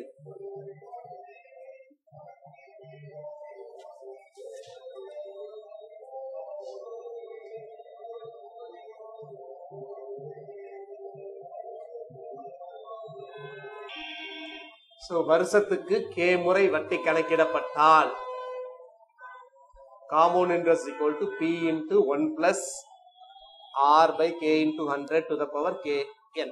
ஸோ வருஷத்துக்கு கே முறை வட்டி கணக்கிடப்பட்டால் compound interest equal to P into one plus R by K into hundred to the power K N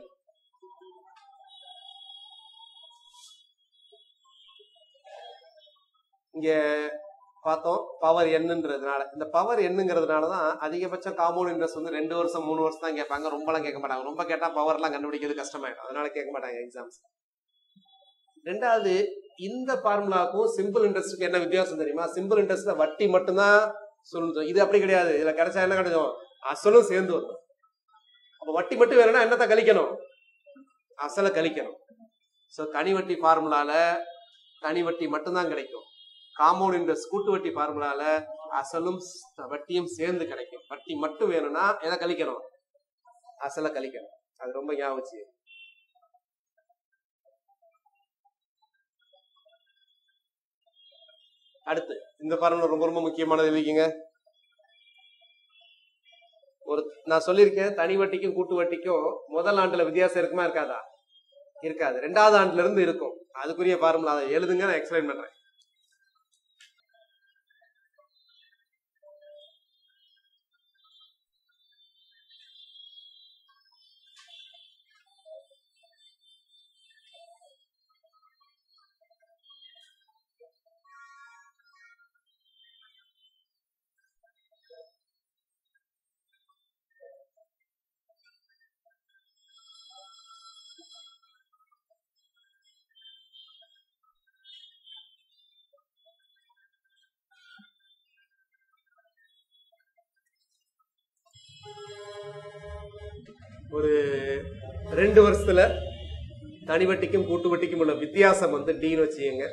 இங்க பார்த்தோம் பவர் என்னன்றதுனால இந்த பவர் என்னங்கிறதுனால தான் அதிகபட்சம் காம்பவுண்ட் இன்ட்ரெஸ்ட் வந்து ரெண்டு வருஷம் மூணு வருஷம் தான் கேட்பாங்க ரொம்பலாம் கேட்க மாட்டாங்க ரொம்ப கேட்டா பவர்லாம் கண்டுபிடிக்கிறது கஷ்டமாயிடும் அதனால கேட்க மாட்டாங்க எக்ஸாம்ஸ் ரெண்டாவது இந்த ஃபார்முலாவுக்கும் சிம்பிள் இன்ட்ரெஸ்ட்டுக்கு என்ன வித்தியாசம் தெரியுமா சிம்பிள் இன்ட்ரெஸ்ட்ல வட்டி மட்டும்தான் சொல்லணும் இது அப்படி கிடையாது இதுல கிடைச்சா என்ன கிடைக்கும் அசலும் சேர்ந்து வரும் அப்ப வட்டி மட்டும் வேணும்னா என்னத்தை கழிக்கணும் அசலை கழிக்கணும் ஸோ தனி வட்டி ஃபார்முலால தனி வட்டி மட்டும்தான் கிடைக்கும் காம்பவுண்ட் இன்ட்ரெஸ்ட் கூட்டு வட்டி ஃபார்முலால அசலும் ஸ்- வட்டியும் சேர்ந்து கிடைக்கும் வட்டி மட்டும் வேணும்னா எதை கழிக்கணும் அசலை கழிக்கணும் அது ரொம்ப ஞாபகம் வச்சு அடுத்து இந்த ஃபார்முலா ரொம்ப ரொம்ப முக்கியமானது எழுதிக்கங்க ஒரு நான் சொல்லியிருக்கேன் தனி வட்டிக்கும் கூட்டு வட்டிக்கும் முதல் ஆண்டுல வித்தியாசம் இருக்குமா இருக்காதா இருக்காது ரெண்டாவது ஆண்டுல இருந்து இருக்கும் அதுக்குரிய ஃபார்முலா அதை எழுதுங்க நான் எக்ஸ்பிளைன் பண்றேன் ஒரு ரெண்டு வருஷத்துல தனி வட்டிக்கும் கூட்டு வட்டிக்கும் உள்ள வித்தியாசம் வந்து டின்னு வச்சுக்கோங்க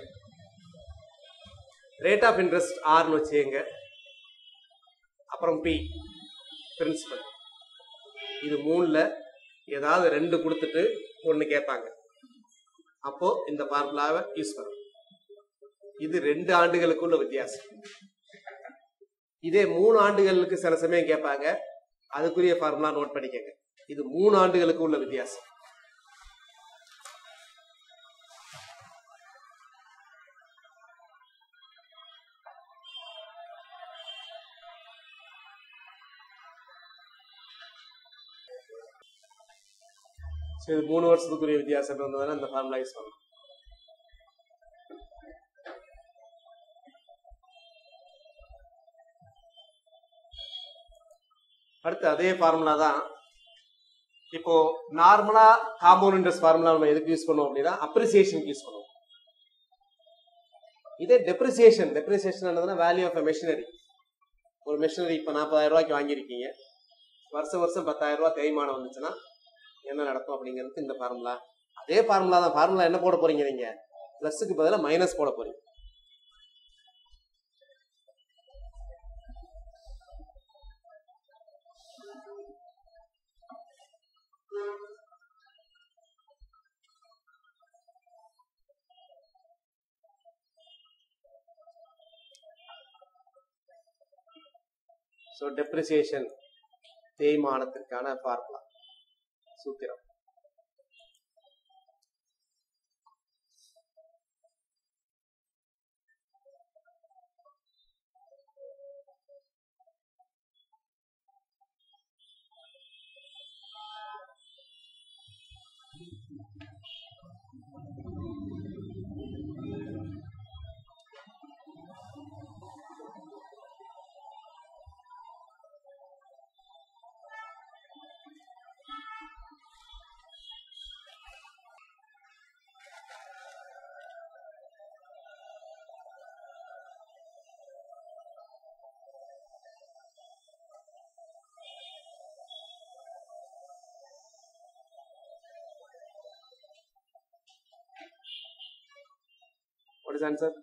ரேட் ஆஃப் இன்ட்ரெஸ்ட் ஆர்னு வச்சுக்கோங்க அப்புறம் பி பிரின்சிபல் இது மூணுல ஏதாவது ரெண்டு கொடுத்துட்டு ஒன்னு கேட்பாங்க அப்போ இந்த ஃபார்முலாவை யூஸ் பண்ணணும் இது ரெண்டு ஆண்டுகளுக்குள்ள வித்தியாசம் இதே மூணு ஆண்டுகளுக்கு சில சமயம் கேட்பாங்க அதுக்குரிய ஃபார்முலா நோட் பண்ணிக்கங்க இது மூணு ஆண்டுகளுக்கு உள்ள வித்தியாசம் சரி இது மூணு வருஷத்துக்குரிய வித்தியாசம் இருந்ததுன்னா இந்த ஃபார்முலா யூஸ் பண்ணலாம் அடுத்து அதே ஃபார்முலா தான் இப்போ நார்மலா காம்பவுண்ட் இன்ட்ரெஸ்ட் ஃபார்முலா நம்ம எதுக்கு யூஸ் பண்ணுவோம் அப்படின்னா அப்ரிசியேஷனுக்கு யூஸ் பண்ணுவோம் இதே டெப்ரிசியேஷன் டெப்ரிசியேஷன் என்னதுன்னா வேல்யூ ஆஃப் மெஷினரி ஒரு மெஷினரி இப்போ நாற்பதாயிரம் ரூபாய்க்கு வாங்கியிருக்கீங்க வருஷம் வருஷம் பத்தாயிரம் ரூபாய் தேய்மானம் வந்துச்சுன்னா என்ன நடக்கும் அப்படிங்கிறது இந்த ஃபார்முலா அதே ஃபார்முலா தான் ஃபார்முலா என்ன போட போறீங்க நீங்க பிளஸுக்கு பதிலாக மைனஸ் போட போறீங்க ஸோ டெப்ரிசியேஷன் தேய்மானத்திற்கான ஃபார்முலா சூத்திரம் what is answer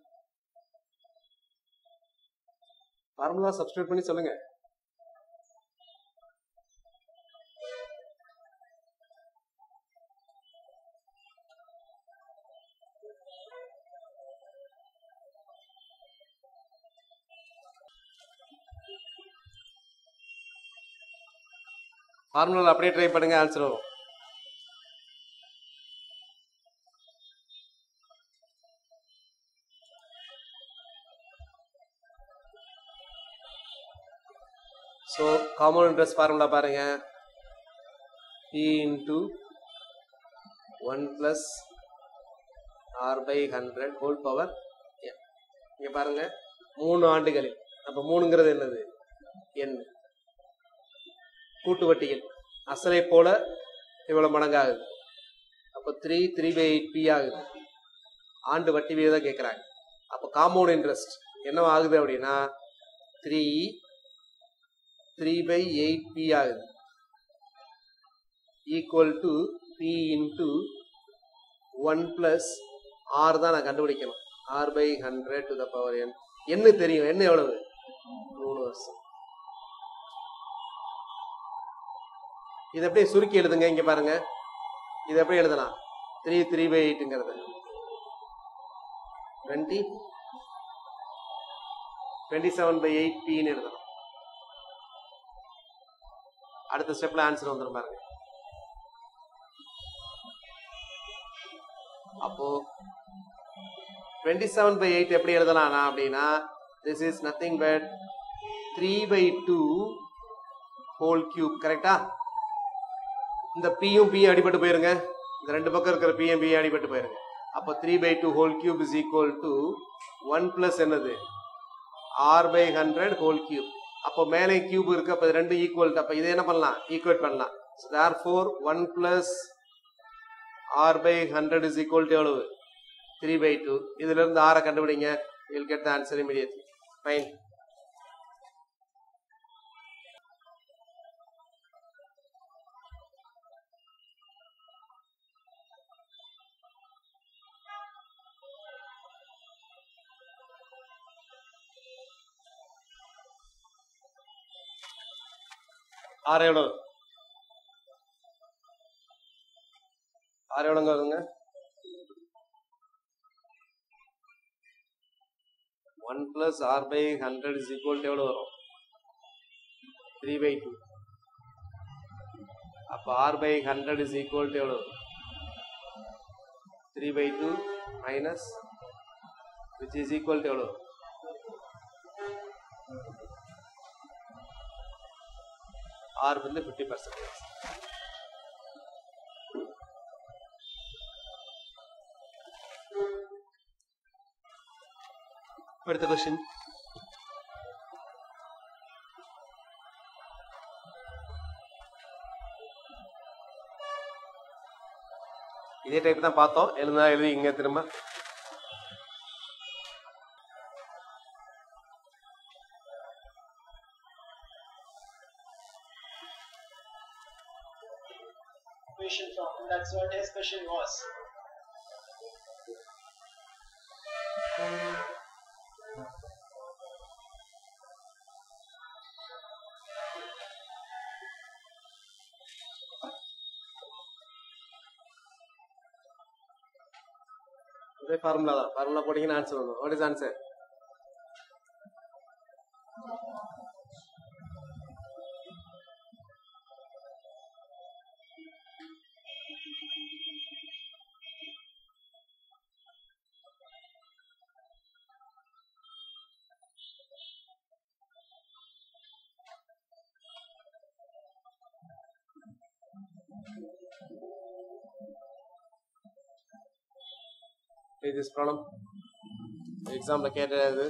formula substitute பண்ணி சொல்லுங்க ஃபார்முலா அப்படியே ட்ரை பண்ணுங்க ஆன்சர் வரும் ஸோ காமன் இன்ட்ரெஸ்ட் ஃபார்முலா பாருங்க P into one plus R by hundred whole power இங்கே பாருங்க மூணு ஆண்டுகளில் அப்போ மூணுங்கிறது என்னது என் கூட்டு வட்டிகள் அசலை போல இவ்வளோ மடங்காகுது அப்போ three three by eight P ஆகுது ஆண்டு வட்டி வீதம் கேட்குறாங்க அப்போ காம்பவுண்ட் இன்ட்ரெஸ்ட் என்னவா ஆகுது அப்படின்னா three three by eight P ஆகுது equal to P into one plus R தான் நான் கண்டுபிடிக்கணும் R by hundred to the power N என்ன தெரியும் என்ன எவ்வளவு மூணு வருஷம் இது அப்படியே சுருக்கி எழுதுங்க இங்க பாருங்க இது எப்படி எழுதலாம் த்ரீ த்ரீ பை எயிட்டுங்கிறது twenty twenty seven by eight பின்னு எழுதணும் அடுத்த ஸ்டெப்ல ஆன்சர் வந்துடும் பாருங்க அப்போ டுவெண்ட்டி செவன் பை எயிட் எப்படி எழுதலாம்னா அப்படின்னா this is nothing but three by two whole cube கரெக்டா இந்த பியும் பியும் அடிபட்டு போயிருங்க இந்த ரெண்டு பக்கம் இருக்கிற பியும் பியும் அடிபட்டு போயிருங்க அப்போ three by two whole cube is equal to one plus என்னது R by hundred whole cube அப்போ மேலே கியூப் இருக்கு அப்போ ரெண்டு ஈக்குவல் அப்போ இதை என்ன பண்ணலாம் ஈக்குவேட் பண்ணலாம் therefore one plus R by hundred is equal to எவ்வளவு த்ரீ பை டூ இதுல இருந்து ஆரை கண்டுபிடிங்க will get the answer immediately fine ஆறு எவ்வளவு ஆறு எவ்வளோங்க வருங்க one plus R by hundred is equal எவ்வளோ வரும் த்ரீ பை டூ அப்போ R by hundred is equal எவ்வளோ three by two minus which is equal எவ்வளோ ஆர் வந்து ஃபிஃப்டி பர்சன்டேஜ் அடுத்த கொஸ்டின் இதே டைப் தான் பார்த்தோம் எழுந்தா எழுதி இங்க திரும்ப question from that's what his question was. இதே ஃபார்முலா தான் ஃபார்முலா போட்டீங்கன்னா ஆன்சர் வரும் what is answer this problem எக்ஸாம்ல கேட்டது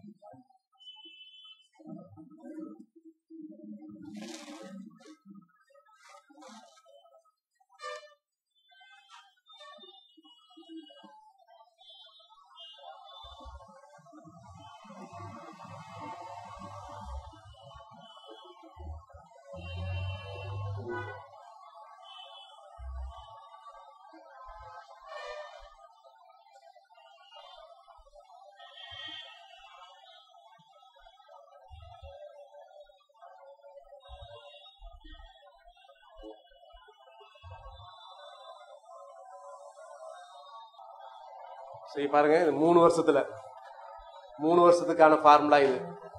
சரி பாருங்க இது மூணு வருஷத்துல மூணு வருஷத்துக்கான ஃபார்முலா இது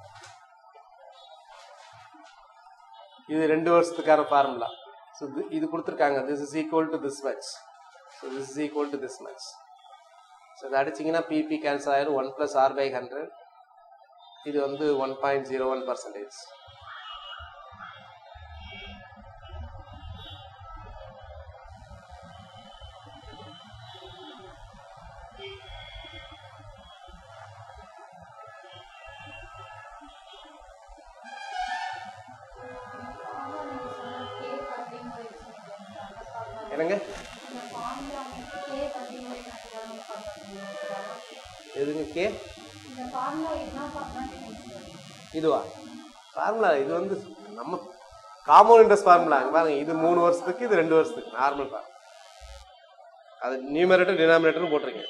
இது ரெண்டு வருஷத்துக்கான ஃபார்முலா ஸோ இது கொடுத்துருக்காங்க this is equal to this much so this is equal to this much so இது அடிச்சிங்கன்னா பிபி கேன்சல் ஆயிரும் one plus R by hundred இது வந்து one point zero one percentage என்னங்க எதுங்க கே இதுவா ஃபார்முலா இது வந்து நம்ம காமன் இன்ட்ரெஸ்ட் ஃபார்முலா பாருங்க இது மூணு வருஷத்துக்கு இது ரெண்டு வருஷத்துக்கு நார்மல் ஃபார்ம் அது நியூமரேட்டர் டினாமினேட்டர்னு போட்டிருக்கேன்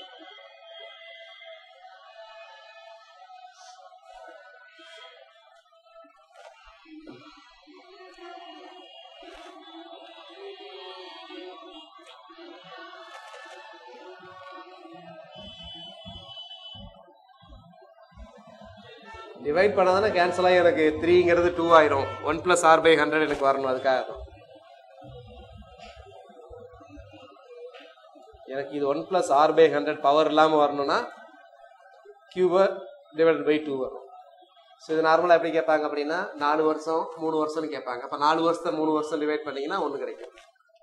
டிவைட் பண்ணாதானே கேன்சல் ஆகி எனக்கு த்ரீங்கிறது டூ ஆயிரும் one plus R by hundred எனக்கு வரணும் அதுக்காக தான் எனக்கு இது one plus R by hundred power இல்லாமல் வரணும்னா கியூபை டிவைட் பை டூ வரும் ஸோ இது நார்மலாக எப்படி கேட்பாங்க அப்படின்னா நாலு வருஷம் மூணு வருஷம்னு கேட்பாங்க அப்போ நாலு வருஷத்தை மூணு வருஷம் டிவைட் பண்ணீங்கன்னா ஒன்று கிடைக்கும்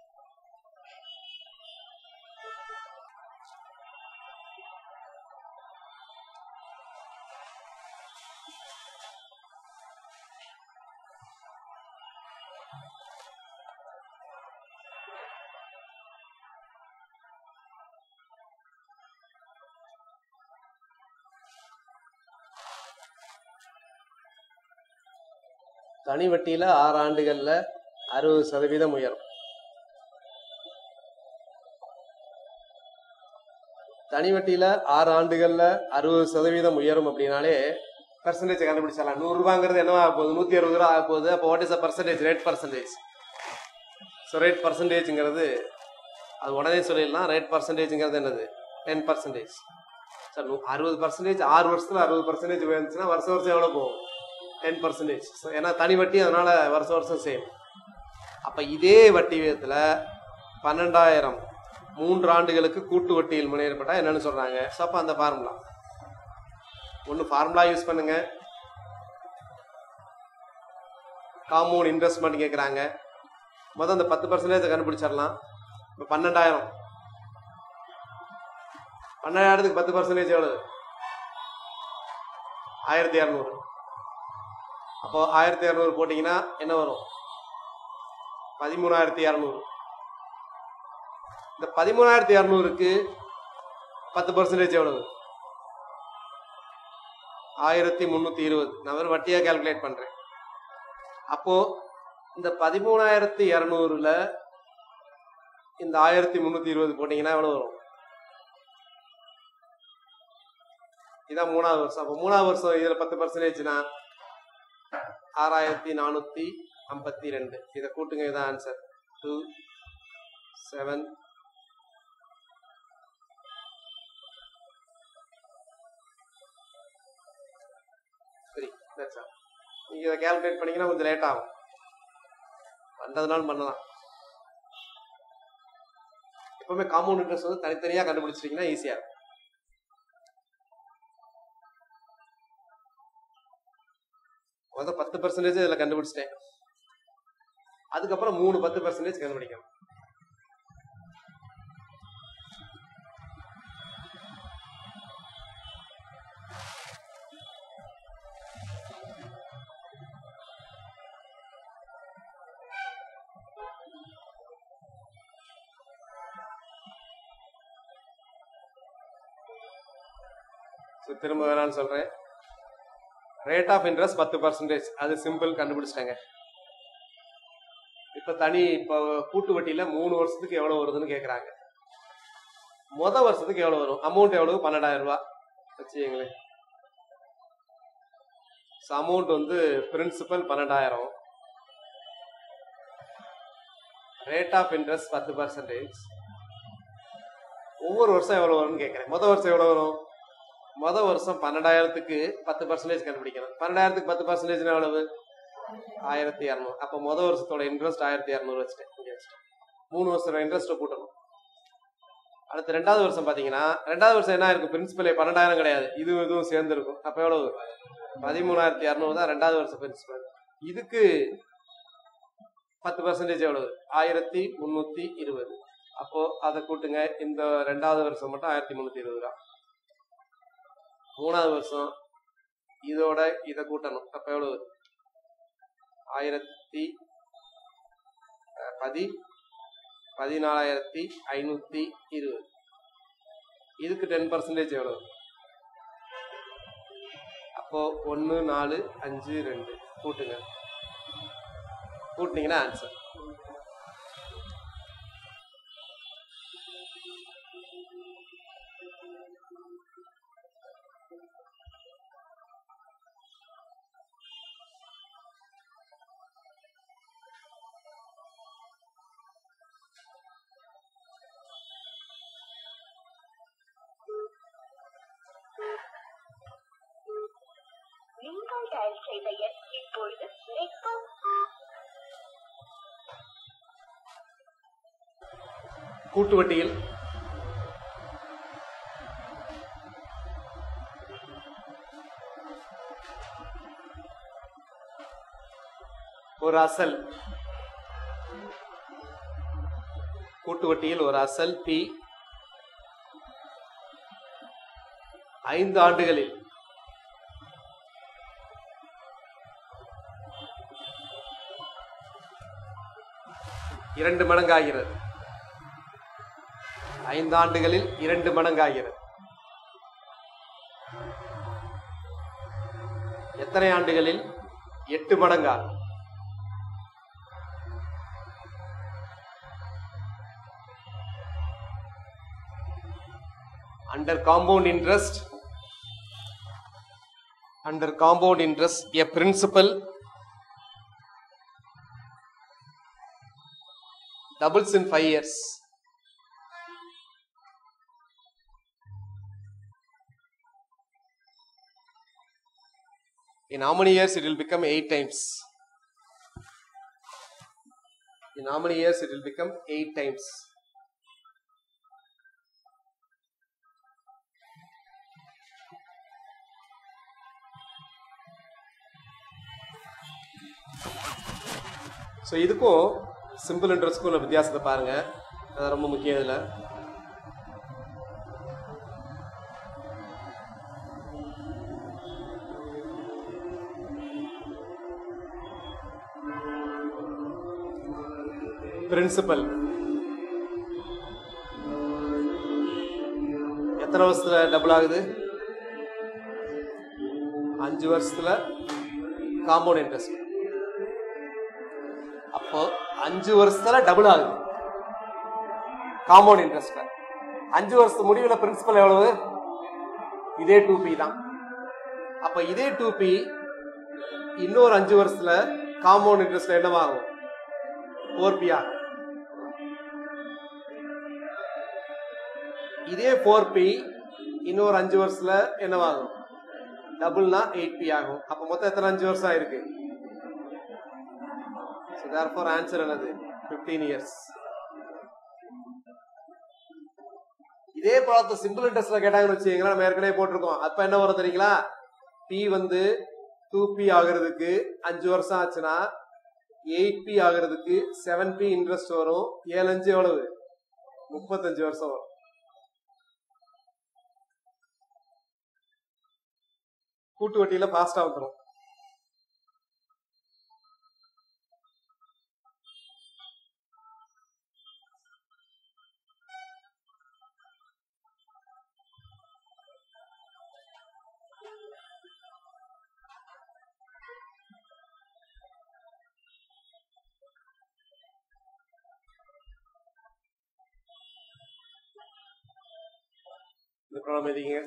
தனி வட்டியில ஆறு ஆண்டுகள்ல அறுபது சதவீதம் உயரும் தனி வட்டியில ஆறு ஆண்டுகள்ல அறுபது சதவீதம் உயரும் அப்படின்னாலே பர்சன்டேஜ் கண்டுபிடிச்சிடலாம் நூறு ரூபாங்கிறது என்னவா ஆக போகுது நூத்தி அறுபது ரூபா ஆக போகுது அப்போ what is a percentage rate percentage so rate பர்சன்டேஜ்ங்கிறது அது உடனே சொல்லிடலாம் ரேட் பர்சன்டேஜ்ங்கிறது என்னது டென் பர்சன்டேஜ் சார் அறுபது பர்சன்டேஜ் ஆறு வருஷத்துல அறுபது பர்சன்டேஜ் உயர்ந்துச்சுன்னா வருஷம் வருஷம் எவ்வளோ போகும் டென் பர்சன்டேஜ் ஏன்னா தனி வட்டி அதனால வருஷம் வருஷம் சேம் அப்ப இதே வட்டி விகிதத்துல பன்னெண்டாயிரம் மூன்று ஆண்டுகளுக்கு கூட்டு வட்டியில் முன்னேறப்பட்டா என்னன்னு சொல்றாங்க ஸோ அப்போ அந்த ஃபார்முலா ஒன்று ஃபார்முலா யூஸ் பண்ணுங்க காம்பவுண்ட் இன்வெஸ்ட்மெண்ட் கேட்குறாங்க முதல் அந்த பத்து பர்சன்டேஜ் கண்டுபிடிச்சிடலாம் இப்போ பன்னெண்டாயிரம் பன்னெண்டாயிரத்துக்கு பத்து பர்சன்டேஜ் எவ்வளவு ஆயிரத்தி இரநூறு அப்போ ஆயிரத்தி இரநூறு போட்டிங்கன்னா என்ன வரும் பதிமூணாயிரத்தி இரநூறு இந்த பதிமூணாயிரத்தி இரநூறுக்கு பத்து பர்சன்டேஜ் எவ்வளவு ஆயிரத்தி முந்நூற்றி இருபது நான் வெறும் வட்டியாக கால்குலேட் பண்ணுறேன் அப்போ இந்த பதிமூணாயிரத்தி இரநூறுல இந்த ஆயிரத்தி முந்நூற்றி இருபது போட்டிங்கன்னா எவ்வளோ வரும் இதான் மூணாவது வருஷம் அப்போ மூணாவது வருஷம் இதில் பத்து பர்சன்டேஜ்னா ஆறாயிரத்தி நானூற்றி ஐம்பத்தி ரெண்டு இதை கூட்டுங்க இதான் ஆன்சர் டூ செவன் சரி தட்ஸ் ஆல் நீங்கள் இதை கேல்குலேட் பண்ணீங்கன்னா கொஞ்சம் லேட் ஆகும் பண்ணுறதுனாலும் பண்ணலாம் எப்பவுமே காம்பவுண்ட் இன்ட்ரெஸ்ட் வந்து தனித்தனியாக கண்டுபிடிச்சிட்டிங்கன்னா ஈஸியாக இருக்கும் முதல் பத்து பர்சன்டேஜ் இதில் கண்டுபிடிச்சிட்டேன் அதுக்கப்புறம் மூணு பத்து பர்சன்டேஜ் கண்டுபிடிக்கணும் So, திரும்ப வேணான்னு சொல்றேன் ரேட் ஆஃப் இன்ட்ரெஸ்ட் பத்து பர்சன்டேஜ் அது சிம்பிள் கண்டுபிடிச்சிட்டாங்க இப்ப தனி இப்போ கூட்டு வட்டியில மூணு வருஷத்துக்கு எவ்வளவு வருதுன்னு கேக்குறாங்க முத வருஷத்துக்கு எவ்வளவு வரும் அமௌண்ட் எவ்வளவு பன்னெண்டாயிரம் ரூபாய் வச்சுங்களேன் அமௌண்ட் வந்து பிரின்சிபல் பன்னெண்டாயிரம் ரேட் ஆஃப் இன்ட்ரெஸ்ட் பத்து பர்சன்டேஜ் ஒவ்வொரு வருஷம் எவ்வளவு வரும்னு கேட்கறேன் முத வருஷம் எவ்வளவு வரும் முத வருஷம் பன்னெண்டாயிரத்துக்கு பத்து பர்சன்டேஜ் கண்டுபிடிக்கணும் பன்னெண்டாயிரத்துக்கு பத்து பர்சன்டேஜ் எவ்வளவு ஆயிரத்தி இரநூறு அப்போ முத வருஷத்தோட இன்ட்ரெஸ்ட் ஆயிரத்தி இரநூறு வச்சுட்டேன் இங்க வச்சுட்டேன் மூணு வருஷம் இன்ட்ரெஸ்ட்டை கூட்டணும் அடுத்து ரெண்டாவது வருஷம் பாத்தீங்கன்னா ரெண்டாவது வருஷம் என்ன இருக்கும் பிரின்சிபல் பன்னெண்டாயிரம் கிடையாது இதுவும் இதுவும் சேர்ந்து இருக்கும் அப்போ எவ்வளவு பதிமூணாயிரத்தி இரநூறு தான் ரெண்டாவது வருஷம் பிரின்சிபல் இதுக்கு பத்து பர்சன்டேஜ் எவ்வளவு ஆயிரத்தி முந்நூத்தி இருபது அப்போ அதை கூட்டுங்க இந்த ரெண்டாவது வருஷம் மட்டும் ஆயிரத்தி முந்நூத்தி இருபது ரூபா மூணாவது வருஷம் இதோட இதை கூட்டணும் அப்ப எவ்வளவு ஆயிரத்தி அஹ், பதி பதினாலாயிரத்தி ஐநூத்தி இருபது இதுக்கு டென் பர்சன்டேஜ் எவ்வளவு அப்போ ஒன்று நாலு அஞ்சு ரெண்டு கூட்டுங்க கூட்டினீங்கன்னா ஆன்சர் நீங்கள் டயல் செய்த எண் இப்பொழுது நெட்வொர்க் கூட்டு வட்டியில் ஒரு அசல் கூட்டு வட்டியில் ஒரு அசல் பி ஐந்து ஆண்டுகளில் இரண்டு மடங்காகிறது ஐந்தாண்டுகளில் இரண்டு மடங்காகிறது எத்தனை ஆண்டுகளில் எட்டு மடங்காகும் under compound interest under compound interest a principal doubles in 5 years in how many years it will become 8 times in how many years it will become 8 times so இதுக்கும் சிம்பிள் இன்ட்ரெஸ்ட்க்கும் உள்ள வித்தியாசத்தை பாருங்க அது ரொம்ப முக்கியம் இதில் பிரின்சிபல் எத்தனை வருஷத்துல டபுள் ஆகுது அஞ்சு வருஷத்துல காம்பவுண்ட் இன்ட்ரெஸ்ட் அப்போ அஞ்சு வருஷத்துல டபுள் ஆகுது காம்பவுண்ட் இன்ட்ரெஸ்ட் அஞ்சு வருஷத்து முடிவுல பிரின்சிபல் எவ்வளவு இதே டூ பி தான் அப்ப இதே டூ பி இன்னொரு அஞ்சு வருஷத்துல காம்பவுண்ட் இன்ட்ரெஸ்ட்ல என்னவாகும் ஃபோர் பி ஆகும் இதே ஃபோர் பி இன்னொரு அஞ்சு வருஷத்துல என்னவாகும் டபுள்னா எயிட் பி ஆகும் அப்ப மொத்தம் எத்தனை அஞ்சு வருஷம் ஆயிருக்கு So therefore answer என்னது 15 years. இதே பழத்தை சிம்பிள் இன்ட்ரெஸ்ட்ல கேட்டாங்கன்னு வச்சுக்கீங்களா நம்ம ஏற்கனவே போட்டிருக்கோம் அப்ப என்ன வரும் தெரியுங்களா பி வந்து டூ பி ஆகுறதுக்கு அஞ்சு வருஷம் ஆச்சுன்னா எயிட் பி ஆகுறதுக்கு செவன் பி இன்ட்ரெஸ்ட் வரும் ஏழு அஞ்சு எவ்வளவு முப்பத்தஞ்சு வருஷம் வரும் கூட்டு வட்டியில ஃபாஸ்டா வந்துடும் இந்த ப்ராப்ளம் எதிங்க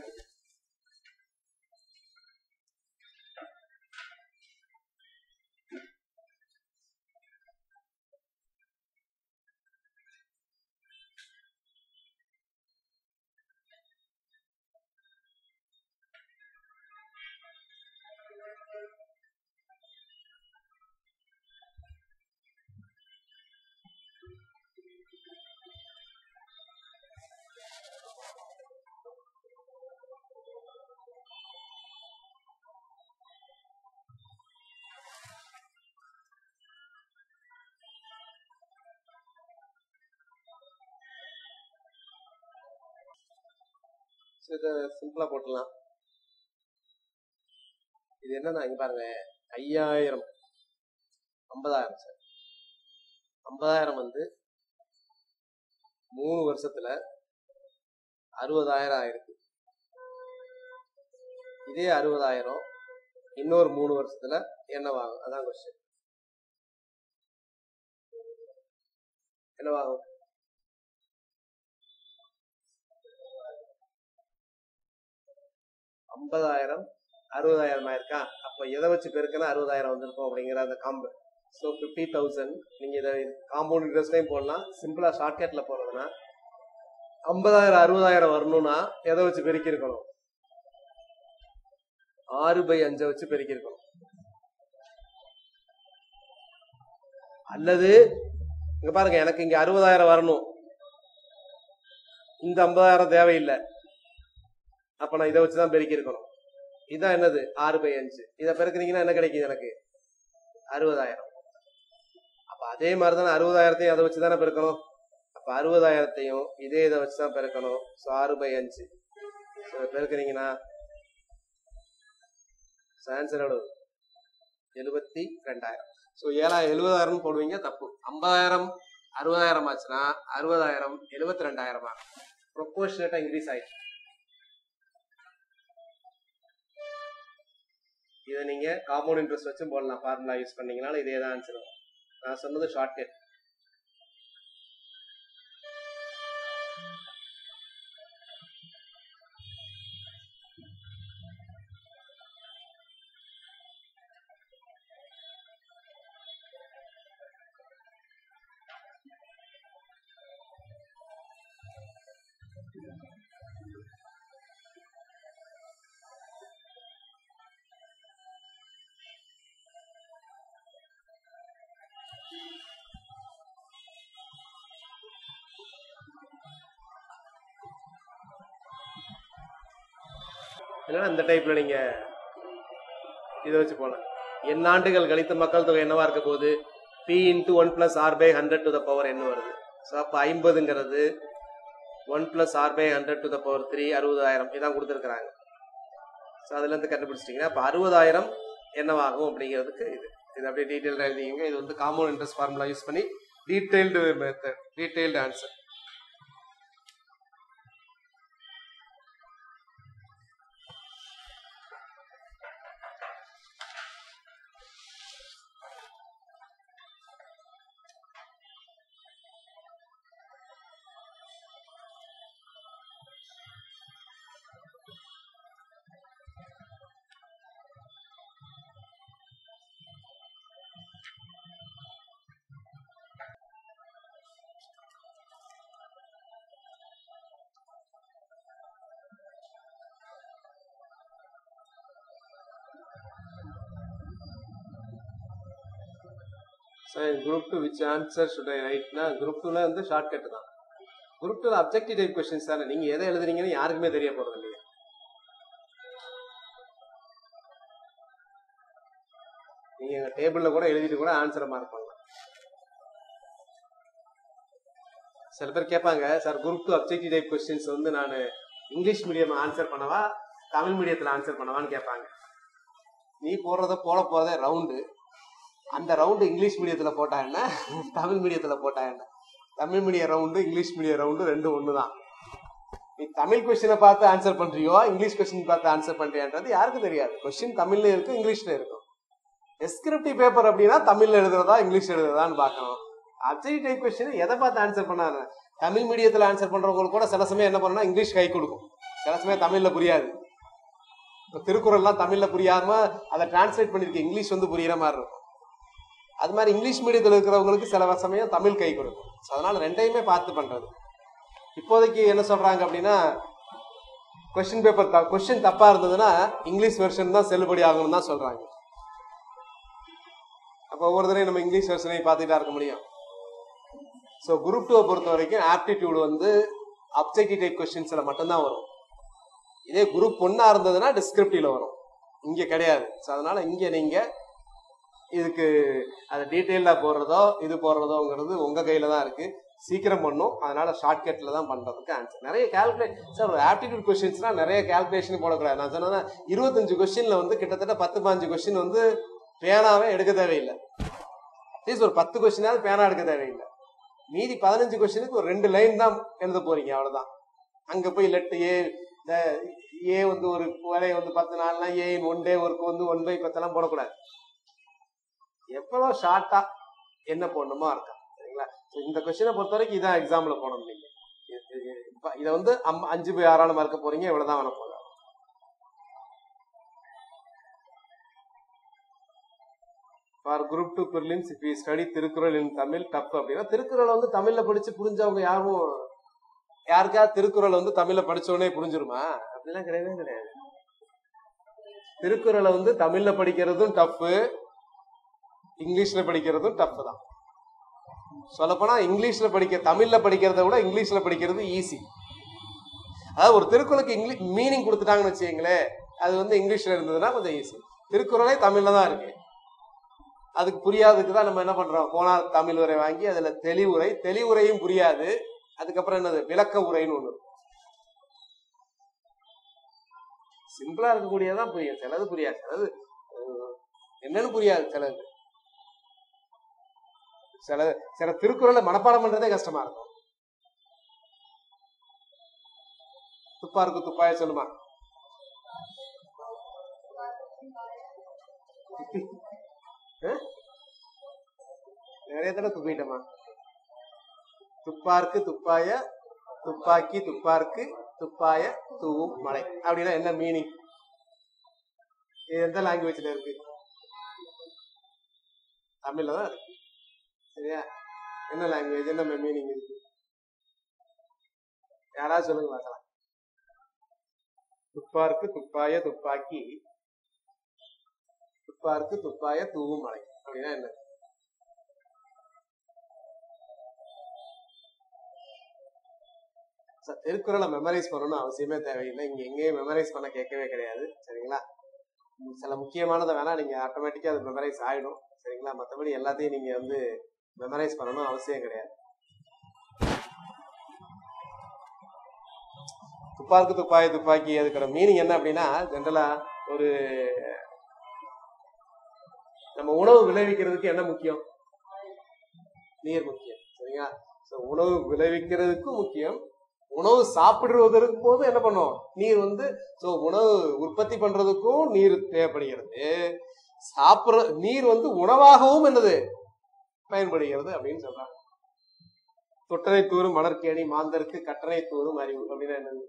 சரி இதை சிம்பிளா போட்டுடலாம் இது என்னன்னா இங்க பாருங்க ஐயாயிரம் ஐம்பதாயிரம் சார் ஐம்பதாயிரம் வந்து மூணு வருஷத்துல அறுபதாயிரம் ஆயிருக்கு இதே அறுபதாயிரம் இன்னொரு மூணு வருஷத்துல என்னவாகும் அதான் கொஸ்டின் என்னவாகும் ஐம்பதாயிரம் அறுபதாயிரம் ஆயிருக்கா அப்ப எதை வச்சு பெருக்கினா அறுபதாயிரம் வந்திருக்கும் அப்படிங்கிற அந்த காம்பு ஸோ ஃபிஃப்டி தௌசண்ட் நீங்க இதை காம்பவுண்ட் இன்ட்ரெஸ்ட்லையும் போடலாம் சிம்பிளா ஷார்ட்கட்ல போறதுன்னா ஐம்பதாயிரம் அறுபதாயிரம் வரணும்னா எதை வச்சு பெருக்கி இருக்கணும் ஆறு பை அஞ்சை வச்சு பெருக்கி இருக்கணும் அல்லது இங்க பாருங்க எனக்கு இங்க அறுபதாயிரம் வரணும் இந்த ஐம்பதாயிரம் தேவையில்லை அப்ப நான் இதை வச்சுதான் பெருக்கி இருக்கணும் இதான் என்னது ஆறு பை அஞ்சு இதை பெருக்குனீங்கன்னா என்ன கிடைக்குது எனக்கு அறுபதாயிரம் அப்ப அதே மாதிரி தானே அறுபதாயிரத்தையும் அதை வச்சு தானே பெருக்கணும் அப்ப அறுபதாயிரத்தையும் இதே இதை வச்சு தான் பெருக்கணும் ஸோ ஆறு பை அஞ்சு ஸோ பெருக்குனீங்கன்னா ஆன்சர் எவ்வளவு எழுபத்தி ரெண்டாயிரம் ஸோ ஏழாயிரம் எழுபதாயிரம் போடுவீங்க தப்பு ஐம்பதாயிரம் அறுபதாயிரம் ஆச்சுன்னா அறுபதாயிரம் எழுபத்தி ரெண்டாயிரமா ப்ரொபோர்ஷனேட்டா இன்க்ரீஸ் ஆயிடுச்சு இதை நீங்க காம்பவுண்ட் இன்ட்ரெஸ்ட் வச்சும் போடலாம் ஃபார்முலா யூஸ் பண்ணீங்கனாலும் இதே தான் ஆன்சர் நான் சொன்னது ஷார்ட் கட் இல்லைன்னா இந்த டைப்ல நீங்க இதை வச்சு போகலாம் என் ஆண்டுகள் கழித்த மக்கள் தொகை என்னவா இருக்க போகுது P into one plus R by hundred to the power என்ன வருது ஸோ அப்போ ஐம்பதுங்கிறது one plus R by hundred to the power three அறுபதாயிரம் இதான் கொடுத்துருக்குறாங்க ஸோ அதுலேருந்து கண்டுபிடிச்சிட்டிங்கன்னா அப்போ அறுபதாயிரம் என்னவாகும் அப்படிங்கிறதுக்கு இது இது அப்படியே டீட்டெயில்டாக எழுதிங்க இது வந்து காம்பவுண்ட் இன்ட்ரெஸ்ட் ஃபார்முலா யூஸ் பண்ணி detailed method detailed answer sir group two which answer should I ரைட்னா குரூப் டூல வந்து ஷார்ட் கட் தான் குரூப் டூல அப்ஜெக்டிவ் டைப் கொஸ்டின்ஸ் தானே நீங்க எதை எழுதுறீங்கன்னு யாருக்குமே தெரிய போறது இல்லையா நீங்க எங்க டேபிள்ல கூட எழுதிட்டு கூட ஆன்சரை மார்க் பண்ணலாம் சில பேர் கேட்பாங்க sir group two objective type questions வந்து நான் இங்கிலீஷ் மீடியம் ஆன்சர் பண்ணவா தமிழ் மீடியத்தில் ஆன்சர் பண்ணவான்னு கேட்பாங்க நீ போடுறத போட போறதே ரவுண்டு அந்த ரவுண்டு இங்கிலீஷ் மீடியத்தில் போட்டா என்ன தமிழ் மீடியத்தில் போட்டா என்ன Tamil medium round English medium round ரெண்டும் ஒன்று தான் நீ தமிழ் கொஸ்டினை பார்த்து ஆன்சர் பண்றியோ இங்கிலீஷ் கொஸ்டின் பார்த்து ஆன்சர் பண்றியான்றது யாருக்கும் தெரியாது கொஸ்டின் தமிழ்ல இருக்கும் இங்கிலீஷ்ல இருக்கும் டெஸ்கிரிப்டிவ் பேப்பர் அப்படின்னா தமிழ்ல எழுதுறதா இங்கிலீஷ் எழுதுறதான்னு பார்க்கணும் அப்ஜெக்ட் டைப் கொஸ்டின் எதை பார்த்து ஆன்சர் பண்ணாங்க தமிழ் மீடியத்தில் ஆன்சர் பண்றவங்களுக்கு கூட சில சமயம் என்ன பண்ணா இங்கிலீஷ் கை கொடுக்கும் சில சமயம் தமிழ்ல புரியாது இப்போ திருக்குறள்லாம் தமிழ்ல புரியாம அதை டிரான்ஸ்லேட் பண்ணிருக்கு இங்கிலீஷ் வந்து புரியுற மாதிரி இருக்கும் அது மாதிரி இங்கிலீஷ் மீடியத்தில் இருக்கிறவங்களுக்கு சில சமயம் தமிழ் கை கொடுக்கும் ஸோ அதனால ரெண்டையுமே பார்த்து பண்றது இப்போதைக்கு என்ன சொல்றாங்க அப்படின்னா கொஸ்டின் பேப்பர் கொஸ்டின் தப்பா இருந்ததுன்னா இங்கிலீஷ் வெர்ஷன் தான் செல்லுபடி ஆகணும்னு தான் சொல்றாங்க அப்போ ஒவ்வொரு தடவையும் நம்ம இங்கிலீஷ் வெர்ஷனையும் பார்த்துட்டா இருக்க முடியும் ஸோ குரூப் டூவை பொறுத்த வரைக்கும் ஆப்டிடியூட் வந்து அப்ஜெக்டிவ் டைப் கொஸ்டின்ஸ்ல மட்டும்தான் வரும் இதே குரூப் ஒன்னா இருந்ததுன்னா டிஸ்கிரிப்டிவ்ல வரும் இங்க கிடையாது ஸோ அதனால இங்க நீங்க இதுக்கு அது டீட்டெயிலாக போடுறதோ இது போடுறதோங்கிறது உங்க கையில தான் இருக்கு சீக்கிரம் பண்ணும் அதனால ஷார்ட்கட்ல தான் பண்றதுக்கு ஆன்சர் நிறைய கால்குலேட் சார் ஒரு ஆப்டிடியூட் கொஸ்டின்ஸ்னா நிறைய கால்குலேஷன் போடக்கூடாது நான் சொன்னேன்னா இருபத்தஞ்சு கொஸ்டின்ல வந்து கிட்டத்தட்ட பத்து பாஞ்சு கொஸ்டின் வந்து பேனாவே எடுக்க தேவையில்லை அட்லீஸ்ட் ஒரு பத்து கொஸ்டினாவது பேனா எடுக்க தேவையில்லை மீதி பதினஞ்சு கொஸ்டினுக்கு ஒரு ரெண்டு லைன் தான் எழுத போறீங்க அவ்வளவுதான் அங்க போய் லெட் ஏ ஏ வந்து ஒரு வேலையை வந்து பத்து நாள்னா ஏ ஒன் டே ஒர்க் வந்து ஒன் பை பத்தெல்லாம் போடக்கூடாது எவ்வளவு ஷார்ட்டா என்ன போடணுமோ இருக்கும் சரிங்களா So, இந்த கொஸ்டினை பொறுத்த வரைக்கும் இதான் எக்ஸாம்ல போடணும் நீங்க இது- இது- இப்ப இதை வந்து அம்- அஞ்சு பை ஆறான மார்க்க போறீங்க இவ்வளவுதான் வேணா போதும் for group two prelims if you study Thirukkural in Tamil tough அப்படின்னா திருக்குறளை வந்து தமிழ்ல படிச்சு புரிஞ்சவங்க யாரும் யாருக்காவது திருக்குறள் வந்து தமிழ்ல படிச்ச உடனே புரிஞ்சிருமா அப்படிலாம் கிடையவே கிடையாது திருக்குறளை வந்து தமிழ்ல படிக்கிறதும் டப்பு இங்கிலீஷ்ல படிக்கிறதும் டப்பு தான் சொல்லப்போனா இங்கிலீஷ்ல படிக்க தமிழ்ல படிக்கிறத விட இங்கிலீஷ்ல படிக்கிறது ஈஸி அதாவது ஒரு திருக்குறளுக்கு இங்கிலீஷ் மீனிங் கொடுத்துட்டாங்கன்னு வச்சுக்கங்களேன் அது வந்து இங்கிலீஷ்ல இருந்ததுன்னா கொஞ்சம் ஈஸி திருக்குறளே தமிழ்ல தான் இருக்கு அதுக்கு புரியாததுக்கு தான் நம்ம என்ன பண்றோம் போனா தமிழ் உரை வாங்கி அதுல தெளிவுரை தெளிவுரையும் புரியாது அதுக்கப்புறம் என்னது விளக்க உரைன்னு ஒண்ணு இருக்கும். சிம்பிளா இருக்கக்கூடியதான் புரியும் சிலது புரியாது சிலது அஹ், என்னன்னு புரியாது சிலது சில சில திருக்குறளை மனப்பாடம் பண்றதே கஷ்டமா இருக்கும் துப்பாருக்கு துப்பாய சொல்லுமா அஹ்? நிறைய தடவை துப்பிட்டமா துப்பார்க்கு துப்பாய துப்பாக்கி துப்பார்க்கு துப்பாய தூவும் மலை அப்படின்னா என்ன மீனிங் இது எந்த லாங்குவேஜ்ல இருக்கு தமிழ்ல தான் இருக்கு சரியா என்ன லாங்குவேஜ் என்ன மீனிங் இருக்கு யாராவது சொல்லுங்க பார்க்கலாம் துப்பார்க்கு துப்பாய துப்பாக்கி துப்பார்க்கு துப்பாய தூவும் மலை அப்படின்னா என்ன ச- திருக்குறளை மெமரைஸ் பண்ணணும்னு அவசியமே தேவையில்லை இங்க எங்கேயும் மெமரைஸ் பண்ண கேட்கவே கிடையாது சரிங்களா உம் சில முக்கியமானதை வேணா நீங்க ஆட்டோமேட்டிக்கா அது மெமரைஸ் ஆயிடும் சரிங்களா மற்றபடி எல்லாத்தையும் நீங்க வந்து மெமரைஸ் பண்ணணும் அவசியம் கிடையாது துப்பாக்கு துப்பாக்கி துப்பாக்கி அதுக்கோட மீனிங் என்ன அப்படின்னா ஜென்ரலா ஒரு நம்ம உணவு விளைவிக்கிறதுக்கு என்ன முக்கியம் நீர் முக்கியம் சரிங்களா So, உணவு விளைவிக்கிறதுக்கும் முக்கியம் உணவு சாப்பிடுவதற்கு போது என்ன பண்ணும் நீர் வந்து சோ உணவு உற்பத்தி பண்றதுக்கும் நீர் தேவைப்படுகிறது சாப்பிடுற நீர் வந்து உணவாகவும் என்னது பயன்படுகிறது அப்படின்னு சொல்றாங்க தொட்டனை தூரும் மலர்கேணி மாந்தருக்கு கட்டணை தூரும் அறிவு அப்படின்னா என்னது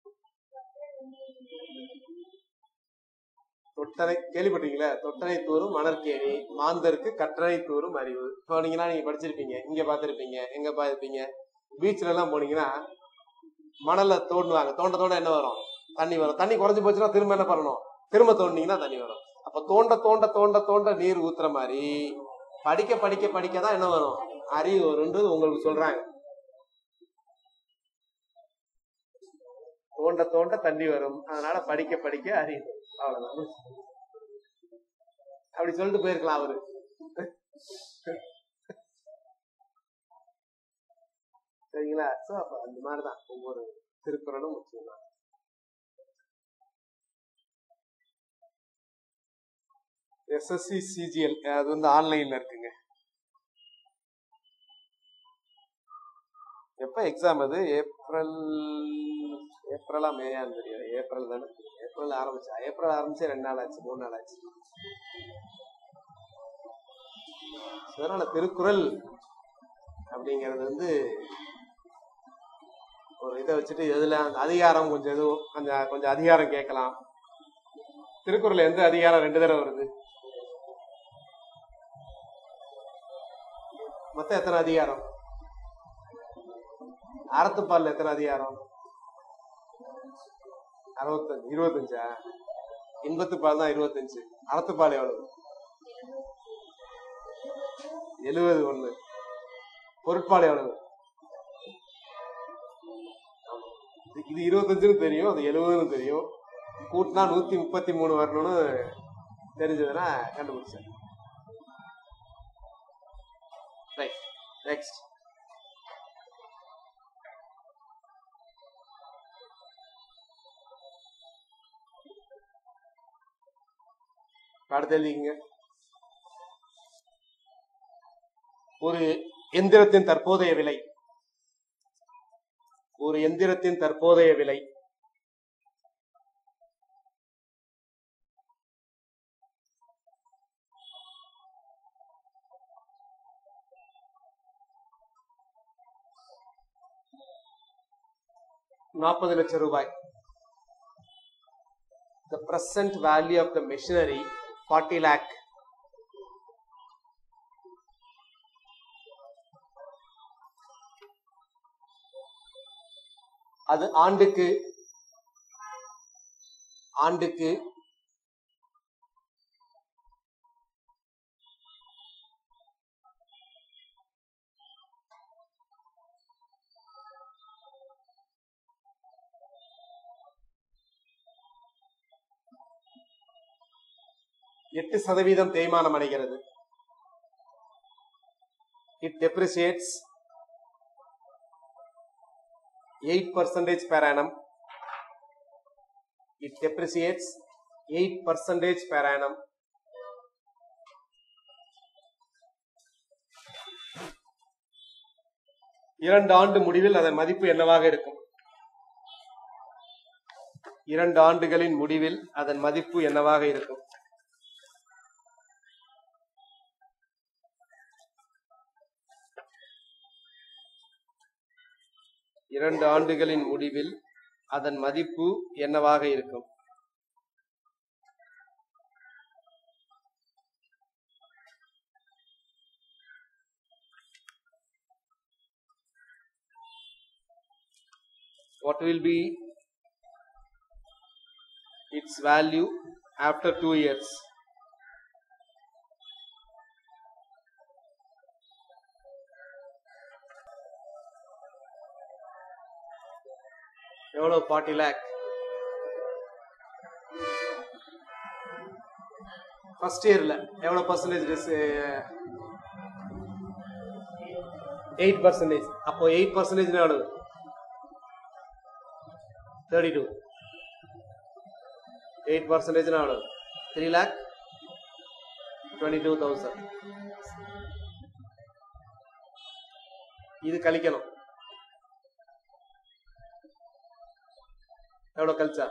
தொட்டனை கேள்விப்பட்டீங்களா தொட்டனை தூரும் மணற்கேணி மாந்தருக்கு கட்டணை தூரும் அறிவு போனீங்கன்னா நீங்க படிச்சிருப்பீங்க இங்க பார்த்திருப்பீங்க எங்க பார்த்திருப்பீங்க பீச்ல எல்லாம் போனீங்கன்னா மணல்ல தோண்டுவாங்க தோண்ட தோண்ட என்ன வரும் தண்ணி வரும் தண்ணி குறைஞ்சு போச்சுன்னா திரும்ப என்ன பண்ணணும் திரும்ப தோண்டினீங்கன்னா தண்ணி வரும் அப்ப தோண்ட தோண்ட தோண்ட தோண்ட நீர் ஊத்துற மாதிரி படிக்க படிக்க படிக்க தான் என்ன வரும் அறிவு வரும்ன்றது உங்களுக்கு சொல்றாங்க தோண்ட தோண்ட தண்ணி வரும் அதனால படிக்க படிக்க அறிவு அவ்வளவுதான் அப்படி சொல்லிட்டு போயிருக்கலாம் அவரு சரிங்களா சோ அப்ப அந்த மாதிரிதான் ஒவ்வொரு திருக்குறளும் முக்கியம் தான் எஸ்எஸ்சி சிஜிஎல் அது வந்து ஆன்லைன்ல இருக்குங்க எப்ப எக்ஸாம் அது ஏப்ரல் ஏப்ரலா மேயான்னு தெரியாது ஏப்ரல் தானே ஏப்ரல் ஆரம்பிச்சா ஏப்ரல் ஆரம்பிச்சு ரெண்டு நாள் ஆச்சு மூணு நாள் ஆச்சு அதனால திருக்குறள் அப்படிங்கிறது வந்து ஒரு இதை வச்சுட்டு எதுல அந்த அதிகாரம் கொஞ்சம் எதுவும் கொஞ்சம் கொஞ்சம் அதிகாரம் கேட்கலாம் திருக்குறள் எந்த அதிகாரம் ரெண்டு தடவை வருது மொத்தம் எத்தனை அதிகாரம் அறத்துப்பால்ல எத்தனை அதிகாரம் அறுபத்தஞ்சு இருபத்தஞ்சா இன்பத்துப்பால் தான் இருபத்தஞ்சு அறத்துப்பால் எவ்வளவு எழுபது ஒண்ணு பொருட்பால் எவ்வளவு இது- இது இருபத்தஞ்சுன்னு தெரியும் அது எழுபதுன்னு தெரியும் கூட்டினா நூத்தி முப்பத்தி மூணு வரணும்னு தெரிஞ்சதுன்னா கண்டுபிடிச்சேன் ரைட் நெக்ஸ்ட் அடுத்து எழுதிக்கங்க ஒரு எந்திரத்தின் தற்போதைய விலை ஒரு எந்திரத்தின் தற்போதைய விலை நாற்பது லட்சம் ரூபாய் the present value of the machinery 40 lakh அது ஆண்டுக்கு ஆண்டுக்கு எட்டு சதவீதம் தேய்மானம் அடைகிறது it depreciates eight percentage per annum it depreciates eight percentage per annum இரண்டு ஆண்டு முடிவில் அதன் மதிப்பு என்னவாக இருக்கும் இரண்டு ஆண்டுகளின் முடிவில் அதன் மதிப்பு என்னவாக இருக்கும் இரண்டு ஆண்டுகளின் முடிவில் அதன் மதிப்பு என்னவாக இருக்கும் what will be its value after two years எவ்வளவு ஃபார்ட்டி லேக் ஃபர்ஸ்ட் இயர்ல எவ்வளவு பர்சன்டேஜ் எயிட் பர்சன்டேஜ் அப்போ எயிட் பர்சன்டேஜ் எவ்வளவு தேர்ட்டி டூ எயிட் பர்சன்டேஜ் எவ்வளவு three lakh twenty two thousand இது கழிக்கணும் எவ்வளவு கழிச்சா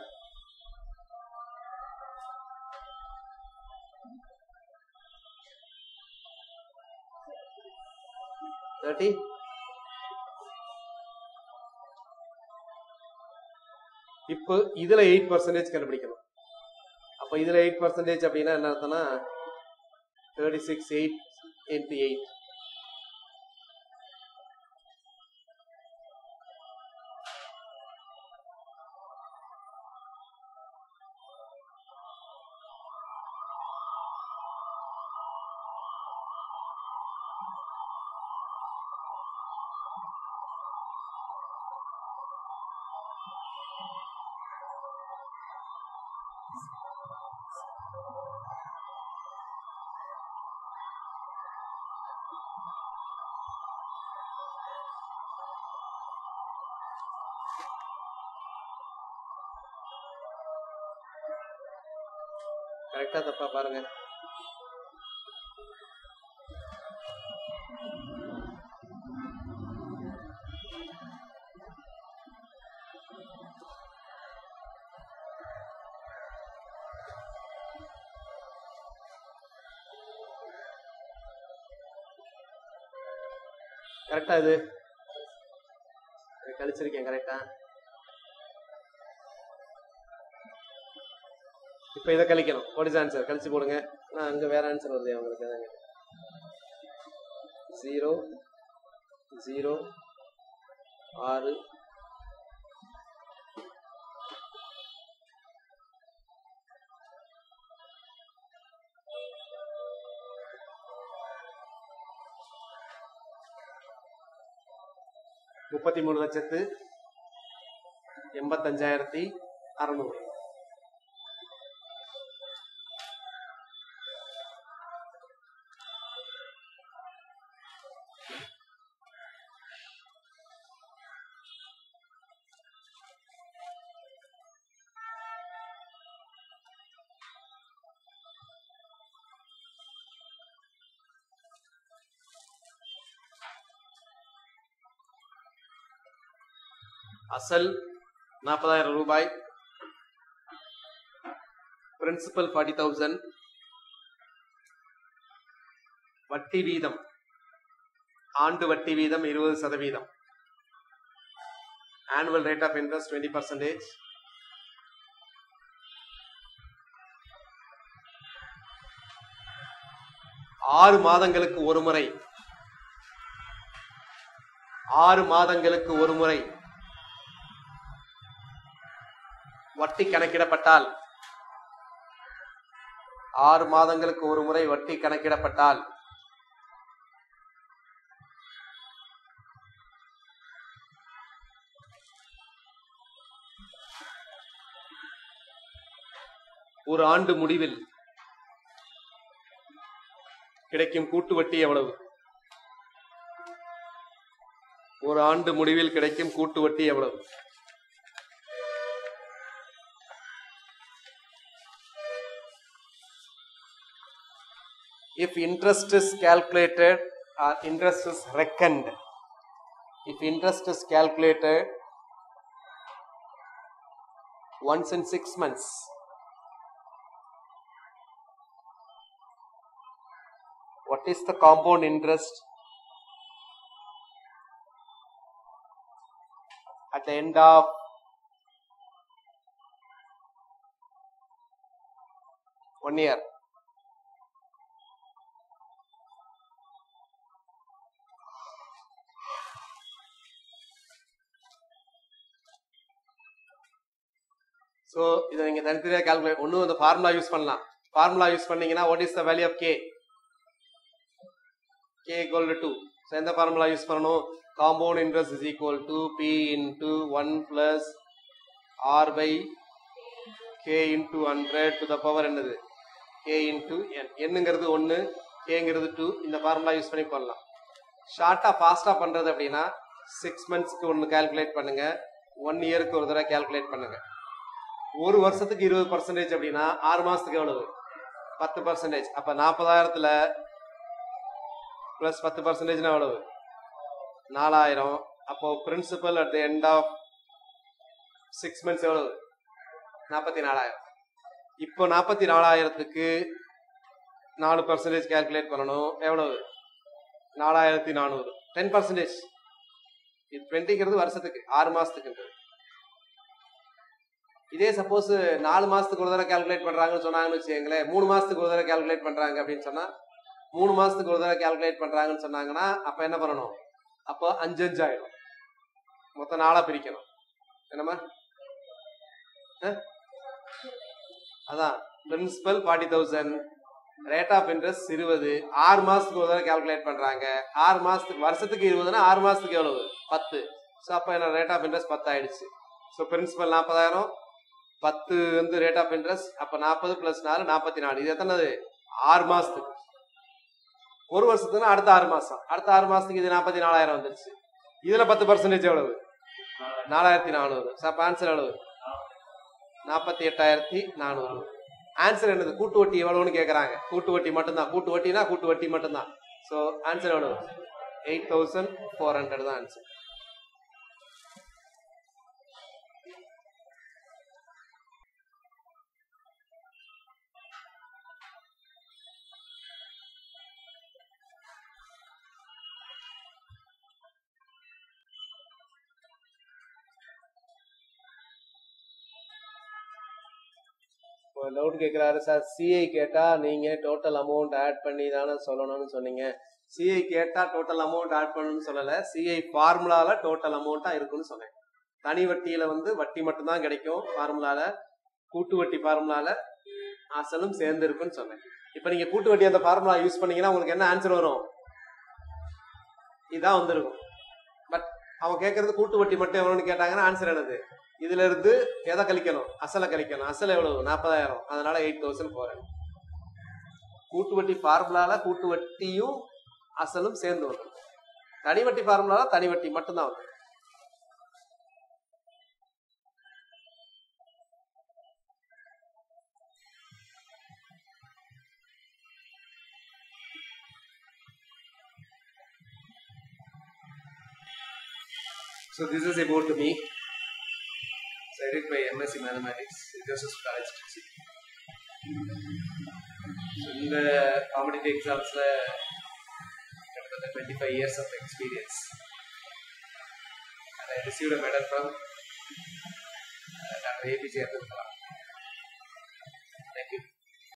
தேர்ட்டி இப்போ இதுல எயிட் பர்சன்டேஜ் கண்டுபிடிக்கணும் அப்ப இதுல எயிட் பர்சன்டேஜ் அப்படின்னா என்ன அர்த்தம்னா thirty six eight into eight கரெக்டா தப்பா பாருங்க கரெக்டா இது கழிச்சிருக்கேன் கரெக்டா இப்போ இதை கழிக்கணும் வாட் இஸ் ஆன்சர் கழிச்சு போடுங்க நான் அங்க வேற ஆன்சர் வருது உங்களுக்கு அதாங்க ஜீரோ ஜீரோ ஆறு முப்பத்தி மூணு லட்சத்து எண்பத்தஞ்சாயிரத்தி அறநூறு அசல் நாற்பதாயிரம் ரூபாய் பிரின்சிபல் ஃபார்ட்டி தௌசண்ட் வட்டி வீதம் ஆண்டு வட்டி வீதம் இருபது சதவீதம் annual rate of interest twenty percentage ஆறு மாதங்களுக்கு ஒரு முறை ஆறு மாதங்களுக்கு ஒரு முறை வட்டி கணக்கிடப்பட்டால் ஆறு மாதங்களுக்கு ஒரு முறை வட்டி கணக்கிடப்பட்டால் ஒரு ஆண்டு முடிவில் கிடைக்கும் கூட்டு வட்டி எவ்வளவு ஒரு ஆண்டு முடிவில் கிடைக்கும் கூட்டு வட்டி எவ்வளவு if interest is calculated or interest is reckoned if interest is calculated once in 6 months what is the compound interest at the end of one year so இதை நீங்கள் தனித்தனியாக கால்குலேட் ஒன்றும் இந்த ஃபார்முலா யூஸ் பண்ணலாம் ஃபார்முலா யூஸ் பண்ணீங்கன்னா what is the value of K K equal to two so எந்த ஃபார்முலா யூஸ் பண்ணணும் compound interest is equal to P into one plus R by K into hundred to the power என்னது கே இன்டு என் என்னங்கிறது ஒன்று கேங்கிறது டூ இந்த ஃபார்முலா யூஸ் பண்ணி பண்ணலாம் ஷார்ட்டாக ஃபாஸ்ட்டாக பண்ணுறது அப்படின்னா சிக்ஸ் மந்த்ஸ்க்கு ஒன்று கால்குலேட் பண்ணுங்க ஒன் இயருக்கு ஒரு தடவை கால்குலேட் பண்ணுங்க ஒரு வருஷத்துக்கு இருபது பர்சன்டேஜ் அப்படின்னா ஆறு மாசத்துக்கு எவ்வளவு பத்து பர்சன்டேஜ் அப்ப நாற்பதாயிரத்துல பிளஸ் பத்து பர்சன்டேஜ்னா எவ்வளவு நாலாயிரம் அப்போ principal at the end of six months எவ்வளவு நாற்பத்தி நாலாயிரம் இப்போ நாற்பத்தி நாலாயிரத்துக்கு நாலு பர்சன்டேஜ் கால்குலேட் பண்ணணும் எவ்வளவு நாலாயிரத்தி நானூறு டென் பர்சன்டேஜ் இது டுவெண்ட்டிங்கிறது வருஷத்துக்கு ஆறு மாசத்துக்குன்றது இதே சப்போஸ் நாலு மாசத்துக்கு ஒரு தடவை கால்குலேட் பண்றாங்கன்னு சொன்னாங்கன்னு வச்சுக்கோங்களேன் மூணு மாசத்துக்கு ஒரு தடவை கால்குலேட் பண்றாங்க அப்படின்னு சொன்னா மூணு மாசத்துக்கு ஒரு தடவை கால்குலேட் பண்றாங்கன்னு சொன்னாங்கன்னா அப்ப என்ன பண்ணணும் அப்போ அஞ்சு அஞ்சு ஆயிடும் மொத்தம் நாளா பிரிக்கணும் என்னம்மா அஹ்? அதான் principal forty thousand rate of interest இருபது ஆறு மாசத்துக்கு ஒரு தடவை கால்குலேட் பண்றாங்க ஆறு மாசத்துக்கு வருஷத்துக்கு இருபதுன்னா ஆறு மாசத்துக்கு எவ்வளவு பத்து ஸோ அப்போ என்ன ரேட் ஆஃப் இன்ட்ரெஸ்ட் பத்து ஆயிடுச்சு ஸோ பிரின்சிபல் நாற்பதாயிரம் பத்து வந்து ரேட் ஆஃப் இன்ட்ரெஸ்ட் அப்போ நாற்பது பிளஸ் நாலு நாற்பத்தி நாலு இது எத்தனது ஆறு மாசத்துக்கு ஒரு வருஷத்துக்குன்னா அடுத்த ஆறு மாசம் அடுத்த ஆறு மாசத்துக்கு இது நாற்பத்தி நாலாயிரம் வந்துருச்சு இதுல பத்து பர்சன்டேஜ் எவ்வளவு நாலாயிரத்தி நானூறு ஸோ அப்போ ஆன்சர் எவ்வளவு நாற்பத்தி எட்டாயிரத்தி நானூறு ஆன்சர் என்னது கூட்டு வட்டி எவ்வளவுன்னு கேட்குறாங்க கூட்டு வட்டி மட்டும்தான் கூட்டு வட்டினா கூட்டு வட்டி மட்டும்தான் ஸோ ஆன்சர் எவ்வளவு எயிட் தௌசண்ட் ஃபோர் ஹண்ட்ரட் தான் ஆன்சர் இப்போ டவுட் கேட்குறாரு சார் சிஐ கேட்டா நீங்க டோட்டல் அமௌண்ட் ஆட் பண்ணி தானே சொல்லணும்னு சொன்னீங்க சிஐ கேட்டா டோட்டல் அமௌண்ட் ஆட் பண்ணணும்னு சொல்லல சிஐ ஃபார்முலால டோட்டல் அமௌண்ட்டா இருக்குன்னு சொன்னேன் தனி வட்டியில வந்து வட்டி மட்டும்தான் கிடைக்கும் ஃபார்முலால கூட்டு வட்டி ஃபார்முலால அசலும் சேர்ந்து இருக்குன்னு சொன்னேன் இப்போ நீங்க கூட்டு வட்டி அந்த ஃபார்முலா யூஸ் பண்ணீங்கன்னா உங்களுக்கு என்ன ஆன்சர் வரும் இதான் வந்திருக்கும் பட் அவன் கேட்கறது கூட்டு வட்டி மட்டும் எவ்வளோன்னு கேட்டாங்கன்னா ஆன்சர் என்னது இதுல இருந்து எதை கழிக்கணும் அசலை கழிக்கணும் அசல் எவ்வளவு நாற்பதாயிரம் அதனால எயிட் தௌசண்ட் போறேன் கூட்டு வட்டி ஃபார்முலால கூட்டு வட்டியும் அசலும் சேர்ந்து வரும் தனி வட்டி ஃபார்முலால தனி வட்டி மட்டும்தான் வரும் So this is about me. did my MSc Mathematics in Joseph College Trichy. So, இந்த காம்படிட்டிவ் எக்ஸாம்ஸில் கிட்டத்தட்ட twenty five years of experience I received a medal from uh, Dr. APJ Abdul Kalam.